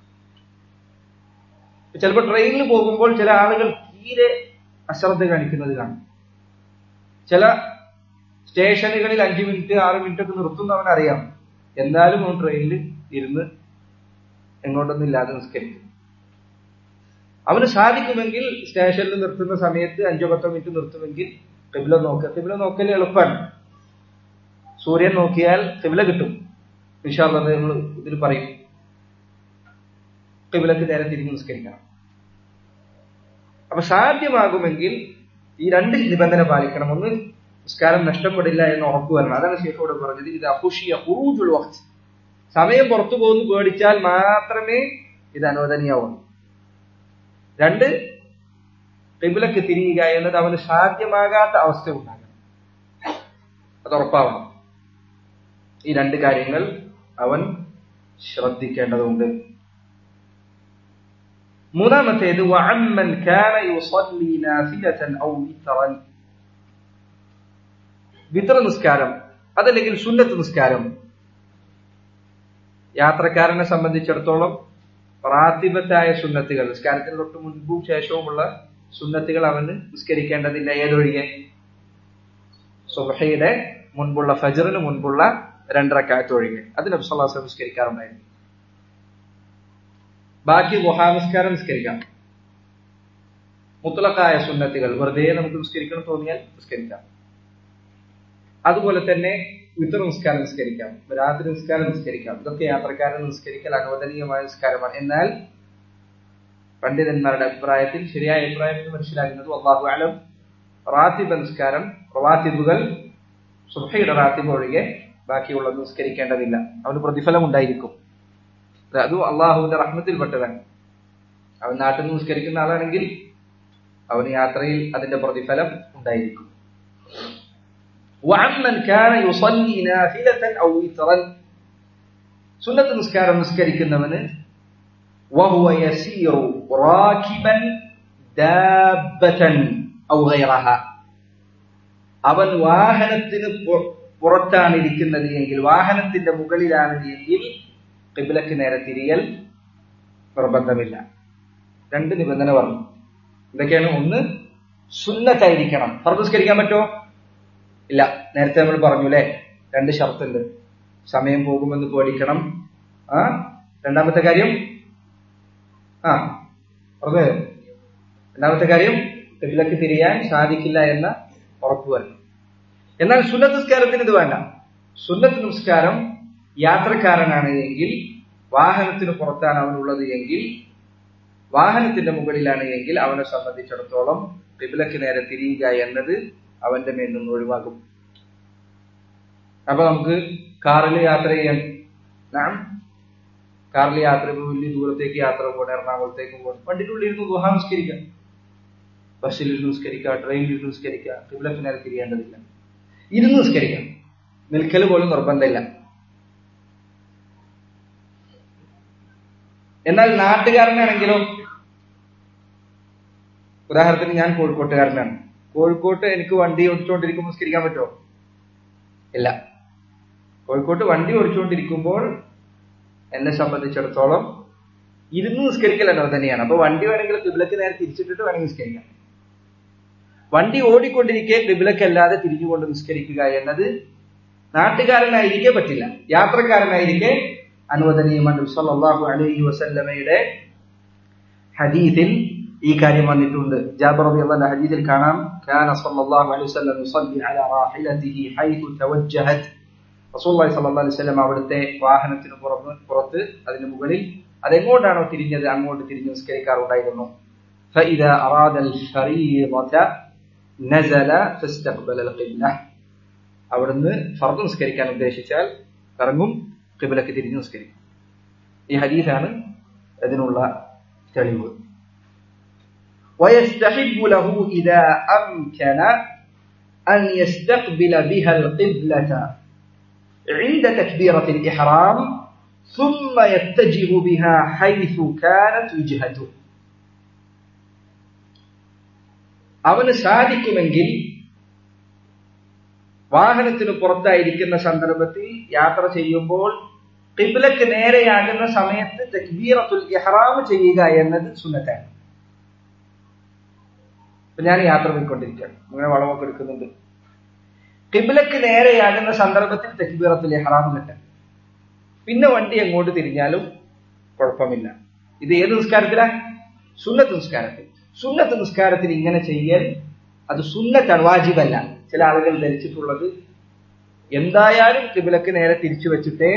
ചിലപ്പോൾ ട്രെയിനിൽ പോകുമ്പോൾ ചില ആളുകൾ തീരെ അശ്രദ്ധ കാണിക്കുന്നത് കാണും ചില സ്റ്റേഷനുകളിൽ അഞ്ചു മിനിറ്റ് ആറ് മിനിറ്റ് ഒക്കെ നിർത്തുന്നവൻ അറിയാം എന്നാലും അവൻ ട്രെയിനിൽ ഇരുന്ന് എങ്ങോട്ടൊന്നും ഇല്ലാതെ നിസ്കരിക്കും അവന് സാധിക്കുമെങ്കിൽ സ്റ്റേഷനിൽ നിർത്തുന്ന സമയത്ത് അഞ്ചോ പത്തോ മിനിറ്റ് നിർത്തുമെങ്കിൽ കിബില നോക്കുക കിബില നോക്കൽ എളുപ്പമാണ് സൂര്യൻ നോക്കിയാൽ കിബില കിട്ടും വിശാല നമ്മൾ ഇതിൽ പറയും കിബിലക്ക് നേരെ തിരിഞ്ഞ് നിസ്കരിക്കണം അപ്പൊ സാധ്യമാകുമെങ്കിൽ ഈ രണ്ട് നിബന്ധന പാലിക്കണം ഒന്ന് നിസ്കാരം നഷ്ടപ്പെടില്ല എന്ന് ഉറപ്പ് വരണം അതാണ് ശേഷോട് പറഞ്ഞത് ഇത് അഹുഷിയ ഹുറൂജുൽ വഖ്ത് സമയം പുറത്തു പോകുന്നു പേടിച്ചാൽ മാത്രമേ ഇത് അനുവദനീയമാവുള്ളൂ രണ്ട് കിബിലക്ക് തിരിയുക എന്നത് അവന് സാധ്യമാകാത്ത അവസ്ഥ ഉണ്ടാകണം അത് ഉറപ്പാവണം ഈ രണ്ട് കാര്യങ്ങൾ അവൻ ശ്രദ്ധിക്കേണ്ടതുണ്ട് മൂന്നാമത്തേത് വഅമ്മൻ കാന യുസല്ലി നാഫിലതൻ ഔ വിത്രൻ വിത്ര നിസ്കാരം അതല്ലെങ്കിൽ സുന്നത്ത് നിസ്കാരം യാത്രക്കാരനെ സംബന്ധിച്ചിടത്തോളം പ്രാതിപത്തായ സുന്നത്തുകൾ നിസ്കാരത്തിന് തൊട്ട് മുൻപും ശേഷവുമുള്ള സുന്നത്തുകൾ അവന് നിസ്കരിക്കേണ്ടതില്ല ഏതൊഴികെ സുബഹയുടെ മുൻപുള്ള ഫജറിന് മുൻപുള്ള രണ്ടരക്കാറ്റ് ഒഴികെ അത് നബ്സല്ലാസ് നിസ്കരിക്കാറുണ്ടായിരുന്നു ബാക്കി ഗുഹാ നിസ്കാരം നിസ്കരിക്കാം മുത്തലക്കായ സുന്നത്തുകൾ വെറുതെ നമുക്ക് നിസ്കരിക്കണം തോന്നിയാൽ നിസ്കരിക്കാം അതുപോലെ തന്നെ വിത്തർ നിസ്കാരം നിസ്കരിക്കാം രാത്രി നിസ്കാരം നിസ്കരിക്കാം ഇതൊക്കെ യാത്രക്കാരൻ നിസ്കരിക്കൽ അനുവദനീയമായ നിസ്കാരമാണ് എന്നാൽ പണ്ഡിതന്മാരുടെ അഭിപ്രായത്തിൽ ശരിയായ അഭിപ്രായത്തിൽ മനസ്സിലാക്കുന്നത് അള്ളാഹു അലം റാത്തിബ് നിസ്കാരം റാത്തിബുകൾ സുബഹയുടെ റാത്തിബ് ഒഴികെ ബാക്കിയുള്ളത് നിസ്കരിക്കേണ്ടതില്ല അവന് പ്രതിഫലം ഉണ്ടായിരിക്കും അതും അള്ളാഹുവിന്റെ റഹ്മത്തിൽപ്പെട്ടതാണ് അവൻ നാട്ടിൽ നിന്ന് നിസ്കരിക്കുന്ന ആളാണെങ്കിൽ അവന് യാത്രയിൽ അതിന്റെ പ്രതിഫലം ഉണ്ടായിരിക്കും وعمن كان يصلي نافلة أو وترا سنة നിസ്കാരം നിസ്കരിക്കുന്നവന് وهو يسير راكبا دابة أو غيرها അവൻ വാഹനത്തിന് പുറത്താണ് ഇരിക്കുന്നത് എങ്കിൽ വാഹനത്തിന്റെ മുകളിലാണ് എങ്കിൽ കിബിലക്ക് നേരെ തിരിയൽ നിർബന്ധമില്ല രണ്ട് നിബന്ധന പറഞ്ഞു എന്തൊക്കെയാണ് ഒന്ന് സുന്നത്തായിരിക്കണം ഫർദസ്കരിക്കാൻ പറ്റുമോ ഇല്ല നേരത്തെ നമ്മൾ പറഞ്ഞു അല്ലെ രണ്ട് ഷർത്തുണ്ട് സമയം പോകുമെന്ന് പേടിക്കണം ആ രണ്ടാമത്തെ കാര്യം ആ പറഞ്ഞു രണ്ടാമത്തെ കാര്യം കിബിലക്ക് തിരിയാൻ സാധിക്കില്ല എന്ന ഉറപ്പ് വരണം എന്നാൽ സുന്നത്ത് നിസ്കാരത്തിന് ഇത് വേണ്ട സുന്നത്ത് നിസ്കാരം യാത്രക്കാരനാണ് എങ്കിൽ വാഹനത്തിന് പുറത്താണ് അവനുള്ളത് എങ്കിൽ വാഹനത്തിന്റെ മുകളിലാണ് എങ്കിൽ അവനെ സംബന്ധിച്ചിടത്തോളം കിബിലക്ക് നേരെ തിരിയുക എന്നത് അവന്റെ മേൽ നിന്ന് ഒഴിവാക്കും അപ്പൊ നമുക്ക് കാറിൽ യാത്ര ചെയ്യാൻ നാം കാറിൽ യാത്ര വലിയ ദൂരത്തേക്ക് യാത്ര പോകണം എറണാകുളത്തേക്ക് പോകണം വണ്ടിന്റെ ഉള്ളിൽ ഇരുന്ന് ഗുഹ നിസ്കരിക്കാം ബസ്സിൽ ഇരുന്ന് നിസ്കരിക്കുക ട്രെയിനിൽ ഇരുന്ന് നിസ്കരിക്കുക കിബിലക്ക് നേരെ തിരിയേണ്ടതില്ല ഇരുന്ന് നിസ്കരിക്കാം നിൽക്കൽ പോലും നിർബന്ധമില്ല എന്നാൽ നാട്ടുകാരനാണെങ്കിലോ ഉദാഹരണത്തിന് ഞാൻ കോഴിക്കോട്ടുകാരനാണ് കോഴിക്കോട്ട് എനിക്ക് വണ്ടി ഓടിച്ചുകൊണ്ടിരിക്കുമ്പോൾ നിസ്കരിക്കാൻ പറ്റുമോ ഇല്ല കോഴിക്കോട്ട് വണ്ടി ഓടിച്ചുകൊണ്ടിരിക്കുമ്പോൾ എന്നെ സംബന്ധിച്ചിടത്തോളം ഇരുന്ന് നിസ്കരിക്കൽ എന്നത് തന്നെയാണ് അപ്പൊ വണ്ടി വേണമെങ്കിൽ കിബിലക്ക് നേരെ തിരിച്ചിട്ടിട്ട് വേണമെങ്കിൽ നിസ്കരിക്കാം വണ്ടി ഓടിക്കൊണ്ടിരിക്കെ കിബിലക്ക് അല്ലാതെ തിരിഞ്ഞുകൊണ്ട് നിസ്കരിക്കുക എന്നത് നാട്ടുകാരനായിരിക്കെ പറ്റില്ല യാത്രക്കാരനായിരിക്കെ അനുവദനീയമാണ് സല്ലല്ലാഹു അലൈഹി വസല്ലമയുടെ ഹദീസിൽ ഈ കാര്യം വന്നിട്ടുണ്ട് ജാബർ റളിയല്ലാഹു ഹദീസിൽ കാണാം കാന സല്ലല്ലാഹു അലൈഹി വസല്ലം യുസല്ലി അലാ റാഹിലതിഹി ഹൈതു തവജ്ജഹത് റസൂലുള്ളാഹി സ്വല്ലല്ലാഹു അലൈഹി വസല്ലം അവിടുത്തെ വാഹനത്തിന് പുറത്ത് പുറത്ത് അതിന് മുകളിൽ അതെങ്ങോട്ടാണോ തിരിഞ്ഞത് അങ്ങോട്ട് തിരിഞ്ഞ് നിസ്കരിക്കാറുണ്ടായിരുന്നു فإذا أراد الفريضة نزل فاستقبل القبلة അവിടുന്ന് ഫർദ് നിസ്കരിക്കാൻ ഉദ്ദേശിച്ചാൽ ഇറങ്ങും കിബിലക്ക് തിരിഞ്ഞു നിസ്കരിക്കും ഈ ഹദീസാണ് അതിനുള്ള തെളിവ് ويستحب له إذا أمكن أن يستقبل بها القبلة عند تكبيرة الإحرام ثم يتجه بها حيث كانت وجهته അവന് സാധിക്കുമെങ്കിൽ വാഹനത്തിന് പുറത്തായിരിക്കുന്ന സന്ദർഭത്തിൽ യാത്ര ചെയ്യുമ്പോൾ കിബിലക്ക് നേരെയാകുന്ന സമയത്ത് തക്ബീറത്തുൽ ഇഹ്റാം ചെയ്യുക എന്നത് സുന്നത്താണ് ഇപ്പൊ ഞാൻ യാത്ര പോയിക്കൊണ്ടിരിക്കുകയാണ് ഇങ്ങനെ വളമൊക്കെ എടുക്കുന്നുണ്ട് കിബിലക്ക് നേരെയാകുന്ന സന്ദർഭത്തിൽ തക്ബീറത്തുൽ ഇഹ്റാം കിട്ടാം പിന്നെ വണ്ടി എങ്ങോട്ട് തിരിഞ്ഞാലും കുഴപ്പമില്ല ഇത് ഏത് നിസ്കാരത്തിലാ സുന്നത്ത് നിസ്കാരത്തിൽ സുന്നത്ത് നിസ്കാരത്തിൽ ഇങ്ങനെ ചെയ്യൽ അത് സുന്നത്താണ് വാജിബല്ല ചില ആളുകൾ ധരിച്ചിട്ടുള്ളത് എന്തായാലും കിബിലക്ക് നേരെ തിരിച്ചു വെച്ചിട്ടേ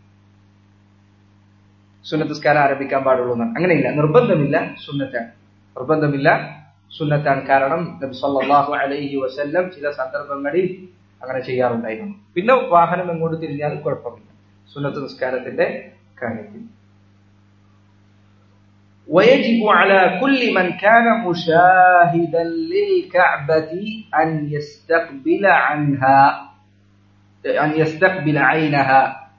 സുന്നത്ത് നിസ്കാരം ആരംഭിക്കാൻ പാടുള്ളൂ എന്നാണ് അങ്ങനെയില്ല നിർബന്ധമില്ല സുന്നത്താണ് നിർബന്ധമില്ല സുന്നത്താണ് കാരണം നബി സല്ലല്ലാഹു അലൈഹി വസല്ലം ചില സന്ദർഭങ്ങളിൽ അങ്ങനെ ചെയ്യാറുണ്ടായിരുന്നു പിന്നെ വാഹനം എങ്ങോട്ട് തിരിഞ്ഞാലും കുഴപ്പമില്ല സുന്നത്ത് നിസ്കാരത്തിന്റെ കാര്യത്തിൽ ويجب على كل من كان مشاهدا للكعبة أن يستقبل عنها أن يستقبل عينها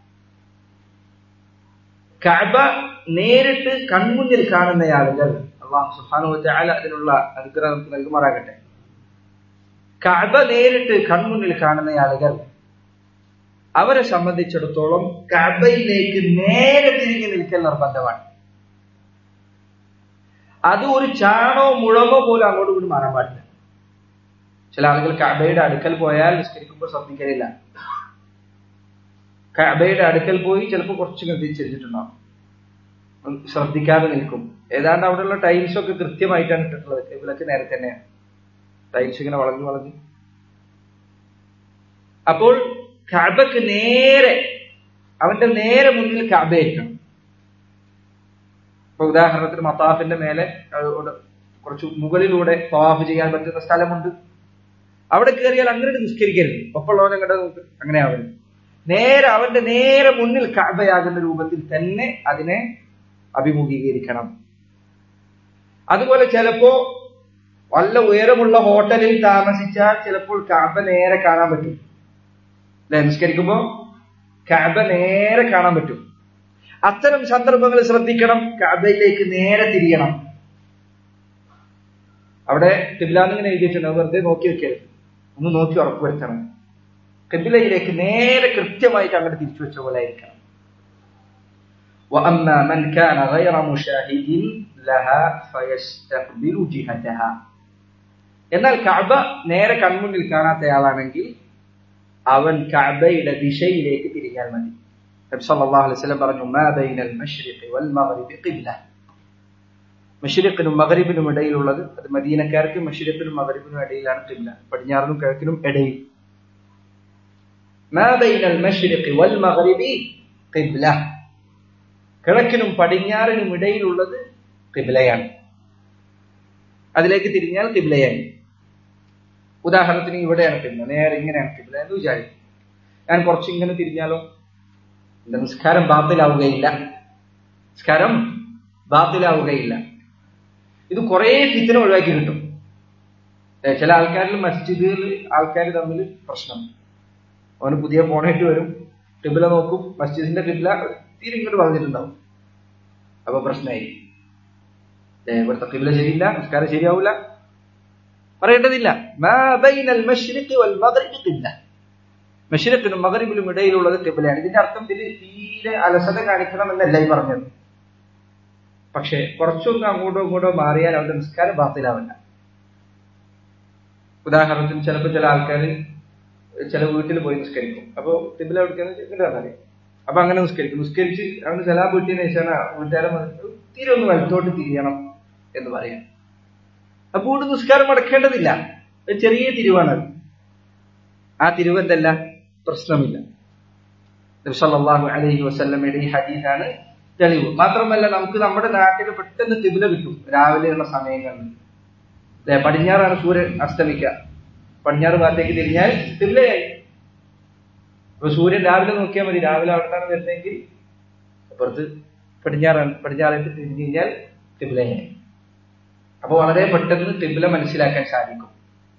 കഅബ നേരിട്ട് കൺമുന്നിൽ കാണുന്ന ആളുകൾ അള്ളാഹു സുബ്ഹാനഹു വതആല അതിനുള്ള അനുഗ്രഹം നമുക്ക് നൽകുമാറാകട്ടെ കഅബ നേരിട്ട് കൺമുന്നിൽ കാണുന്ന ആളുകൾ അവരെ സംബന്ധിച്ചിടത്തോളം കഅബയിലേക്ക് നേരെ തിരിഞ്ഞു നിൽക്കൽ നിർബന്ധമാണ് അത് ഒരു ചാണോ മുഴമോ പോലും അങ്ങോട്ടും ഇങ്ങോട്ട് മാറാൻ പാടില്ല ചില ആളുകൾ കഅബയുടെ അടുക്കൽ പോയാൽ നിസ്കരിക്കുമ്പോൾ ശ്രദ്ധിക്കലില്ല കഅബയുടെ അടുക്കൽ പോയി ചിലപ്പോൾ കുറച്ച് തിരിച്ചിട്ടുണ്ടാവും ശ്രദ്ധിക്കാതെ നിൽക്കും ഏതാണ്ട് അവിടെയുള്ള ടൈൽസ് ഒക്കെ കൃത്യമായിട്ടാണ് ഇട്ടിട്ടുള്ളത് ഇവിടൊക്കെ നേരെ തന്നെയാണ് ടൈൽസ് ഇങ്ങനെ വളഞ്ഞു വളഞ്ഞു അപ്പോൾ കഅബക്ക് നേരെ അവന്റെ നേരെ മുന്നിൽ കഅബയായിരിക്കണം ഇപ്പൊ ഉദാഹരണത്തിന് മത്താഫിന്റെ മേലെ കുറച്ച് മുകളിലൂടെ തവാഫ് ചെയ്യാൻ പറ്റുന്ന സ്ഥലമുണ്ട് അവിടെ കയറിയാൽ അങ്ങനെ നിസ്കരിക്കരുത് ഒപ്പമുള്ളവനെ കണ്ട നോക്ക് അങ്ങനെ ആവരുത് നേരെ അവന്റെ നേരെ മുന്നിൽ കഅബയാകുന്ന രൂപത്തിൽ തന്നെ അതിനെ അഭിമുഖീകരിക്കണം അതുപോലെ ചിലപ്പോ വല്ല ഉയരമുള്ള ഹോട്ടലിൽ താമസിച്ചാൽ ചിലപ്പോൾ കഅബ നേരെ കാണാൻ പറ്റും അല്ലെ നിസ്കരിക്കുമ്പോ കഅബ നേരെ കാണാൻ പറ്റും അത്തരം സന്ദർഭങ്ങൾ ശ്രദ്ധിക്കണം കഅബയിലേക്ക് നേരെ തിരിയണം അവിടെ കിബിലാന്നിങ്ങനെ എഴുതിയിട്ടുണ്ട് വെറുതെ നോക്കി വെക്കരുത് ഒന്ന് നോക്കി ഉറപ്പുവരുത്തണം കിബിലയിലേക്ക് നേരെ കൃത്യമായിട്ട് അങ്ങോട്ട് തിരിച്ചു വെച്ച പോലെ ആയിരിക്കണം وأما من كان غير مشاهد لها فيستقبل جهتها എന്നാൽ കഅബ നേരെ കൺമുന്നിൽ കാണാത്തയാളാണെങ്കിൽ അവൻ കഅബയുടെ ദിശയിലേക്ക് തിരിഞ്ഞാൽ മതി നബി സല്ലല്ലാഹു അലൈഹി വസല്ലം പറഞ്ഞു മാ ബൈനൽ മശ്രിഖി വൽ മഗ്രിബി ഖിബ്ല മഷ്രിഖിനും മഗ്രിബിനും ഇടയിലുള്ളത് അത് മദീനക്കാർക്ക് മഷ്രിഖിനും മഗ്രിബിനും ഇടയിലാണ് ഖിബ്ല പടിഞ്ഞാറിനും കിഴക്കിനും ഇടയിൽ മാ ബൈനൽ മശ്രിഖി വൽ മഗ്രിബി ഖിബ്ല കിഴക്കിനും പടിഞ്ഞാറിനും ഇടയിലുള്ളത് ഖിബ്ലയാണ് അതിലേക്ക് തിരിഞ്ഞാൽ ഖിബ്ലയായി ഉദാഹരണത്തിന് ഇവിടെയാണ് ഖിബ്ല നേരെ ഇങ്ങനെയാണ് ഖിബ്ല എന്ന് വിചാരിക്കും ഞാൻ കുറച്ച് ഇങ്ങനെ തിരിഞ്ഞാലോ എന്റെ നിസ്കാരം ബാത്തിലാവുകയില്ല നിസ്കാരം ബാത്തിലാവുകയില്ല ഇത് കുറെ ഫിത്തിനെ ഒഴിവാക്കി കിട്ടും ചില ആൾക്കാരിൽ മസ്ജിദുകളിൽ ആൾക്കാർ തമ്മിൽ പ്രശ്നം അവന് പുതിയ ഫോണായിട്ട് വരും ടിബില നോക്കും മസ്ജിദിന്റെ ടിബില തീരെ ഇങ്ങോട്ട് പറഞ്ഞിട്ടുണ്ടാവും അപ്പൊ പ്രശ്നമായി ഇവിടുത്തെ കിബില ശരിയില്ല നിസ്കാരം ശരിയാവില്ല പറയേണ്ടതില്ല മഷിരക്കിനും മകരിബിലും ഇടയിലുള്ളത് കിബിലയാണ് ഇതിന്റെ അർത്ഥം ഇതിൽ തീരെ അലസത കാണിക്കണം എന്നല്ല ഈ പറഞ്ഞത് പക്ഷെ കുറച്ചൊന്ന് അങ്ങോട്ടോ ഇങ്ങോട്ടോ മാറിയാൽ അവരുടെ നിസ്കാരം ബാത്തിലാവില്ല ഉദാഹരണത്തിന് ചിലപ്പോൾ ചില ആൾക്കാർ ചില വീട്ടിൽ പോയി നിസ്കരിക്കും അപ്പൊ തിബില എവിടേക്കാന്ന് അപ്പൊ അങ്ങനെ നിസ്കരിക്കും നിസ്കരിച്ച് അവന് ചില വീട്ടിൽ ശേഷമാണ് വീട്ടുകാരൻ വന്നിട്ട് തീരെ ഒന്ന് വലത്തോട്ട് തിരിയണം എന്ന് പറയാം അപ്പൊ ഇവിടെ നിസ്കാരം അടക്കേണ്ടതില്ല ഒരു ചെറിയ തിരിവാണ് ആ തിരിവ് എന്തല്ല പ്രശ്നമില്ല സല്ലല്ലാഹു അലൈഹി വസല്ലമയുടെ ഈ ഹദീസാണ് തെളിവ് മാത്രമല്ല നമുക്ക് നമ്മുടെ നാട്ടിൽ പെട്ടെന്ന് തിബില കിട്ടും രാവിലെയുള്ള സമയങ്ങളിൽ അല്ലെ പടിഞ്ഞാറാണ് സൂര്യൻ അസ്തമിക്കുക പടിഞ്ഞാറ് ഭാഗത്തേക്ക് തിരിഞ്ഞാൽ തിബിലയായി അപ്പൊ സൂര്യൻ രാവിലെ നോക്കിയാൽ മതി രാവിലെ അവിടെയാണ് വരുന്നതെങ്കിൽ അപ്പുറത്ത് പടിഞ്ഞാറാണ് പടിഞ്ഞാറായിട്ട് തിരിഞ്ഞു കഴിഞ്ഞാൽ തിബിലയാണ് അപ്പൊ വളരെ പെട്ടെന്ന് തിബില മനസ്സിലാക്കാൻ സാധിക്കും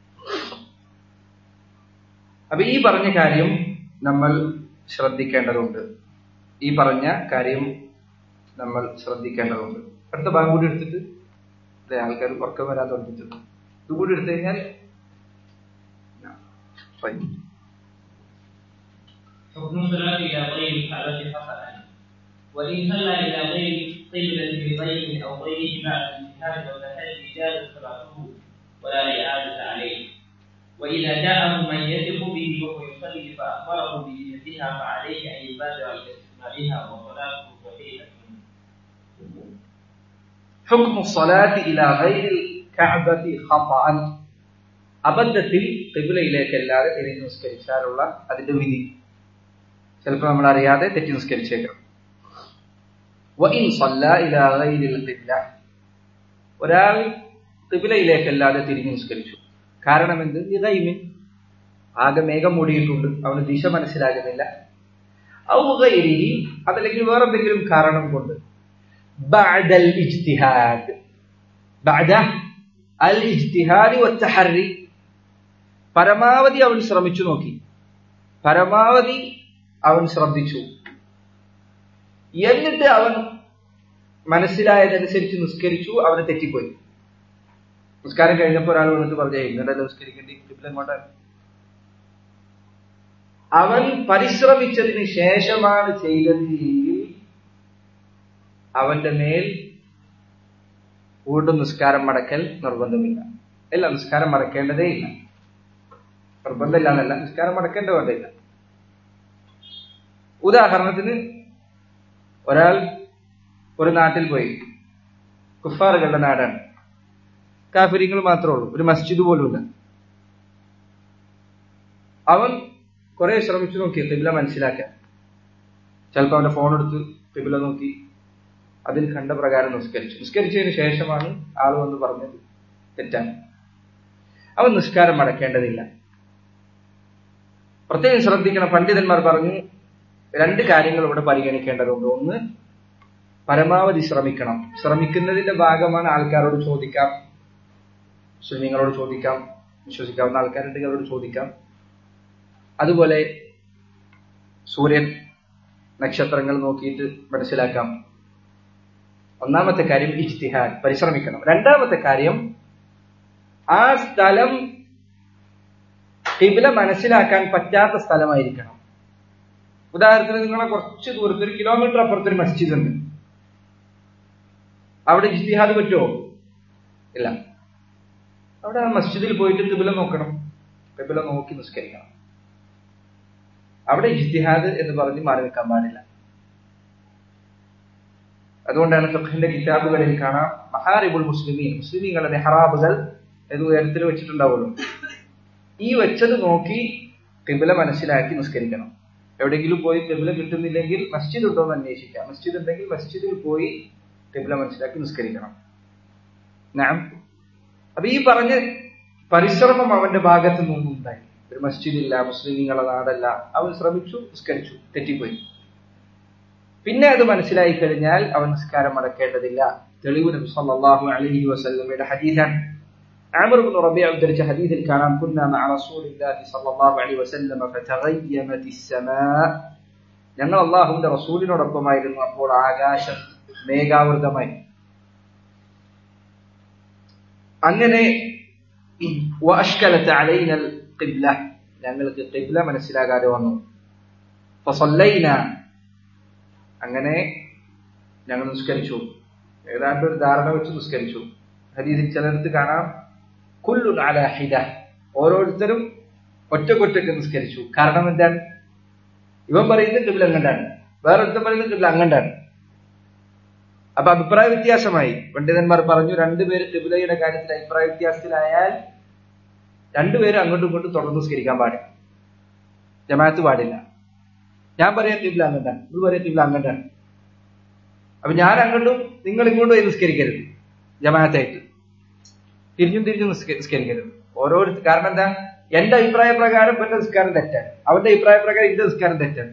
അപ്പൊ ഈ പറഞ്ഞ കാര്യം നമ്മൾ ശ്രദ്ധിക്കേണ്ടതുണ്ട് ഈ പറഞ്ഞ കാര്യം നമ്മൾ ശ്രദ്ധിക്കേണ്ടതുണ്ട് അടുത്ത ഭാഗം കൂടി എടുത്തിട്ട് അതെ ആൾക്കാർ ഉറക്കം വരാൻ തുടങ്ങിയിട്ടുണ്ട് ഇതുകൂടി എടുത്തു കഴിഞ്ഞാൽ ഫൈൻ حكم الصلاة إلى غير الكعبة خطأ وإن صلى إلى غير قبلة بضيف أو غيره بعد الاجتهاد والتحري جاز صلاته ولا إعادة عليه وإذا جاءه من يثق به وهو يصلي فأخبره بجهتها فعليه أن يبادر إلى استماعها وصلاته صحيحة حكم الصلاة إلى غير الكعبة خطأ അബദ്ധത്തിൽ കിബിലയിലേക്കല്ലാതെ തിരിഞ്ഞു നിസ്കരിച്ചാലുള്ള അതിന്റെ വിധി ചിലപ്പോൾ നമ്മൾ അറിയാതെ തെറ്റി നിസ്കരിച്ചേക്കണം വഇൻ സല്ല ഇലാ ഗൈരിൽ ഖിബ്ല ഒരാൾ കിബിലയിലേക്കല്ലാതെ തിരിഞ്ഞു നിസ്കരിച്ചു കാരണം എന്ത് ഇതൈമിൻ ആകെ മേഘം മൂടിയിട്ടുണ്ട് അവന് ദിശ മനസ്സിലാകുന്നില്ല ഔ ഗൈരിഹി അതല്ലെങ്കിൽ വേറെന്തെങ്കിലും കാരണം കൊണ്ട് بعد الاجتهاد بعد الاجتهاد والتحري പരമാവധി അവൻ ശ്രമിച്ചു നോക്കി പരമാവധി അവൻ ശ്രദ്ധിച്ചു എന്നിട്ട് അവൻ മനസ്സിലായതനുസരിച്ച് നിസ്കരിച്ചു അവന് തെറ്റിപ്പോയി നിസ്കാരം കഴിഞ്ഞപ്പോൾ ഒരാൾ വന്നിട്ട് പറഞ്ഞേ ഇന്നലെ നിസ്കരിക്കേണ്ടി ഇങ്ങോട്ടാണ് അവൻ പരിശ്രമിച്ചതിന് ശേഷമാണ് ചെയ്തത് എങ്കിൽ അവന്റെ മേൽ വീണ്ടും നിസ്കാരം മടക്കൽ നിർബന്ധമില്ല ഇല്ല നിസ്കാരം മടക്കേണ്ടതേ ഇല്ല നിർബന്ധമില്ല എന്നല്ല നിസ്കാരം മടക്കേണ്ട വേണ്ടയില്ല ഉദാഹരണത്തിന് ഒരാൾ ഒരു നാട്ടിൽ പോയി കുഫാറുകളുടെ നാടാണ് കാഫിരിങ്ങൾ മാത്രമേ ഉള്ളൂ ഒരു മസ്ജിദ് പോലുമില്ല അവൻ കുറെ ശ്രമിച്ചു നോക്കി കിബില മനസ്സിലാക്കാൻ ചിലപ്പോൾ അവന്റെ ഫോൺ എടുത്ത് കിബില നോക്കി അതിൽ കണ്ട പ്രകാരം നിസ്കരിച്ചു നിസ്കരിച്ചതിന് ശേഷമാണ് ആൾ വന്ന് പറഞ്ഞത് തെറ്റാണ് അവൻ നിസ്കാരം മടക്കേണ്ടതില്ല പ്രത്യേകം ശ്രദ്ധിക്കണം പണ്ഡിതന്മാർ പറഞ്ഞു രണ്ട് കാര്യങ്ങൾ ഇവിടെ പരിഗണിക്കേണ്ടതുണ്ട് ഒന്ന് പരമാവധി ശ്രമിക്കണം ശ്രമിക്കുന്നതിന്റെ ഭാഗമാണ് ആൾക്കാരോട് ചോദിക്കാം മുസ്ലിങ്ങളോട് ചോദിക്കാം വിശ്വസിക്കാവുന്ന ആൾക്കാരുണ്ടെങ്കിൽ അവരോട് ചോദിക്കാം അതുപോലെ സൂര്യൻ നക്ഷത്രങ്ങൾ നോക്കിയിട്ട് മനസ്സിലാക്കാം ഒന്നാമത്തെ കാര്യം ഇജ്തിഹാദ് പരിശ്രമിക്കണം രണ്ടാമത്തെ കാര്യം ആ സ്ഥലം കിബില മനസ്സിലാക്കാൻ പറ്റാത്ത സ്ഥലമായിരിക്കണം ഉദാഹരണത്തിന് നിങ്ങളെ കുറച്ച് ദൂരത്ത് ഒരു കിലോമീറ്റർ അപ്പുറത്ത് ഒരു മസ്ജിദ് ഉണ്ട് അവിടെ ഇജ്തിഹാദ് പറ്റുമോ ഇല്ല അവിടെ ആ മസ്ജിദിൽ പോയിട്ട് കിബില നോക്കണം കിബില നോക്കി നിസ്കരിക്കണം അവിടെ ഇജ്തിഹാദ് എന്ന് പറഞ്ഞ് മാറി നിൽക്കാൻ പാടില്ല അതുകൊണ്ടാണ് ഫിഖിന്റെ കിതാബുകളിൽ കാണാം മഹാരിബുൽ മുസ്ലിമീൻ മുസ്ലിമീങ്ങളുടെ മെഹറാബുകൾ ഇത് ഉയരത്തിൽ വെച്ചിട്ടുണ്ടാവുള്ളൂ ഈ വെച്ചത് നോക്കി കിബില മനസ്സിലാക്കി നിസ്കരിക്കണം എവിടെയെങ്കിലും പോയി കിബില കിട്ടുന്നില്ലെങ്കിൽ മസ്ജിദ് ഉണ്ടോ എന്ന് അന്വേഷിക്കാം മസ്ജിദ് ഉണ്ടെങ്കിൽ മസ്ജിദിൽ പോയി കിബില മനസ്സിലാക്കി നിസ്കരിക്കണം ഞാൻ അപ്പൊ ഈ പറഞ്ഞ പരിശ്രമം അവന്റെ ഭാഗത്ത് നിന്നുണ്ടായി ഒരു മസ്ജിദില്ല മുസ്ലിമീങ്ങളെ നാടല്ല അവൻ ശ്രമിച്ചു നിസ്കരിച്ചു തെറ്റിപ്പോയി പിന്നെ അത് മനസ്സിലായി കഴിഞ്ഞാൽ അവൻ നിസ്കാരം മടക്കേണ്ടതില്ല തെളിവ് നബി സല്ലല്ലാഹു അലൈഹി വസല്ലമയുടെ ഹദീസാണ് عامر بن ربيع ഉദ്ധരിച്ച ഹദീസിൽ കാണാം كنا مع رسول الله صلى الله عليه وسلم فتغيمت السماء ഞങ്ങൾ അള്ളാഹുവിന്റെ റസൂലിനോടൊപ്പമായിരുന്നു അപ്പോൾ ആകാശം മേഘാവൃതമായി അങ്ങനെ وأشكلت علينا القبلة ഞങ്ങൾക്ക് ഖിബ്ല മനസ്സിലാകാതെ വന്നു فصلينا അങ്ങനെ ഞങ്ങൾ നിസ്കരിച്ചു ഏതാണ്ട് ഒരു ധാരണ വെച്ച് നിസ്കരിച്ചു ഹദീസിൽ ചിലർക്ക് കാണാം കുല്ലുൻ അല ഹിദ ഓരോരുത്തരും ഒറ്റക്കൊറ്റക്ക് നിസ്കരിച്ചു കാരണം എന്താണ് ഇവൻ പറയുന്നത് കിബിൽ അങ്ങണ്ടാണ് വേറൊരുത്തൻ പറയുന്നത് കിബിൽ അങ്ങണ്ടാണ് അപ്പൊ അഭിപ്രായ വ്യത്യാസമായി പണ്ഡിതന്മാർ പറഞ്ഞു രണ്ടുപേര് കിബിലയുടെ കാര്യത്തിൽ അഭിപ്രായ വ്യത്യാസത്തിലായാൽ രണ്ടുപേരും അങ്ങോട്ടും ഇങ്ങോട്ടും തുടർന്ന് നിസ്കരിക്കാൻ പാടില്ല ജമാഅത്ത് പാടില്ല ഞാൻ പറയാം കിബില അങ്ങണ്ടാണ് നിങ്ങൾ പറയാം കിബില അങ്ങണ്ടാണ് അപ്പൊ ഞാൻ അങ്ങോട്ടും നിങ്ങൾ ഇങ്ങോട്ടും പോയി നിസ്കരിക്കരുത് ജമാഅത്തായിട്ട് തിരിഞ്ഞും തിരിഞ്ഞും നിസ്കരിക്കരുത് ഓരോരുത്തർ കാരണം എന്താ എന്റെ അഭിപ്രായ പ്രകാരം എന്റെ നിസ്കാരം തെറ്റാണ് അവന്റെ അഭിപ്രായ പ്രകാരം എന്റെ നിസ്കാരം തെറ്റാണ്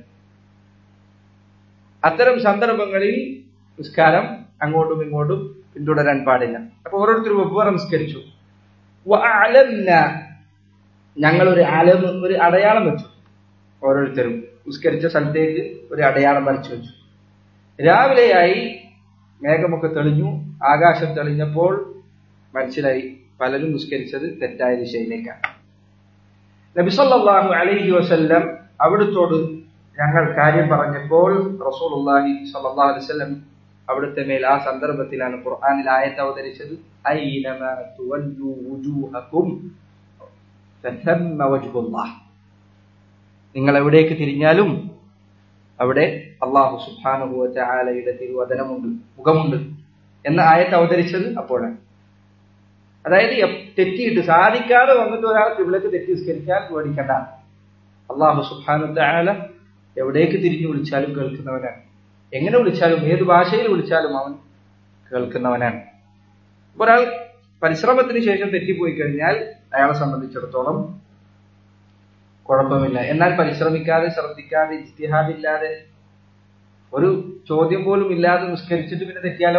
അത്തരം സന്ദർഭങ്ങളിൽ നിസ്കാരം അങ്ങോട്ടും ഇങ്ങോട്ടും പിന്തുടരാൻ പാടില്ല അപ്പൊ ഓരോരുത്തരും വെവ്വേറെ നിസ്കരിച്ചു വഅലംന ഞങ്ങൾ ഒരു അലം ഒരു അടയാളം വെച്ചു ഓരോരുത്തരും നിസ്കരിച്ച സ്ഥലത്തേക്ക് ഒരു അടയാളം വരച്ചു വെച്ചു രാവിലെയായി മേഘമൊക്കെ തെളിഞ്ഞു ആകാശം തെളിഞ്ഞപ്പോൾ മനസ്സിലായി പലരും നിസ്കരിച്ചത് തെറ്റായ ദിശയിലേക്കാണ് നബിസല്ലാഹു അലൈഹി വസല്ലം അവിടുത്തോട് ഞങ്ങൾ കാര്യം പറഞ്ഞപ്പോൾ റസൂലുള്ളാഹി സ്വല്ലല്ലാഹു അലൈഹി വസല്ലം അവിടുത്തെ മേൽ ആ സന്ദർഭത്തിലാണ് ഖുർആനിൽ ആയത്ത് അവതരിച്ചത് ഐനമാ തുവല്ലു വുജൂഹകും ഫതമ്മ വജ്ഹുല്ലാഹ് നിങ്ങൾ എവിടേക്ക് തിരിഞ്ഞാലും അവിടെ അള്ളാഹു സുബ്ഹാനഹു വതആലയുടെ തിരുവദനമുണ്ട് മുഖമുണ്ട് എന്ന ആയത്ത് അവതരിച്ചത് അപ്പോഴാണ് അതായത് തെറ്റിയിട്ട് സാധിക്കാതെ വന്നിട്ട് ഒരാൾ കിബിലക്ക് തെറ്റി നിസ്കരിക്കാൻ പേടിക്കണ്ട അള്ളാഹു സുബ്ഹാനഹു വതആല എവിടേക്ക് തിരിഞ്ഞു വിളിച്ചാലും കേൾക്കുന്നവനാണ് എങ്ങനെ വിളിച്ചാലും ഏത് ഭാഷയിൽ വിളിച്ചാലും അവൻ കേൾക്കുന്നവനാണ് ഒരാൾ പരിശ്രമത്തിന് ശേഷം തെറ്റിപ്പോയി കഴിഞ്ഞാൽ അയാളെ സംബന്ധിച്ചിടത്തോളം കുഴപ്പമില്ല എന്നാൽ പരിശ്രമിക്കാതെ ശ്രദ്ധിക്കാതെ ഇജ്തിഹാദില്ലാതെ ഒരു ചോദ്യം പോലും ഇല്ലാതെ നിസ്കരിച്ചിട്ട് പിന്നെ തെറ്റിയാലോ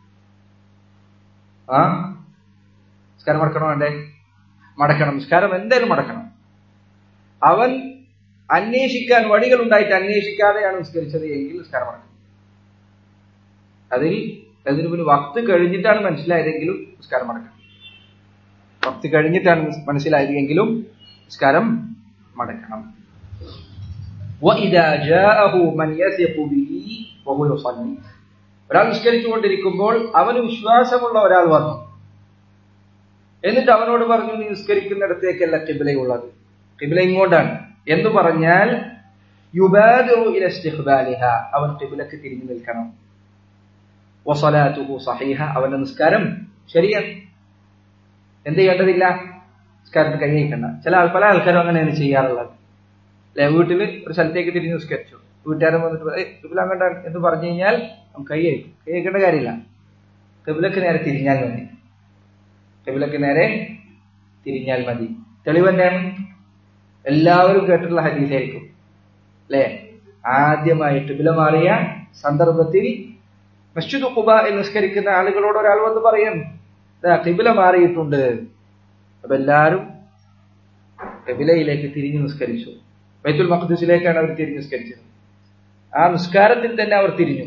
ആ നിസ്കാരം മടക്കണോ വേണ്ടേ മടക്കണം നിസ്കാരം എന്തായാലും മടക്കണം അവൻ അന്വേഷിക്കാൻ വഴികൾ ഉണ്ടായിട്ട് അന്വേഷിക്കാതെയാണ് നിസ്കരിച്ചത് എങ്കിൽ നിസ്കാരം മടക്കണം അതിൽ അതിന് പിന്നെ വക്ത് കഴിഞ്ഞിട്ടാണ് മനസ്സിലായതെങ്കിലും നിസ്കാരം മടക്കണം വക്ത് കഴിഞ്ഞിട്ടാണ് മനസ്സിലായതെങ്കിലും നിസ്കാരം മടക്കണം ഒരാൾ നിസ്കരിച്ചുകൊണ്ടിരിക്കുമ്പോൾ അവന് വിശ്വാസമുള്ള ഒരാൾ വന്നു എന്നിട്ട് അവനോട് പറഞ്ഞു നീ നിസ്കരിക്കുന്നിടത്തേക്കല്ല കിബിലയുള്ളത് കിബില ഇങ്ങോട്ടാണ് എന്ന് പറഞ്ഞാൽ അവൻ കിബിലക്ക് തിരിഞ്ഞു നിൽക്കണം സഹീഹ അവന്റെ നിസ്കാരം ശരിയാണ് എന്ത് ചെയ്യേണ്ടതില്ല നിസ്കാരത്തിൽ കൈ വയ്ക്കണ്ട ചില ആൾ പല ആൾക്കാരും അങ്ങനെയാണ് ചെയ്യാറുള്ളത് അല്ലെ വീട്ടിൽ ഒരു സ്ഥലത്തേക്ക് തിരിഞ്ഞ് നിസ്കരിച്ചു വീട്ടുകാരൻ വന്നിട്ട് കിബില അങ്ങോട്ട് എന്ന് പറഞ്ഞു കഴിഞ്ഞാൽ നമുക്ക് കൈ അയക്കും കൈ അയക്കേണ്ട കാര്യമില്ല കിബിലക്ക് നേരെ തിരിഞ്ഞാൽ മതി കിബിലക്ക് നേരെ തിരിഞ്ഞാൽ മതി തെളിവ് തന്നെയാണ് എല്ലാവരും കേട്ടിട്ടുള്ള ഹദീസായിരിക്കും അല്ലെ ആദ്യമായിട്ട് കിബില മാറിയ സന്ദർഭത്തിൽ മസ്ജിദ് ഖുബയിൽ നിസ്കരിക്കുന്ന ആളുകളോട് ഒരാൾ വന്ന് പറയും കിബില മാറിയിട്ടുണ്ട് അപ്പൊ എല്ലാവരും കബിലയിലേക്ക് തിരിഞ്ഞു നിസ്കരിച്ചു ബൈത്തുൽ മഖ്ദസിലേക്കാണ് അവർ തിരിഞ്ഞു നിസ്കരിച്ചത് ആ നിസ്കാരത്തിൽ തന്നെ അവർ തിരിഞ്ഞു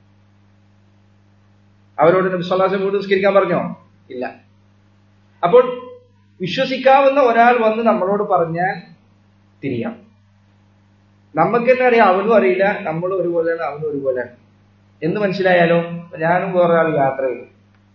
അവരോട് നബി സ്വലാസം വീട് നിസ്കരിക്കാൻ പറഞ്ഞോ ഇല്ല അപ്പോൾ വിശ്വസിക്കാവുന്ന ഒരാൾ വന്ന് നമ്മളോട് പറഞ്ഞാൽ തിരിയാം നമുക്ക് തന്നെ അറിയാം അവനും അറിയില്ല നമ്മളും ഒരുപോലെയാണ് അവനും ഒരുപോലെയാണ് എന്ന് മനസ്സിലായാലോ ഞാനും വേറെ ആൾ യാത്ര ചെയ്തു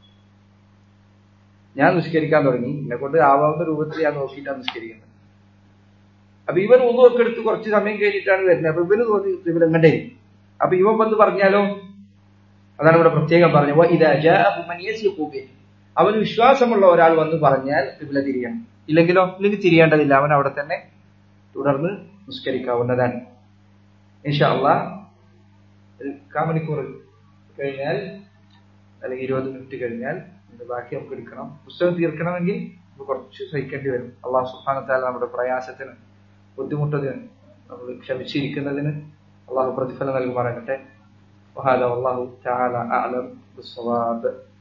ഞാൻ നിസ്കരിക്കാൻ തുടങ്ങി എന്നെ കൊണ്ട് ആവാവുന്ന രൂപത്തിൽ ഞാൻ നോക്കിയിട്ടാണ് നിസ്കരിക്കുന്നത് അപ്പൊ ഇവൻ ഒന്നുമൊക്കെ എടുത്ത് കുറച്ച് സമയം കഴിഞ്ഞിട്ടാണ് വരുന്നത് അപ്പൊ ഇവന് തോന്നി ഇവൻ എങ്ങണ്ടേ അപ്പൊ ഇവൻ വന്ന് പറഞ്ഞാലോ അതാണ് ഇവിടെ പ്രത്യേകം പറഞ്ഞത് അവന് വിശ്വാസമുള്ള ഒരാൾ വന്ന് പറഞ്ഞാൽ ഇബില തിരിയണം ഇല്ലെങ്കിലോ ഇല്ലെങ്കിൽ തിരിയേണ്ടതില്ല അവൻ അവിടെ തന്നെ തുടർന്ന് നിസ്കരിക്കാവുന്നതാണ് ഇൻഷാല്ല ഒരു കാമണിക്കൂർ കഴിഞ്ഞാൽ അല്ലെങ്കിൽ ഇരുപത് മിനിറ്റ് കഴിഞ്ഞാൽ ഇതിന്റെ ബാക്കി നമുക്ക് എടുക്കണം പുസ്തകം തീർക്കണമെങ്കിൽ നമുക്ക് കുറച്ച് സഹിക്കേണ്ടി വരും അള്ളാഹു സുഹാനത്താൽ നമ്മുടെ പ്രയാസത്തിന് ബുദ്ധിമുട്ടതിന് നമ്മൾ ക്ഷമിച്ചിരിക്കുന്നതിന് അള്ളാഹു പ്രതിഫലം നൽകുമാറാകട്ടെ وهذا والله تعالى أعلم بالصواب